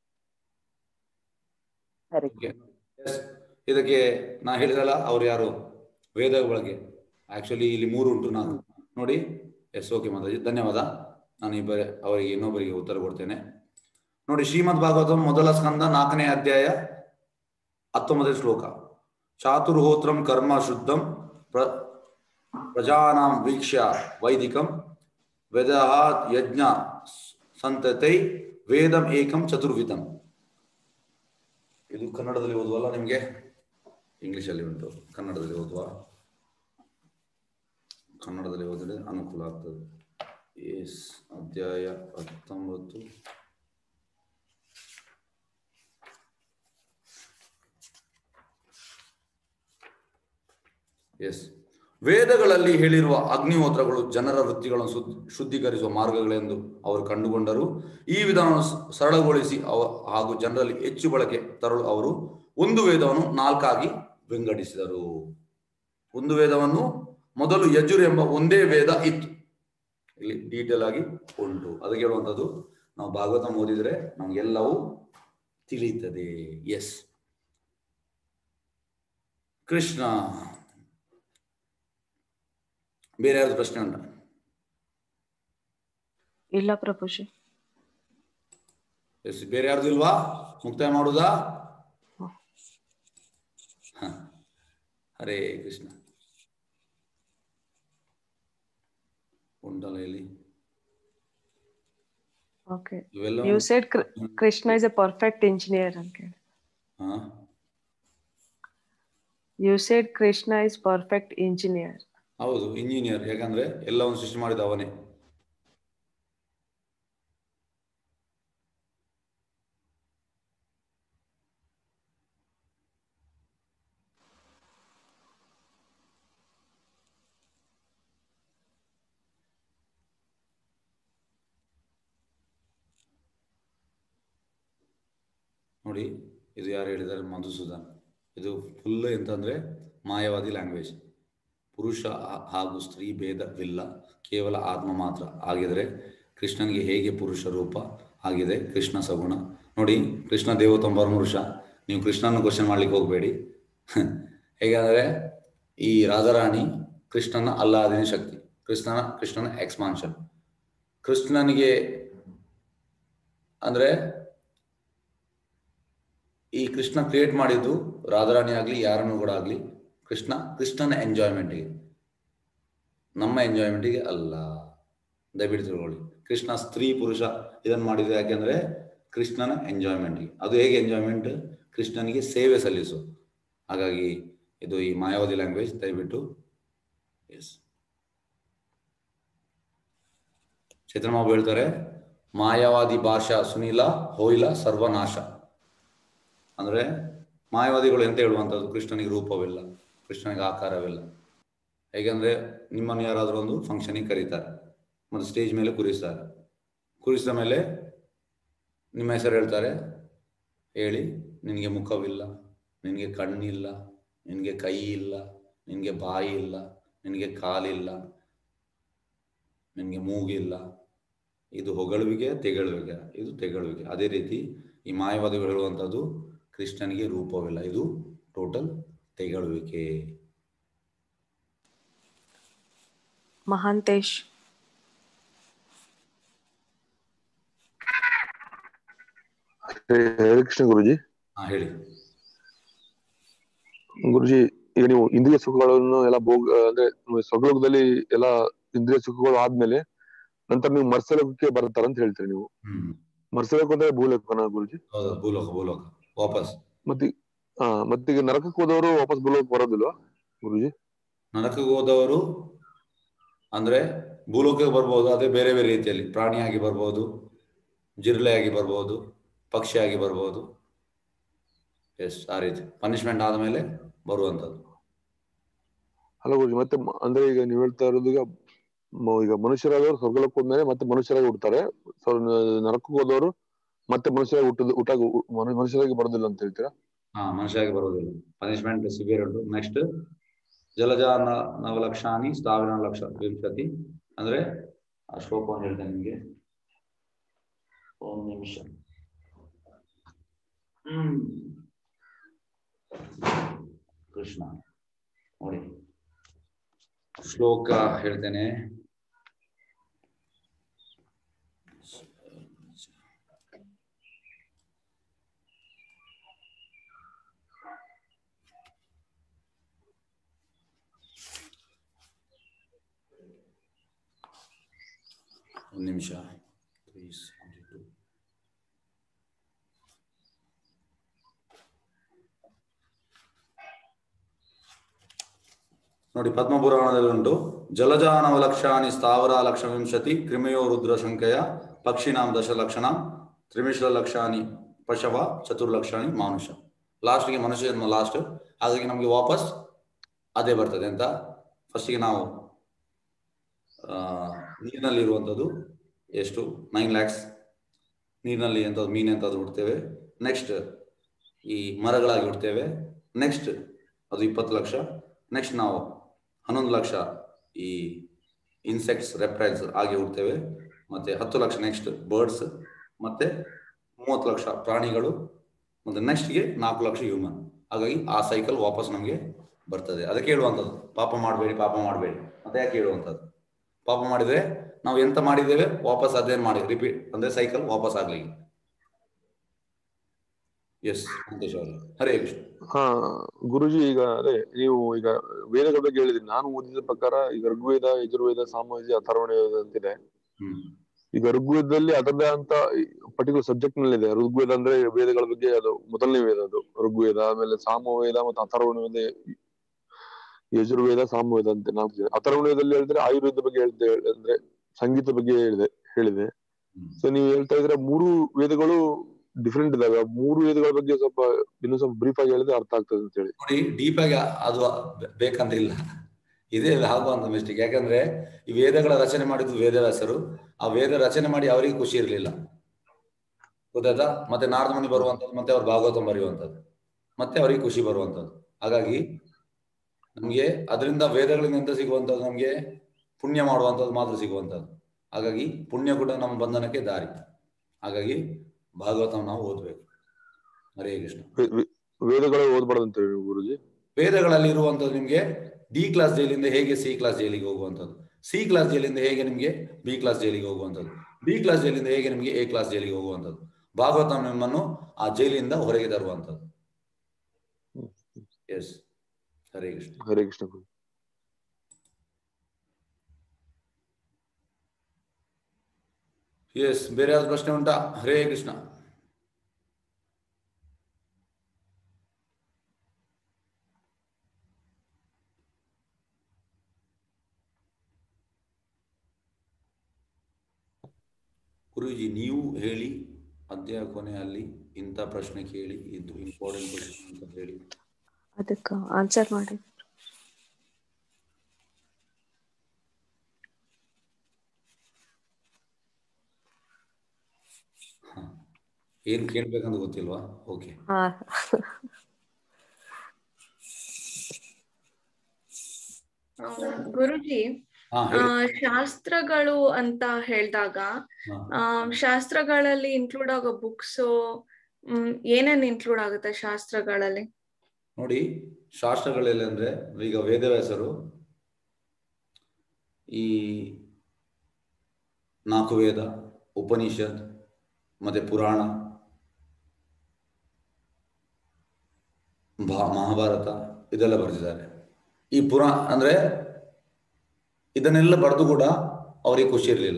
ಹರೇ Okay. Yes. ಇದಕ್ಕೆ ನಾ ಹೇಳಿದಲ್ಲ ಅವ್ರು ಯಾರು ವೇದ ಬಳಕೆ ಆಕ್ಚುಲಿ ಇಲ್ಲಿ ಮೂರು ಉಂಟು ನಾನು ನೋಡಿ ಎಸ್ ಓಕೆ ಮಾತಾಜಿ ಧನ್ಯವಾದ ನಾನು ಇಬ್ಬರೇ ಅವರಿಗೆ ಇನ್ನೊಬ್ಬರಿಗೆ ಉತ್ತರ ಕೊಡ್ತೇನೆ ನೋಡಿ ಶ್ರೀಮದ್ ಭಾಗವತ ಮೊದಲ ಸ್ಕಂದ ನಾಲ್ಕನೇ ಅಧ್ಯಾಯ ಹತ್ತೊಂಬತ್ತನೇ ಶ್ಲೋಕ ಚಾತುರ್ಹೋತ್ರಂ ಕರ್ಮ ಶುದ್ಧಂ ಪ್ರ ಪ್ರಜಾನಾಂ ವೀಕ್ಷ್ಯ ವೈದಿಕಂ ವೇದ ಯಜ್ಞ ಸಂತತೈ ವೇದಂ ಏಕಂ ಚತುರ್ವಿಧಂ ಇದು ಕನ್ನಡದಲ್ಲಿ ಓದುವಲ್ಲ ನಿಮಗೆ ಇಂಗ್ಲಿಷಲ್ಲಿ ಉಂಟು ಕನ್ನಡದಲ್ಲಿ ಓದುವ ಕನ್ನಡದಲ್ಲಿ ಓದಿದ್ರೆ ಅನುಕೂಲ ಆಗ್ತದೆ ಎಸ್ ಅಧ್ಯಾಯ ಹತ್ತೊಂಬತ್ತು ಎಸ್ ವೇದಗಳಲ್ಲಿ ಹೇಳಿರುವ ಅಗ್ನಿಹೋತ್ರಗಳು ಜನರ ವೃತ್ತಿಗಳನ್ನು ಶುದ್ಧ ಶುದ್ಧೀಕರಿಸುವ ಮಾರ್ಗಗಳೆಂದು ಅವರು ಕಂಡುಕೊಂಡರು ಈ ವಿಧಾನವನ್ನು ಸ- ಸರಳಗೊಳಿಸಿ ಅವ ಹಾಗೂ ಜನರಲ್ಲಿ ಹೆಚ್ಚು ಬಳಕೆ ತರಲು ಅವರು ಒಂದು ವೇದವನ್ನು ನಾಲ್ಕಾಗಿ ವಿಂಗಡಿಸಿದರು ಒಂದು ವೇದವನ್ನು ಮೊದಲು ಯಜುರ್ ಎಂಬ ಒಂದೇ ವೇದ ಇತ್ತು ಇಲ್ಲಿ ಡೀಟೇಲ್ ಆಗಿ ಉಂಟು ಅದಕ್ಕೆ ಹೇಳುವಂಥದ್ದು ನಾವು ಭಾಗವತ ಓದಿದ್ರೆ ನಮಗೆಲ್ಲವೂ ತಿಳಿಯುತ್ತದೆ ಎಸ್ ಕೃಷ್ಣ ಬೇರೆ ಯಾವ್ದು ಪ್ರಶ್ನೆ ಉಂಟಾ ಇಲ್ಲ ಪ್ರಭುಜಿ ಎಸ್ ಬೇರೆ ಯಾರ್ದು ಇಲ್ವಾ ಮುಕ್ತಾಯ ಮಾಡುದಾ ಹ. ಹರೇ ಕೃಷ್ಣ ಉಂಟಲ್ಲ ಇಲ್ಲಿ ಓಕೆ ಇವೆಲ್ಲ you said Krishna is a perfect engineer ಅಂತ ಹೇಳಿ ಹಾ you said Krishna is perfect engineer ಹೌದು ಇಂಜಿನಿಯರ್ ಯಾಕಂದ್ರೆ ಎಲ್ಲವನ್ನು ಸೃಷ್ಟಿ ಮಾಡಿದ ಅವನೇ ನೋಡಿ ಇದು ಯಾರು ಹೇಳಿದ್ದಾರೆ ಮಧುಸೂದನ್ ಇದು ಫುಲ್ ಎಂತಂದ್ರೆ ಮಾಯವಾದಿ ಲ್ಯಾಂಗ್ವೇಜ್ ಪುರುಷ ಹಾ- ಹಾಗೂ ಸ್ತ್ರೀ ಭೇದವಿಲ್ಲ ಕೇವಲ ಆತ್ಮ ಮಾತ್ರ ಆಗಿದ್ರೆ ಕೃಷ್ಣನಿಗೆ ಹೇಗೆ ಪುರುಷ ರೂಪ ಆಗಿದೆ ಕೃಷ್ಣ ಸಗುಣ ನೋಡಿ ಕೃಷ್ಣ ದೇವತೊಂಬರ ಪುರುಷ ನೀವು ಕೃಷ್ಣನ ಕ್ವಶನ್ ಮಾಡ್ಲಿಕ್ಕೆ ಹೋಗಬೇಡಿ ಹೇಗೆಂದರೆ ಈ ರಾಧಾರಾಣಿ ಕೃಷ್ಣನ ಅಲ್ಲಾದಿನ ಶಕ್ತಿ ಕೃಷ್ಣನ ಕೃಷ್ಣನ ಎಕ್ಸ್ಪಾನ್ಷನ್ ಕೃಷ್ಣನಿಗೆ ಅಂದ್ರೆ ಈ ಕೃಷ್ಣ ಕ್ರಿಯೇಟ್ ಮಾಡಿದ್ದು ರಾಧಾರಾಣಿ ಆಗ್ಲಿ ಯಾರನ್ನು ಕೂಡ ಆಗ್ಲಿ ಕೃಷ್ಣ ಕೃಷ್ಣನ ಎಂಜಾಯ್ಮೆಂಟ್ಗೆ ನಮ್ಮ ಎಂಜಾಯ್ಮೆಂಟಿಗೆ ಅಲ್ಲ ದಯವಿಟ್ಟು ತಿಳ್ಕೊಳ್ಳಿ ಕೃಷ್ಣ ಸ್ತ್ರೀ ಪುರುಷ ಇದನ್ನು ಮಾಡಿದ್ದು ಯಾಕೆಂದ್ರೆ ಕೃಷ್ಣನ ಎಂಜಾಯ್ಮೆಂಟ್ಗೆ ಅದು ಹೇಗೆ ಎಂಜಾಯ್ಮೆಂಟ್ ಕೃಷ್ಣನಿಗೆ ಸೇವೆ ಸಲ್ಲಿಸು ಹಾಗಾಗಿ ಇದು ಈ ಮಾಯಾವತಿ ಲ್ಯಾಂಗ್ವೇಜ್ ದಯವಿಟ್ಟು ಎಸ್ ಚೈತ್ರಮಾಬು ಹೇಳ್ತಾರೆ ಮಾಯಾವಾದಿ ಭಾಷಾ ಸುನೀಲ ಹೋಯಿಲ ಸರ್ವನಾಶ ಅಂದ್ರೆ ಮಾಯಾವಾದಿಗಳು ಎಂತ ಹೇಳುವಂಥದ್ದು ಕೃಷ್ಣನಿಗೆ ರೂಪವಿಲ್ಲ ಕೃಷ್ಣನಿಗೆ ಆಕಾರವಿಲ್ಲ ಹೇಗೆಂದ್ರೆ ನಿಮ್ಮನ್ನು ಯಾರಾದರೂ ಒಂದು ಫಂಕ್ಷನಿಗೆ ಕರೀತಾರೆ ಮತ್ತು ಸ್ಟೇಜ್ ಮೇಲೆ ಕೂರಿಸ್ತಾರೆ ಕೂರಿಸಿದ ಮೇಲೆ ನಿಮ್ಮ ಹೆಸರು ಹೇಳ್ತಾರೆ ಹೇಳಿ ನಿನಗೆ ಮುಖವಿಲ್ಲ ನಿನಗೆ ಕಣ್ಣಿಲ್ಲ ನಿನಗೆ ಕೈ ಇಲ್ಲ ನಿನಗೆ ಬಾಯಿ ಇಲ್ಲ ನಿನಗೆ ಕಾಲಿಲ್ಲ ನಿನಗೆ ಮೂಗಿಲ್ಲ ಇದು ಹೊಗಳುವಿಕೆ ತೆಗಳುವಿಕೆ ಇದು ತೆಗಳುವಿಕೆ ಅದೇ ರೀತಿ ಈ ಮಾಯವಾದಿಗಳು ಹೇಳುವಂಥದ್ದು ಕೃಷ್ಣನಿಗೆ ರೂಪವಿಲ್ಲ ಇದು ಟೋಟಲ್ ತೆಗಳುವಿಕೆ ಮಹಾಂತೇಶ್ ಹರೇ ಕೃಷ್ಣ ಗುರುಜಿ ಹಾ ಹೇಳಿ ಗುರುಜಿ ಈಗ ನೀವು ಇಂದ್ರಿಯ ಸುಖಗಳನ್ನು ಎಲ್ಲ ಭೋಗ ಅಂದ್ರೆ ಸ್ವರ್ಗಲೋಕದಲ್ಲಿ ಎಲ್ಲ ಇಂದ್ರಿಯ ಸುಖಗಳು ಆದ್ಮೇಲೆ ನಂತರ ನೀವು ಮರ್ಸಲೋಕಕ್ಕೆ ಬರ್ತಾರ ಅಂತ ಹೇಳ್ತೀರಿ ನೀವು ಹ್ಮ್ ಮರ್ಸಲೋಕ ಅಂದ್ರೆ ಭೂಲೋಕನ ಗುರುಜಿ ಹೌದು ಭೂಲೋಕ ಭೂಲೋಕ ವಾಪಸ್ ಮತ್ತೆ ಹಾ ಮತ್ತೀಗ ನರಕಕ್ಕೆ ಹೋದವರು ವಾಪಸ್ ಭೂಲೋಕ ಬರೋದಿಲ್ವಾ ಗುರುಜಿ ನರಕಕ್ಕೆ ಹೋದವರು ಅಂದ್ರೆ ಭೂಲೋಕಕ್ಕೆ ಬರ್ಬೋದು ಅದೇ ಬೇರೆ ಬೇರೆ ರೀತಿಯಲ್ಲಿ ಪ್ರಾಣಿಯಾಗಿ ಬರ್ಬೋದು ಜಿರ್ಲೆಯಾಗಿ ಬರ್ಬೋದು ಪಕ್ಷಿಯಾಗಿ ಬರ್ಬೋದು ಎಸ್ ಆ ರೀತಿ ಪನಿಷ್ಮೆಂಟ್ ಆದಮೇಲೆ ಬರುವಂಥದ್ದು ಅಲ್ಲ ಗುರುಜಿ ಮತ್ತೆ ಮ- ಅಂದ್ರೆ ಈಗ ನೀವು ಹೇಳ್ತಾ ಇರೋದು ಈಗ ಮ- ಈಗ ಮನುಷ್ಯರಾದವರು ಸ್ವರ್ಗಲೋಕ ಹೋದ್ಮೇಲೆ ಮತ್ತೆ ಮನುಷ್ಯರಾಗಿ ಹುಡ್ತಾರೆ ಸೊ ನರಕಕ್ಕೆ ಹೋದವರು ಮತ್ತೆ ಮನುಷ್ಯರಾಗಿ ಹುಟ್ಟದ ಹುಟ್ಟಾಗ ಮನು- ಮನುಷ್ಯರಾಗಿ ಬರೋದಿಲ್ಲ ಅಂತ ಹೇಳ್ತೀರಾ ಹಾ ಮನುಷ್ಯಾಗಿ ಬರೋದಿಲ್ಲ ಪನಿಷ್ಮೆಂಟ್ ಸಿವಿಯರ್ ಉಂಟು ನೆಕ್ಸ್ಟ್ ಜಲಜ ನ- ನವಲಕ್ಷಾನಿ ಸಾವಿರ ಲಕ್ಷ ವಿಂಶತಿ ಅಂದ್ರೆ ಆ ಶ್ಲೋಕವನ್ನು ಹೇಳ್ತೇನೆ ನಿಮಗೆ ಒಂದು ನಿಮಿಷ ಹ್ಮ್ ಕೃಷ್ಣ ನೋಡಿ ಶ್ಲೋಕ ಹೇಳ್ತೇನೆ ಒಂದು ನಿಮಿಷ ಪ್ಲೀಸ್ ನೋಡಿ ಪದ್ಮಪುರಾಣದಲ್ಲಿ ಉಂಟು ಜಲಜಾನವ ಲಕ್ಷಾಣಿ ಸ್ಥಾವರ ಲಕ್ಷ ವಿಂಶತಿ ಕ್ರಿಮೆಯೋ ರುದ್ರ ಸಂಖ್ಯೆಯ ಪಕ್ಷಿನಾಂ ದಶಲಕ್ಷಣ ತ್ರಿಮಿಶ್ರ ಲಕ್ಷಾಣಿ ಪಶವ ಚತುರ್ಲಕ್ಷಾಣಿ ಮಾನುಷ ಲಾಸ್ಟ್ಗೆ ಮನುಷ್ಯ ಜನ್ಮ ಲಾಸ್ಟ್ ಹಾಗಾಗಿ ನಮಗೆ ವಾಪಸ್ ಅದೇ ಬರ್ತದೆ ಅಂತ ಫಸ್ಟಿಗೆ ನಾವು ಆ, ನೀರಿನಲ್ಲಿ ಇರುವಂಥದ್ದು ಎಷ್ಟು ನೈನ್ ಲ್ಯಾಕ್ಸ್ ನೀರಿನಲ್ಲಿ ಎಂಥದ್ದು ಮೀನು ಎಂಥದ್ದು ಹುಡ್ತೇವೆ ನೆಕ್ಸ್ಟ್ ಈ ಮರಗಳಾಗಿ ಹುಡ್ತೇವೆ ನೆಕ್ಸ್ಟ್ ಅದು ಇಪ್ಪತ್ತು ಲಕ್ಷ ನೆಕ್ಸ್ಟ್ ನಾವು ಹನ್ನೊಂದು ಲಕ್ಷ ಈ ಇನ್ಸೆಕ್ಟ್ಸ್ ರೆಪ್ಟೈಲ್ಸ್ ಆಗಿ ಹುಡ್ತೇವೆ ಮತ್ತೆ ಹತ್ತು ಲಕ್ಷ ನೆಕ್ಸ್ಟ್ ಬರ್ಡ್ಸ್ ಮತ್ತೆ ಮೂವತ್ತು ಲಕ್ಷ ಪ್ರಾಣಿಗಳು ಮತ್ತೆ ನೆಕ್ಸ್ಟ್ಗೆ ನಾಲ್ಕು ಲಕ್ಷ ಹ್ಯೂಮನ್ ಹಾಗಾಗಿ ಆ ಸೈಕಲ್ ವಾಪಸ್ ನಮಗೆ ಬರ್ತದೆ ಅದಕ್ಕೆ ಹೇಳುವಂಥದ್ದು ಪಾಪ ಮಾಡಬೇಡಿ ಪಾಪ ಮಾಡಬೇಡಿ ಮತ್ತೆ ಯಾಕೆ ಹೇಳುವಂಥದ್ದು ಪಾಪ ಮಾಡಿದ್ರೆ ನಾವು ಎಂತ ಮಾಡಿದ್ದೇವೆ ವಾಪಸ್ ಅದೇನು ಮಾಡಿ ರಿಪೀಟ್ ಅಂದ್ರೆ ಸೈಕಲ್ ವಾಪಸ್ ಆಗ್ಲಿ ಎಸ್ ಸಂತೋಷ್ ಅವರೇ ಹರೇ ಕೃಷ್ಣ ಹಾ ಗುರುಜಿ ಈಗ ಅದೇ ನೀವು ಈಗ ವೇದಗಳ ಬಗ್ಗೆ ಹೇಳಿದ್ರಿ ನಾನು ಓದಿದ ಪ್ರಕಾರ ಈಗ ಋಗ್ವೇದ ಯಜುರ್ವೇದ ಸಾಮವೇದ ಅಥರ್ವಣ ವೇದ ಅಂತಿದೆ ಹ್ಮ್ ಈಗ ಋಗ್ವೇದದಲ್ಲಿ ಅದರದೇ ಅಂತ ಪರ್ಟಿಕ್ಯುಲರ್ ಸಬ್ಜೆಕ್ಟ್ ನಲ್ಲಿ ಇದೆ ಋಗ್ವೇದ ಅಂದ್ರೆ ವೇದಗಳ ಬಗ್ಗೆ ಅದು ಮೊದಲನೇ ವೇದ ಅದು ಋಗ್ವೇದ ಆಮೇಲೆ ಸಾಮವೇದ ಮತ್ತು ಅಥರ್ವಣ ವೇದ ಯಜುರ್ವೇದ ಸಾಮವೇದ ಅಂತ ನಾಲ್ಕು ಇದೆ ಅಥರ್ವಣ ವೇದದಲ್ಲಿ ಹೇಳಿದ್ರೆ ಆಯುರ್ವೇದ ಬಗ್ಗೆ ಹೇಳ್ದೆ ಅಂದ್ರೆ ಸಂಗೀತ ಬಗ್ಗೆ ಹೇಳಿದೆ ಹೇಳಿದೆ ಹ್ಮ್. ಸೊ ನೀವು ಹೇಳ್ತಾ ಇದ್ರೆ ಮೂರು ವೇದಗಳು ಡಿಫ್ರೆಂಟ್ ಇದಾವೆ ಆ ಮೂರು ವೇದಗಳ ಬಗ್ಗೆ ಸ್ವಲ್ಪ ಇನ್ನೂ ಸ್ವಲ್ಪ ಬ್ರೀಫ್ ಆಗಿ ಹೇಳಿದ್ರೆ ಅರ್ಥ ಆಗ್ತದೆ ಅಂತ ಹೇಳಿ ನೋಡಿ ಡೀಪ್ ಆಗಿ ಅದು ಬೆ- ಬೇಕಂತ ಇಲ್ಲ ಇದೇ ಆಗುವಂತ ಮಿಸ್ಟೇಕ್ ಯಾಕಂದ್ರೆ ಈ ವೇದಗಳ ರಚನೆ ಮಾಡಿದ್ದು ವೇದವ್ಯಾಸರು ಆ ವೇದ ರಚನೆ ಮಾಡಿ ಅವರಿಗೆ ಖುಷಿ ಇರಲಿಲ್ಲ ಗೊತ್ತಾಯ್ತಾ ಮತ್ತೆ ನಾರದ ಮುನಿ ಬರುವಂತದ್ದು ಮತ್ತೆ ಅವ್ರು ಭಾಗವತ ಬರೆಯುವಂಥದ್ದು ಮತ್ತೆ ಅವರಿಗೆ ಖುಷಿ ಬರುವಂತದ್ದು ಹಾಗಾಗಿ ನಮ್ಗೆ ಅದರಿಂದ ವೇದಗಳಿಂದ ಎಂತ ಸಿಗುವಂತದ್ದು ನಮ್ಗೆ ಪುಣ್ಯ ಮಾಡುವಂಥದ್ದು ಮಾತ್ರ ಸಿಗುವಂಥದ್ದು ಹಾಗಾಗಿ ಪುಣ್ಯ ಕೂಡ ನಮ್ಮ ಬಂಧನಕ್ಕೆ ದಾರಿ ಹಾಗಾಗಿ ಭಾಗವತ ನಾವು ಓದ್ಬೇಕು ಹರೇ ಕೃಷ್ಣ ವೇ- ವೇ- ವೇದಗಳು ಓದ್ಬಾರ್ದು ಅಂತ ಹೇಳಿ ಗುರುಜಿ ವೇದಗಳಲ್ಲಿ ಇರುವಂತದ್ದು ನಿಮಗೆ ಡಿ ಕ್ಲಾಸ್ ಜೈಲಿಂದ ಹೇಗೆ ಸಿ ಕ್ಲಾಸ್ ಜೈಲಿಗೆ ಹೋಗುವಂಥದ್ದು ಸಿ ಕ್ಲಾಸ್ ಜೈಲಿಂದ ಹೇಗೆ ನಿಮಗೆ ಬಿ ಕ್ಲಾಸ್ ಜೈಲಿಗೆ ಹೋಗುವಂಥದ್ದು ಬಿ ಕ್ಲಾಸ್ ಜೈಲಿಂದ ಹೇಗೆ ನಿಮಗೆ ಎ ಕ್ಲಾಸ್ ಜೈಲಿಗೆ ಹೋಗುವಂಥದ್ದು ಭಾಗವತ ನಿಮ್ಮನ್ನು ಆ ಜೈಲಿಂದ ಹೊರಗೆ ತರುವಂಥದ್ದು yes Hare Krishna Hare Krishna guru yes ಬೇರೆ ಯಾವ್ದು ಪ್ರಶ್ನೆ ಉಂಟಾ ಹರೇ ಕೃಷ್ಣ ಗುರುಜಿ ನೀವು ಹೇಳಿ ಅಧ್ಯಾಯ ಕೊನೆಯಲ್ಲಿ ಇಂಥ ಪ್ರಶ್ನೆ ಕೇಳಿ ಇದು ಇಂಪಾರ್ಟೆಂಟ್ ಕ್ವಶನ್ ಅಂತ ಹೇಳಿ ಅದಕ್ಕ ಆನ್ಸರ್ ಮಾಡಿ ಏನ್ ಕೇಳ್ಬೇಕಂತ ಗೊತ್ತಿಲ್ವಾ ಓಕೆ ಹಾ ಆ, ಗುರುಜಿ ಹಾ ಆ, ಹೇಳಿ ಶಾಸ್ತ್ರಗಳು ಅಂತ ಹೇಳಿದಾಗ ಹಾ. ಆ, ಶಾಸ್ತ್ರಗಳಲ್ಲಿ ಇನ್ಕ್ಲೂಡ್ ಆಗೋ ಬುಕ್ಸ್ ಏನೇನ್ ಇನ್ಕ್ಲೂಡ್ ಆಗುತ್ತೆ ಶಾಸ್ತ್ರಗಳಲ್ಲಿ ನೋಡಿ ಶಾಸ್ತ್ರಗಳಲ್ಲಿ ಅಂದ್ರೆ ಈಗ ವೇದವ್ಯಾಸರು ಈ ನಾಲ್ಕು ವೇದ ಉಪನಿಷತ್ ಮತ್ತೆ ಪುರಾಣ ಭಾ ಮಹಾಭಾರತ ಇದೆಲ್ಲ ಬರೆದಿದ್ದಾರೆ ಈ ಪುರಾಣ ಅಂದರೆ ಇದನ್ನೆಲ್ಲ ಬರೆದು ಕೂಡ ಅವರಿಗೆ ಖುಷಿ ಇರಲಿಲ್ಲ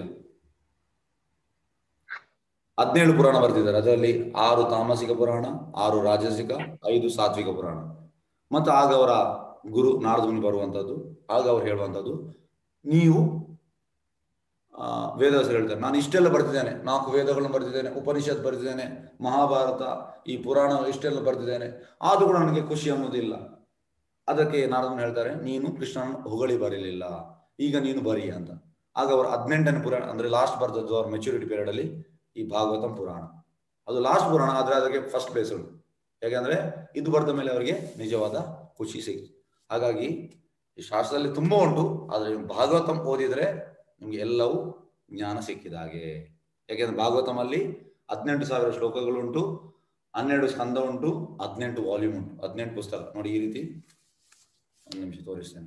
ಹದಿನೇಳು ಪುರಾಣ ಬರೆದಿದ್ದಾರೆ ಅದರಲ್ಲಿ ಆರು ತಾಮಸಿಕ ಪುರಾಣ ಆರು ರಾಜಸಿಕ ಐದು ಸಾತ್ವಿಕ ಪುರಾಣ ಮತ್ತು ಆಗ ಅವರ ಗುರು ನಾರದ ಮುನಿ ಬರುವಂಥದ್ದು ಆಗ ಅವ್ರು ಹೇಳುವಂಥದ್ದು ನೀವು ಆ, ವೇದವ್ಯಾಸರು ಹೇಳ್ತಾರೆ ನಾನು ಇಷ್ಟೆಲ್ಲ ಬರೆದಿದ್ದೇನೆ ನಾಲ್ಕು ವೇದಗಳನ್ನು ಬರೆದಿದ್ದೇನೆ ಉಪನಿಷತ್ ಬರೆದಿದ್ದೇನೆ ಮಹಾಭಾರತ ಈ ಪುರಾಣ ಇಷ್ಟೆಲ್ಲ ಬರೆದಿದ್ದೇನೆ ಆದರೂ ಕೂಡ ನನಗೆ ಖುಷಿ ಅನ್ನೋದಿಲ್ಲ ಅದಕ್ಕೆ ನಾರದನು ಹೇಳ್ತಾರೆ ನೀನು ಕೃಷ್ಣನ ಹೊಗಳಿ ಬರೀಲಿಲ್ಲ ಈಗ ನೀನು ಬರಿ ಅಂತ ಆಗ ಅವರು ಹದಿನೆಂಟನೇ ಪುರಾಣ ಅಂದ್ರೆ ಲಾಸ್ಟ್ ಬರೆದದ್ದು ಅವ್ರ ಮೆಚುರಿಟಿ ಪೀರಿಯಡ್ ಅಲ್ಲಿ ಈ ಭಾಗವತಂ ಪುರಾಣ ಅದು ಲಾಸ್ಟ್ ಪುರಾಣ ಆದ್ರೆ ಅದಕ್ಕೆ ಫಸ್ಟ್ ಪ್ಲೇಸ್ ಉಂಟು ಯಾಕಂದ್ರೆ ಇದು ಬರೆದ ಮೇಲೆ ಅವರಿಗೆ ನಿಜವಾದ ಖುಷಿ ಸಿಕ್ತು ಹಾಗಾಗಿ ಈ ಶಾಸ್ತ್ರದಲ್ಲಿ ತುಂಬಾ ಉಂಟು ಆದ್ರೆ ಭಾಗವತಂ ಓದಿದ್ರೆ ನಿಮ್ಗೆ ಎಲ್ಲವೂ ಜ್ಞಾನ ಸಿಕ್ಕಿದ ಹಾಗೆ ಯಾಕೆಂದ್ರೆ ಭಾಗವತಂ ಅಲ್ಲಿ ಹದಿನೆಂಟು ಸಾವಿರ ಶ್ಲೋಕಗಳುಂಟು ಹನ್ನೆರಡು ಸ್ಕಂದ ಉಂಟು ಹದಿನೆಂಟು ವಾಲ್ಯೂಮ್ ಉಂಟು ಹದಿನೆಂಟು ಪುಸ್ತಕ ನೋಡಿ ಈ ರೀತಿ ಒಂದು ನಿಮಿಷ ತೋರಿಸ್ತೇನೆ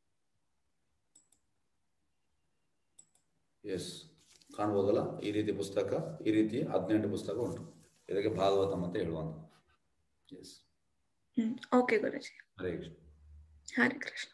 ಎಸ್ ಕಾಣ್ಬೋದಲ್ಲ ಈ ರೀತಿ ಪುಸ್ತಕ ಈ ರೀತಿ ಹದಿನೆಂಟು ಪುಸ್ತಕ ಉಂಟು ಇದಕ್ಕೆ ಭಾಗವತಂ ಅಂತ ಹೇಳುವಂತ ಎಸ್ ಹ್ಮ್ ಓಕೆ ಗುರುಜಿ ಹರೇ ಕೃಷ್ಣ ಹರೇ ಕೃಷ್ಣ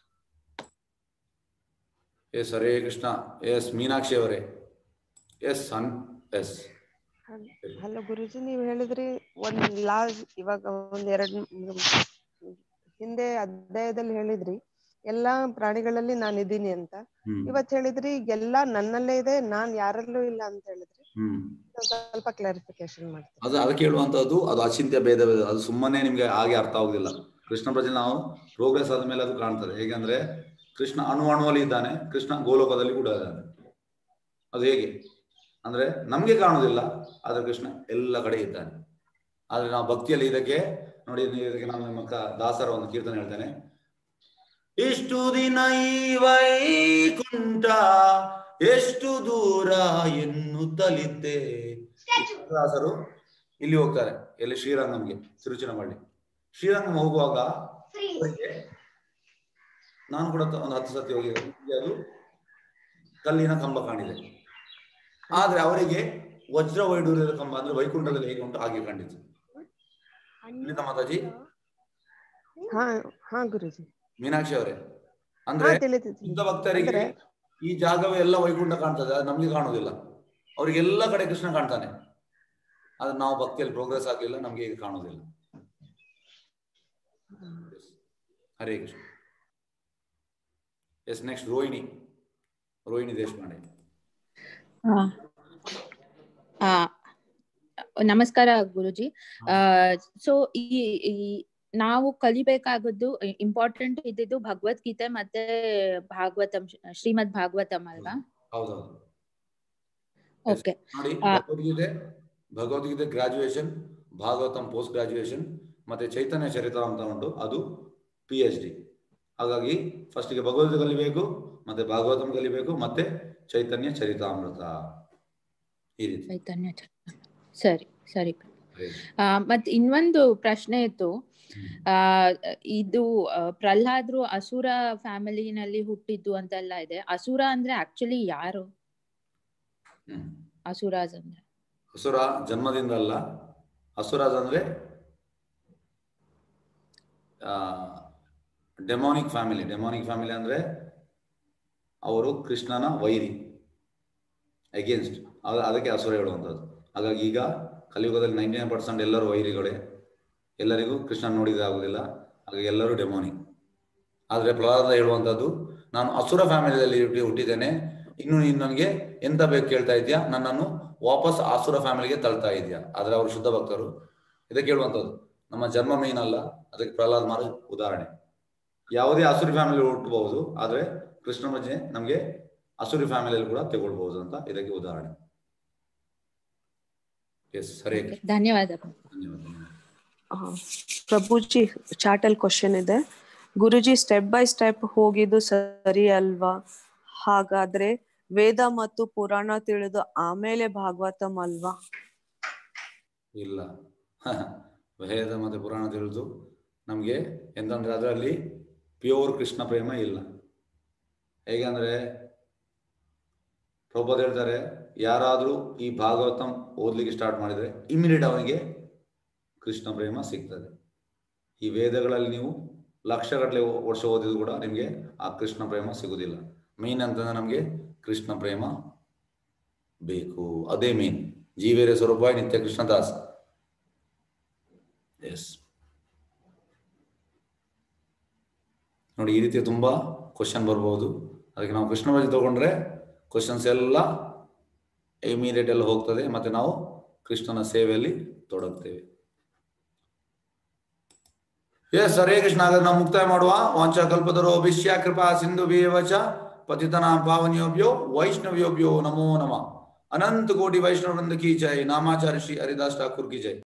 ಎಸ್ ಹರೇ ಕೃಷ್ಣ ಎಸ್ ಮೀನಾಕ್ಷಿ ಅವರೇ ಎಸ್ ಸನ್ ಎಸ್ ಹಲೋ ಗುರುಜಿ ನೀವು ಹೇಳಿದ್ರಿ ಒಂದ್ ಲಾಸ್ ಇವಾಗ ಒಂದ್ ಎರಡ್ ಮ್- ಹಿಂದೆ ಅಧ್ಯಾಯದಲ್ಲಿ ಹೇಳಿದ್ರಿ ಎಲ್ಲಾ ಪ್ರಾಣಿಗಳಲ್ಲಿ ನಾನು ಇದೀನಿ ಅಂತ ಹ್ಮ್ ಇವತ್ ಹೇಳಿದ್ರಿ ಎಲ್ಲಾ ನನ್ನಲ್ಲೇ ಇದೆ ನಾನ್ ಯಾರಲ್ಲೂ ಇಲ್ಲ ಅಂತ ಹೇಳಿದ್ರಿ ಹ್ಮ್ ಒಂದ್ ಸ್ವಲ್ಪ ಕ್ಲಾರಿಫಿಕೇಶನ್ ಮಾಡ್ತೀನಿ ಅದು ಅದಕ್ಕೆ ಹೇಳುವಂತದ್ದು ಅದು ಅಚಿಂತ್ಯ ಭೇದ ಭೇದ ಅದು ಸುಮ್ಮನೆ ನಿಮ್ಗೆ ಹಾಗೆ ಅರ್ಥ ಆಗುದಿಲ್ಲ ಕೃಷ್ಣ ಪ್ರಜೆ ನಾವು ಪ್ರೋಗ್ರೆಸ್ ಆದ ಮೇಲೆ ಅದು ಕಾಣ್ತದೆ ಹೇಗೆಂದ್ರೆ ಕೃಷ್ಣ ಅಣು ಅಣುವಲ್ಲಿ ಇದ್ದಾನೆ ಕೃಷ್ಣ ಗೋಲೋಕದಲ್ಲಿ ಕೂಡ ಇದ್ದಾನೆ ಅದು ಹೇಗೆ ಅಂದ್ರೆ ನಮ್ಗೆ ಕಾಣುದಿಲ್ಲ ಆದ್ರೆ ಕೃಷ್ಣ ಎಲ್ಲ ಕಡೆ ಇದ್ದಾನೆ ಆದ್ರೆ ನಾವು ಭಕ್ತಿಯಲ್ಲಿ ಇದಕ್ಕೆ ನೋಡಿ ನೀವು ಇದಕ್ಕೆ ನಾನು ನಿಮ್ಮ ಕ- ದಾಸರ ಒಂದು ಕೀರ್ತನೆ ಹೇಳ್ತೇನೆ ಇಷ್ಟು ದಿನ ಈ ವೈಕುಂಠ ಎಷ್ಟು ದೂರ ಎನ್ನುತ್ತಲಿದ್ದೆ ದಾಸರು ಇಲ್ಲಿ ಹೋಗ್ತಾರೆ ಎಲ್ಲಿ ಶ್ರೀರಂಗಂಗೆ ತಿರುಚಿನಮಳ್ಳಿ ಶ್ರೀರಂಗಂ ಹೋಗುವಾಗ ಅವರಿಗೆ ನಾನು ಕೂಡ ತ- ಒಂದು ಹತ್ತು ಸತಿ ಹೋಗಿದ್ದೆ ಇಲ್ಲಿ ಅದು ಕಲ್ಲಿನ ಕಂಬ ಕಾಣಿದೆ ಆದ್ರೆ ಅವರಿಗೆ ವಜ್ರ ವೈಡೂರ್ಯದ ಕಂಬ ಅಂದ್ರೆ ವೈಕುಂಠದಲ್ಲಿ ಹೇಗೆ ಉಂಟು ಹಾಗೆ ಕಂಡಿತು ತಿಳಿತಾ ಮಾತಾಜಿ ಹಾ ಹಾ ಗುರುಜಿ ಮೀನಾಕ್ಷಿ ಅವರೇ ಹಾ ಅಂದ್ರೆ ತಿಳಿತೈತಿ ಶುದ್ಧ ಭಕ್ತರಿಗೆ ಅಂದ್ರೆ ಈ ಜಾಗವೇ ಎಲ್ಲ ವೈಕುಂಠ ಕಾಣ್ತದೆ ಅದು ನಮ್ಗೆ ಕಾಣುದಿಲ್ಲ ಅವ್ರಿಗೆ ಎಲ್ಲ ಕಡೆ ಕೃಷ್ಣ ಕಾಣ್ತಾನೆ ಆದ್ರೆ ನಾವು ಭಕ್ತಿಯಲ್ಲಿ ಪ್ರೋಗ್ರೆಸ್ ಆಗ್ಲಿಲ್ಲ ನಮ್ಗೆ ಈಗ ಕಾಣುದಿಲ್ಲ ಹರೇ ಕೃಷ್ಣ ಎಸ್ ನೆಕ್ಸ್ಟ್ ರೋಹಿಣಿ ರೋಹಿಣಿ ದೇಶಪಾಂಡೆ ಆ, ಆ, ನಮಸ್ಕಾರ ಗುರುಜಿ ಸೊ ಈ ಈ ನಾವು ಕಲಿಬೇಕಾಗದ್ದು ಇಂಪಾರ್ಟೆಂಟ್ ಇದ್ದಿದ್ದು ಭಗವದ್ಗೀತೆ ಮತ್ತೆ ಭಾಗವತಂ ಶ್ರೀಮದ್ ಭಾಗವತಂ ಅಲ್ವಾ ಹೌದೌದು ಓಕೆ ನೋಡಿ ಆ. Bhagavad Gita Bhagavad Gita graduation Bhagavatam post graduation ಮತ್ತೆ ಚೈತನ್ಯ ಚರಿತ ಅಂತ ಉಂಟು ಅದು ಪಿ ಎಚ್ ಡಿ ಹಾಗಾಗಿ ಫಸ್ಟಿಗೆ ಭಗವದ್ಗೀತೆ ಕಲಿಬೇಕು ಮತ್ತೆ ಭಾಗವತಂ ಕಲಿಬೇಕು ಮತ್ತೆ ಚೈತನ್ಯ ಚರಿತಾಮೃತ ಈ ರೀತಿ ಚೈತನ್ಯ ಚರಿತಾಮೃತ. ಸರಿ ಸರಿ ಹರೇ ಆ, ಮತ್ ಇನ್ನೊಂದು ಪ್ರಶ್ನೆ ಇತ್ತು ಆ ಇದು ಆ, ಪ್ರಹ್ಲಾದ್ರು ಅಸುರ ಫ್ಯಾಮಿಲಿನಲ್ಲಿ ಹುಟ್ಟಿದ್ದು ಅಂತೆಲ್ಲ ಇದೆ ಅಸುರ ಅಂದ್ರೆ ಆಕ್ಚುಲಿ ಯಾರು ಹ್ಮ್ ಅಸುರಾಸ್ ಅಂದ್ರೆ ಅಸುರ ಜನ್ಮದಿಂದ ಅಲ್ಲ ಅಸುರಾಜ್ ಅಂದ್ರೆ ಡೆಮಾನಿಕ್ ಫ್ಯಾಮಿಲಿ ಡೆಮಾನಿಕ್ ಫ್ಯಾಮಿಲಿ ಅಂದ್ರೆ ಅವರು ಕೃಷ್ಣನ ವೈರಿ ಅಗೇನ್ಸ್ಟ್ ಅದಕ್ಕೆ ಅಸುರ ಹೇಳುವಂಥದ್ದು ಹಾಗಾಗಿ ಈಗ ಕಲಿಯುಗದಲ್ಲಿ ನೈಂಟಿ ನೈನ್ ಪರ್ಸೆಂಟ್ ಎಲ್ಲರೂ ವೈರಿಗಳೇ ಎಲ್ಲರಿಗೂ ಕೃಷ್ಣ ನೋಡಿದ್ರೆ ಆಗುದಿಲ್ಲ ಹಾಗಾಗಿ ಎಲ್ಲರೂ ಡೆಮಾನಿಕ್ ಆದರೆ ಪ್ರಹ್ಲಾದ ಹೇಳುವಂಥದ್ದು ನಾನು ಅಸುರ ಫ್ಯಾಮಿಲಿಯಲ್ಲಿ ಹುಟ್ಟಿ ಹುಟ್ಟಿದ್ದೇನೆ ಇನ್ನು ನೀನು ನನಗೆ ಎಂತ ಬೇಕು ಕೇಳ್ತಾ ಇದೆಯಾ ನನ್ನನ್ನು ವಾಪಸ್ ಆಸುರ ಫ್ಯಾಮಿಲಿಗೆ ತಳ್ತಾ ಇದೆಯಾ ಆದ್ರೆ ಅವರು ಶುದ್ಧ ಭಕ್ತರು ಇದಕ್ಕೆ ಹೇಳುವಂಥದ್ದು ನಮ್ಮ ಜನ್ಮ ಮೀನ್ ಅಲ್ಲ ಅದಕ್ಕೆ ಪ್ರಹ್ಲಾದ್ ಮಾರ ಉದಾಹರಣೆ ಯಾವುದೇ ಅಸುರಿ ಫ್ಯಾಮಿಲಿ ಹುಟ್ಟಬಹುದು ಆದ್ರೆ ಕೃಷ್ಣ ಮಜ್ಜೆ ನಮಗೆ ಅಸುರಿ ಫ್ಯಾಮಿಲಿಯಲ್ಲಿ ಕೂಡ ತಗೊಳ್ಬಹುದು ಅಂತ ಇದಕ್ಕೆ ಉದಾಹರಣೆ ಎಸ್ ಹರೇ Okay, ಕೃಷ್ಣ ಧನ್ಯವಾದಗಳು ಧನ್ಯವಾದ ಧನ್ಯವಾದ ಆ, ಪ್ರಭುಜಿ ಚಾಟಲ್ ಕ್ವಶನ್ ಇದೆ ಗುರುಜಿ ಸ್ಟೆಪ್ ಬೈ ಸ್ಟೆಪ್ ಹೋಗಿದ್ದು ಸರಿ ಅಲ್ವಾ ಹಾಗಾದ್ರೆ ವೇದ ಮತ್ತು ಪುರಾಣ ತಿಳಿದು ಆಮೇಲೆ ಭಾಗವತಂ ಅಲ್ವಾ ಇಲ್ಲ ವೇದ ಮತ್ತೆ ಪುರಾಣ ತಿಳಿದು ನಮಗೆ ಎಂತಂದ್ರೆ ಅದರಲ್ಲಿ ಪ್ಯೂರ್ ಕೃಷ್ಣ ಪ್ರೇಮ ಇಲ್ಲ ಹೇಗೆ ಅಂದ್ರೆ ಪ್ರಭುಪಾದ್ ಹೇಳ್ತಾರೆ ಯಾರಾದ್ರೂ ಈ ಭಾಗವತಂ ಓದ್ಲಿಕ್ಕೆ ಸ್ಟಾರ್ಟ್ ಮಾಡಿದ್ರೆ ಇಮಿಡಿಯೇಟ್ ಅವನಿಗೆ ಕೃಷ್ಣ ಪ್ರೇಮ ಸಿಗ್ತದೆ ಈ ವೇದಗಳಲ್ಲಿ ನೀವು ಲಕ್ಷಗಟ್ಟಲೆ ವರ್ಷ ಓದಿದ್ರು ಕೂಡ ನಿಮಗೆ ಆ ಕೃಷ್ಣ ಪ್ರೇಮ ಸಿಗುವುದಿಲ್ಲ ಮೇನ್ ಅಂತಂದ್ರೆ ನಮಗೆ ಕೃಷ್ಣ ಪ್ರೇಮ ಬೇಕು ಅದೇ ಮೇನ್ ಜೀವೇರ ಸ್ವರೂಪ ನಿತ್ಯ ಕೃಷ್ಣದಾಸ್ ಎಸ್ ನೋಡಿ ಈ ರೀತಿ ತುಂಬಾ ಕ್ವಶನ್ ಬರ್ಬೋದು ಅದಕ್ಕೆ ನಾವು ಕೃಷ್ಣ ಭಜನೆ ತಗೊಂಡ್ರೆ ಕ್ವಶನ್ಸ್ ಎಲ್ಲ ಇಮಿಡಿಯೇಟ್ ಎಲ್ಲ ಹೋಗ್ತದೆ ಮತ್ತೆ ನಾವು ಕೃಷ್ಣನ ಸೇವೆಯಲ್ಲಿ ತೊಡಗ್ತೇವೆ ಎಸ್ ಹರೇ ಕೃಷ್ಣ ಹಾಗಾದ್ರೆ ನಾವು ಮುಕ್ತಾಯ ಮಾಡುವ ವಾಂಚ ಕಲ್ಪದರೋ ವಿಶ್ಯ ಕೃಪಾ ಸಿಂಧು ವಚ ಪತಿತನ ಪಾವನಿಯೋಭ್ಯೋ ವೈಷ್ಣವ್ಯೋಭ್ಯೋ ನಮೋ ನಮ ಅನಂತ ಕೋಟಿ ವೈಷ್ಣವ ವೃಂದ ಕಿ ಜೈ ನಾಮಾಚಾರ್ಯ ಶ್ರೀ ಹರಿದಾಸ್ ಠಾಕೂರ್ ಕಿ ಜೈ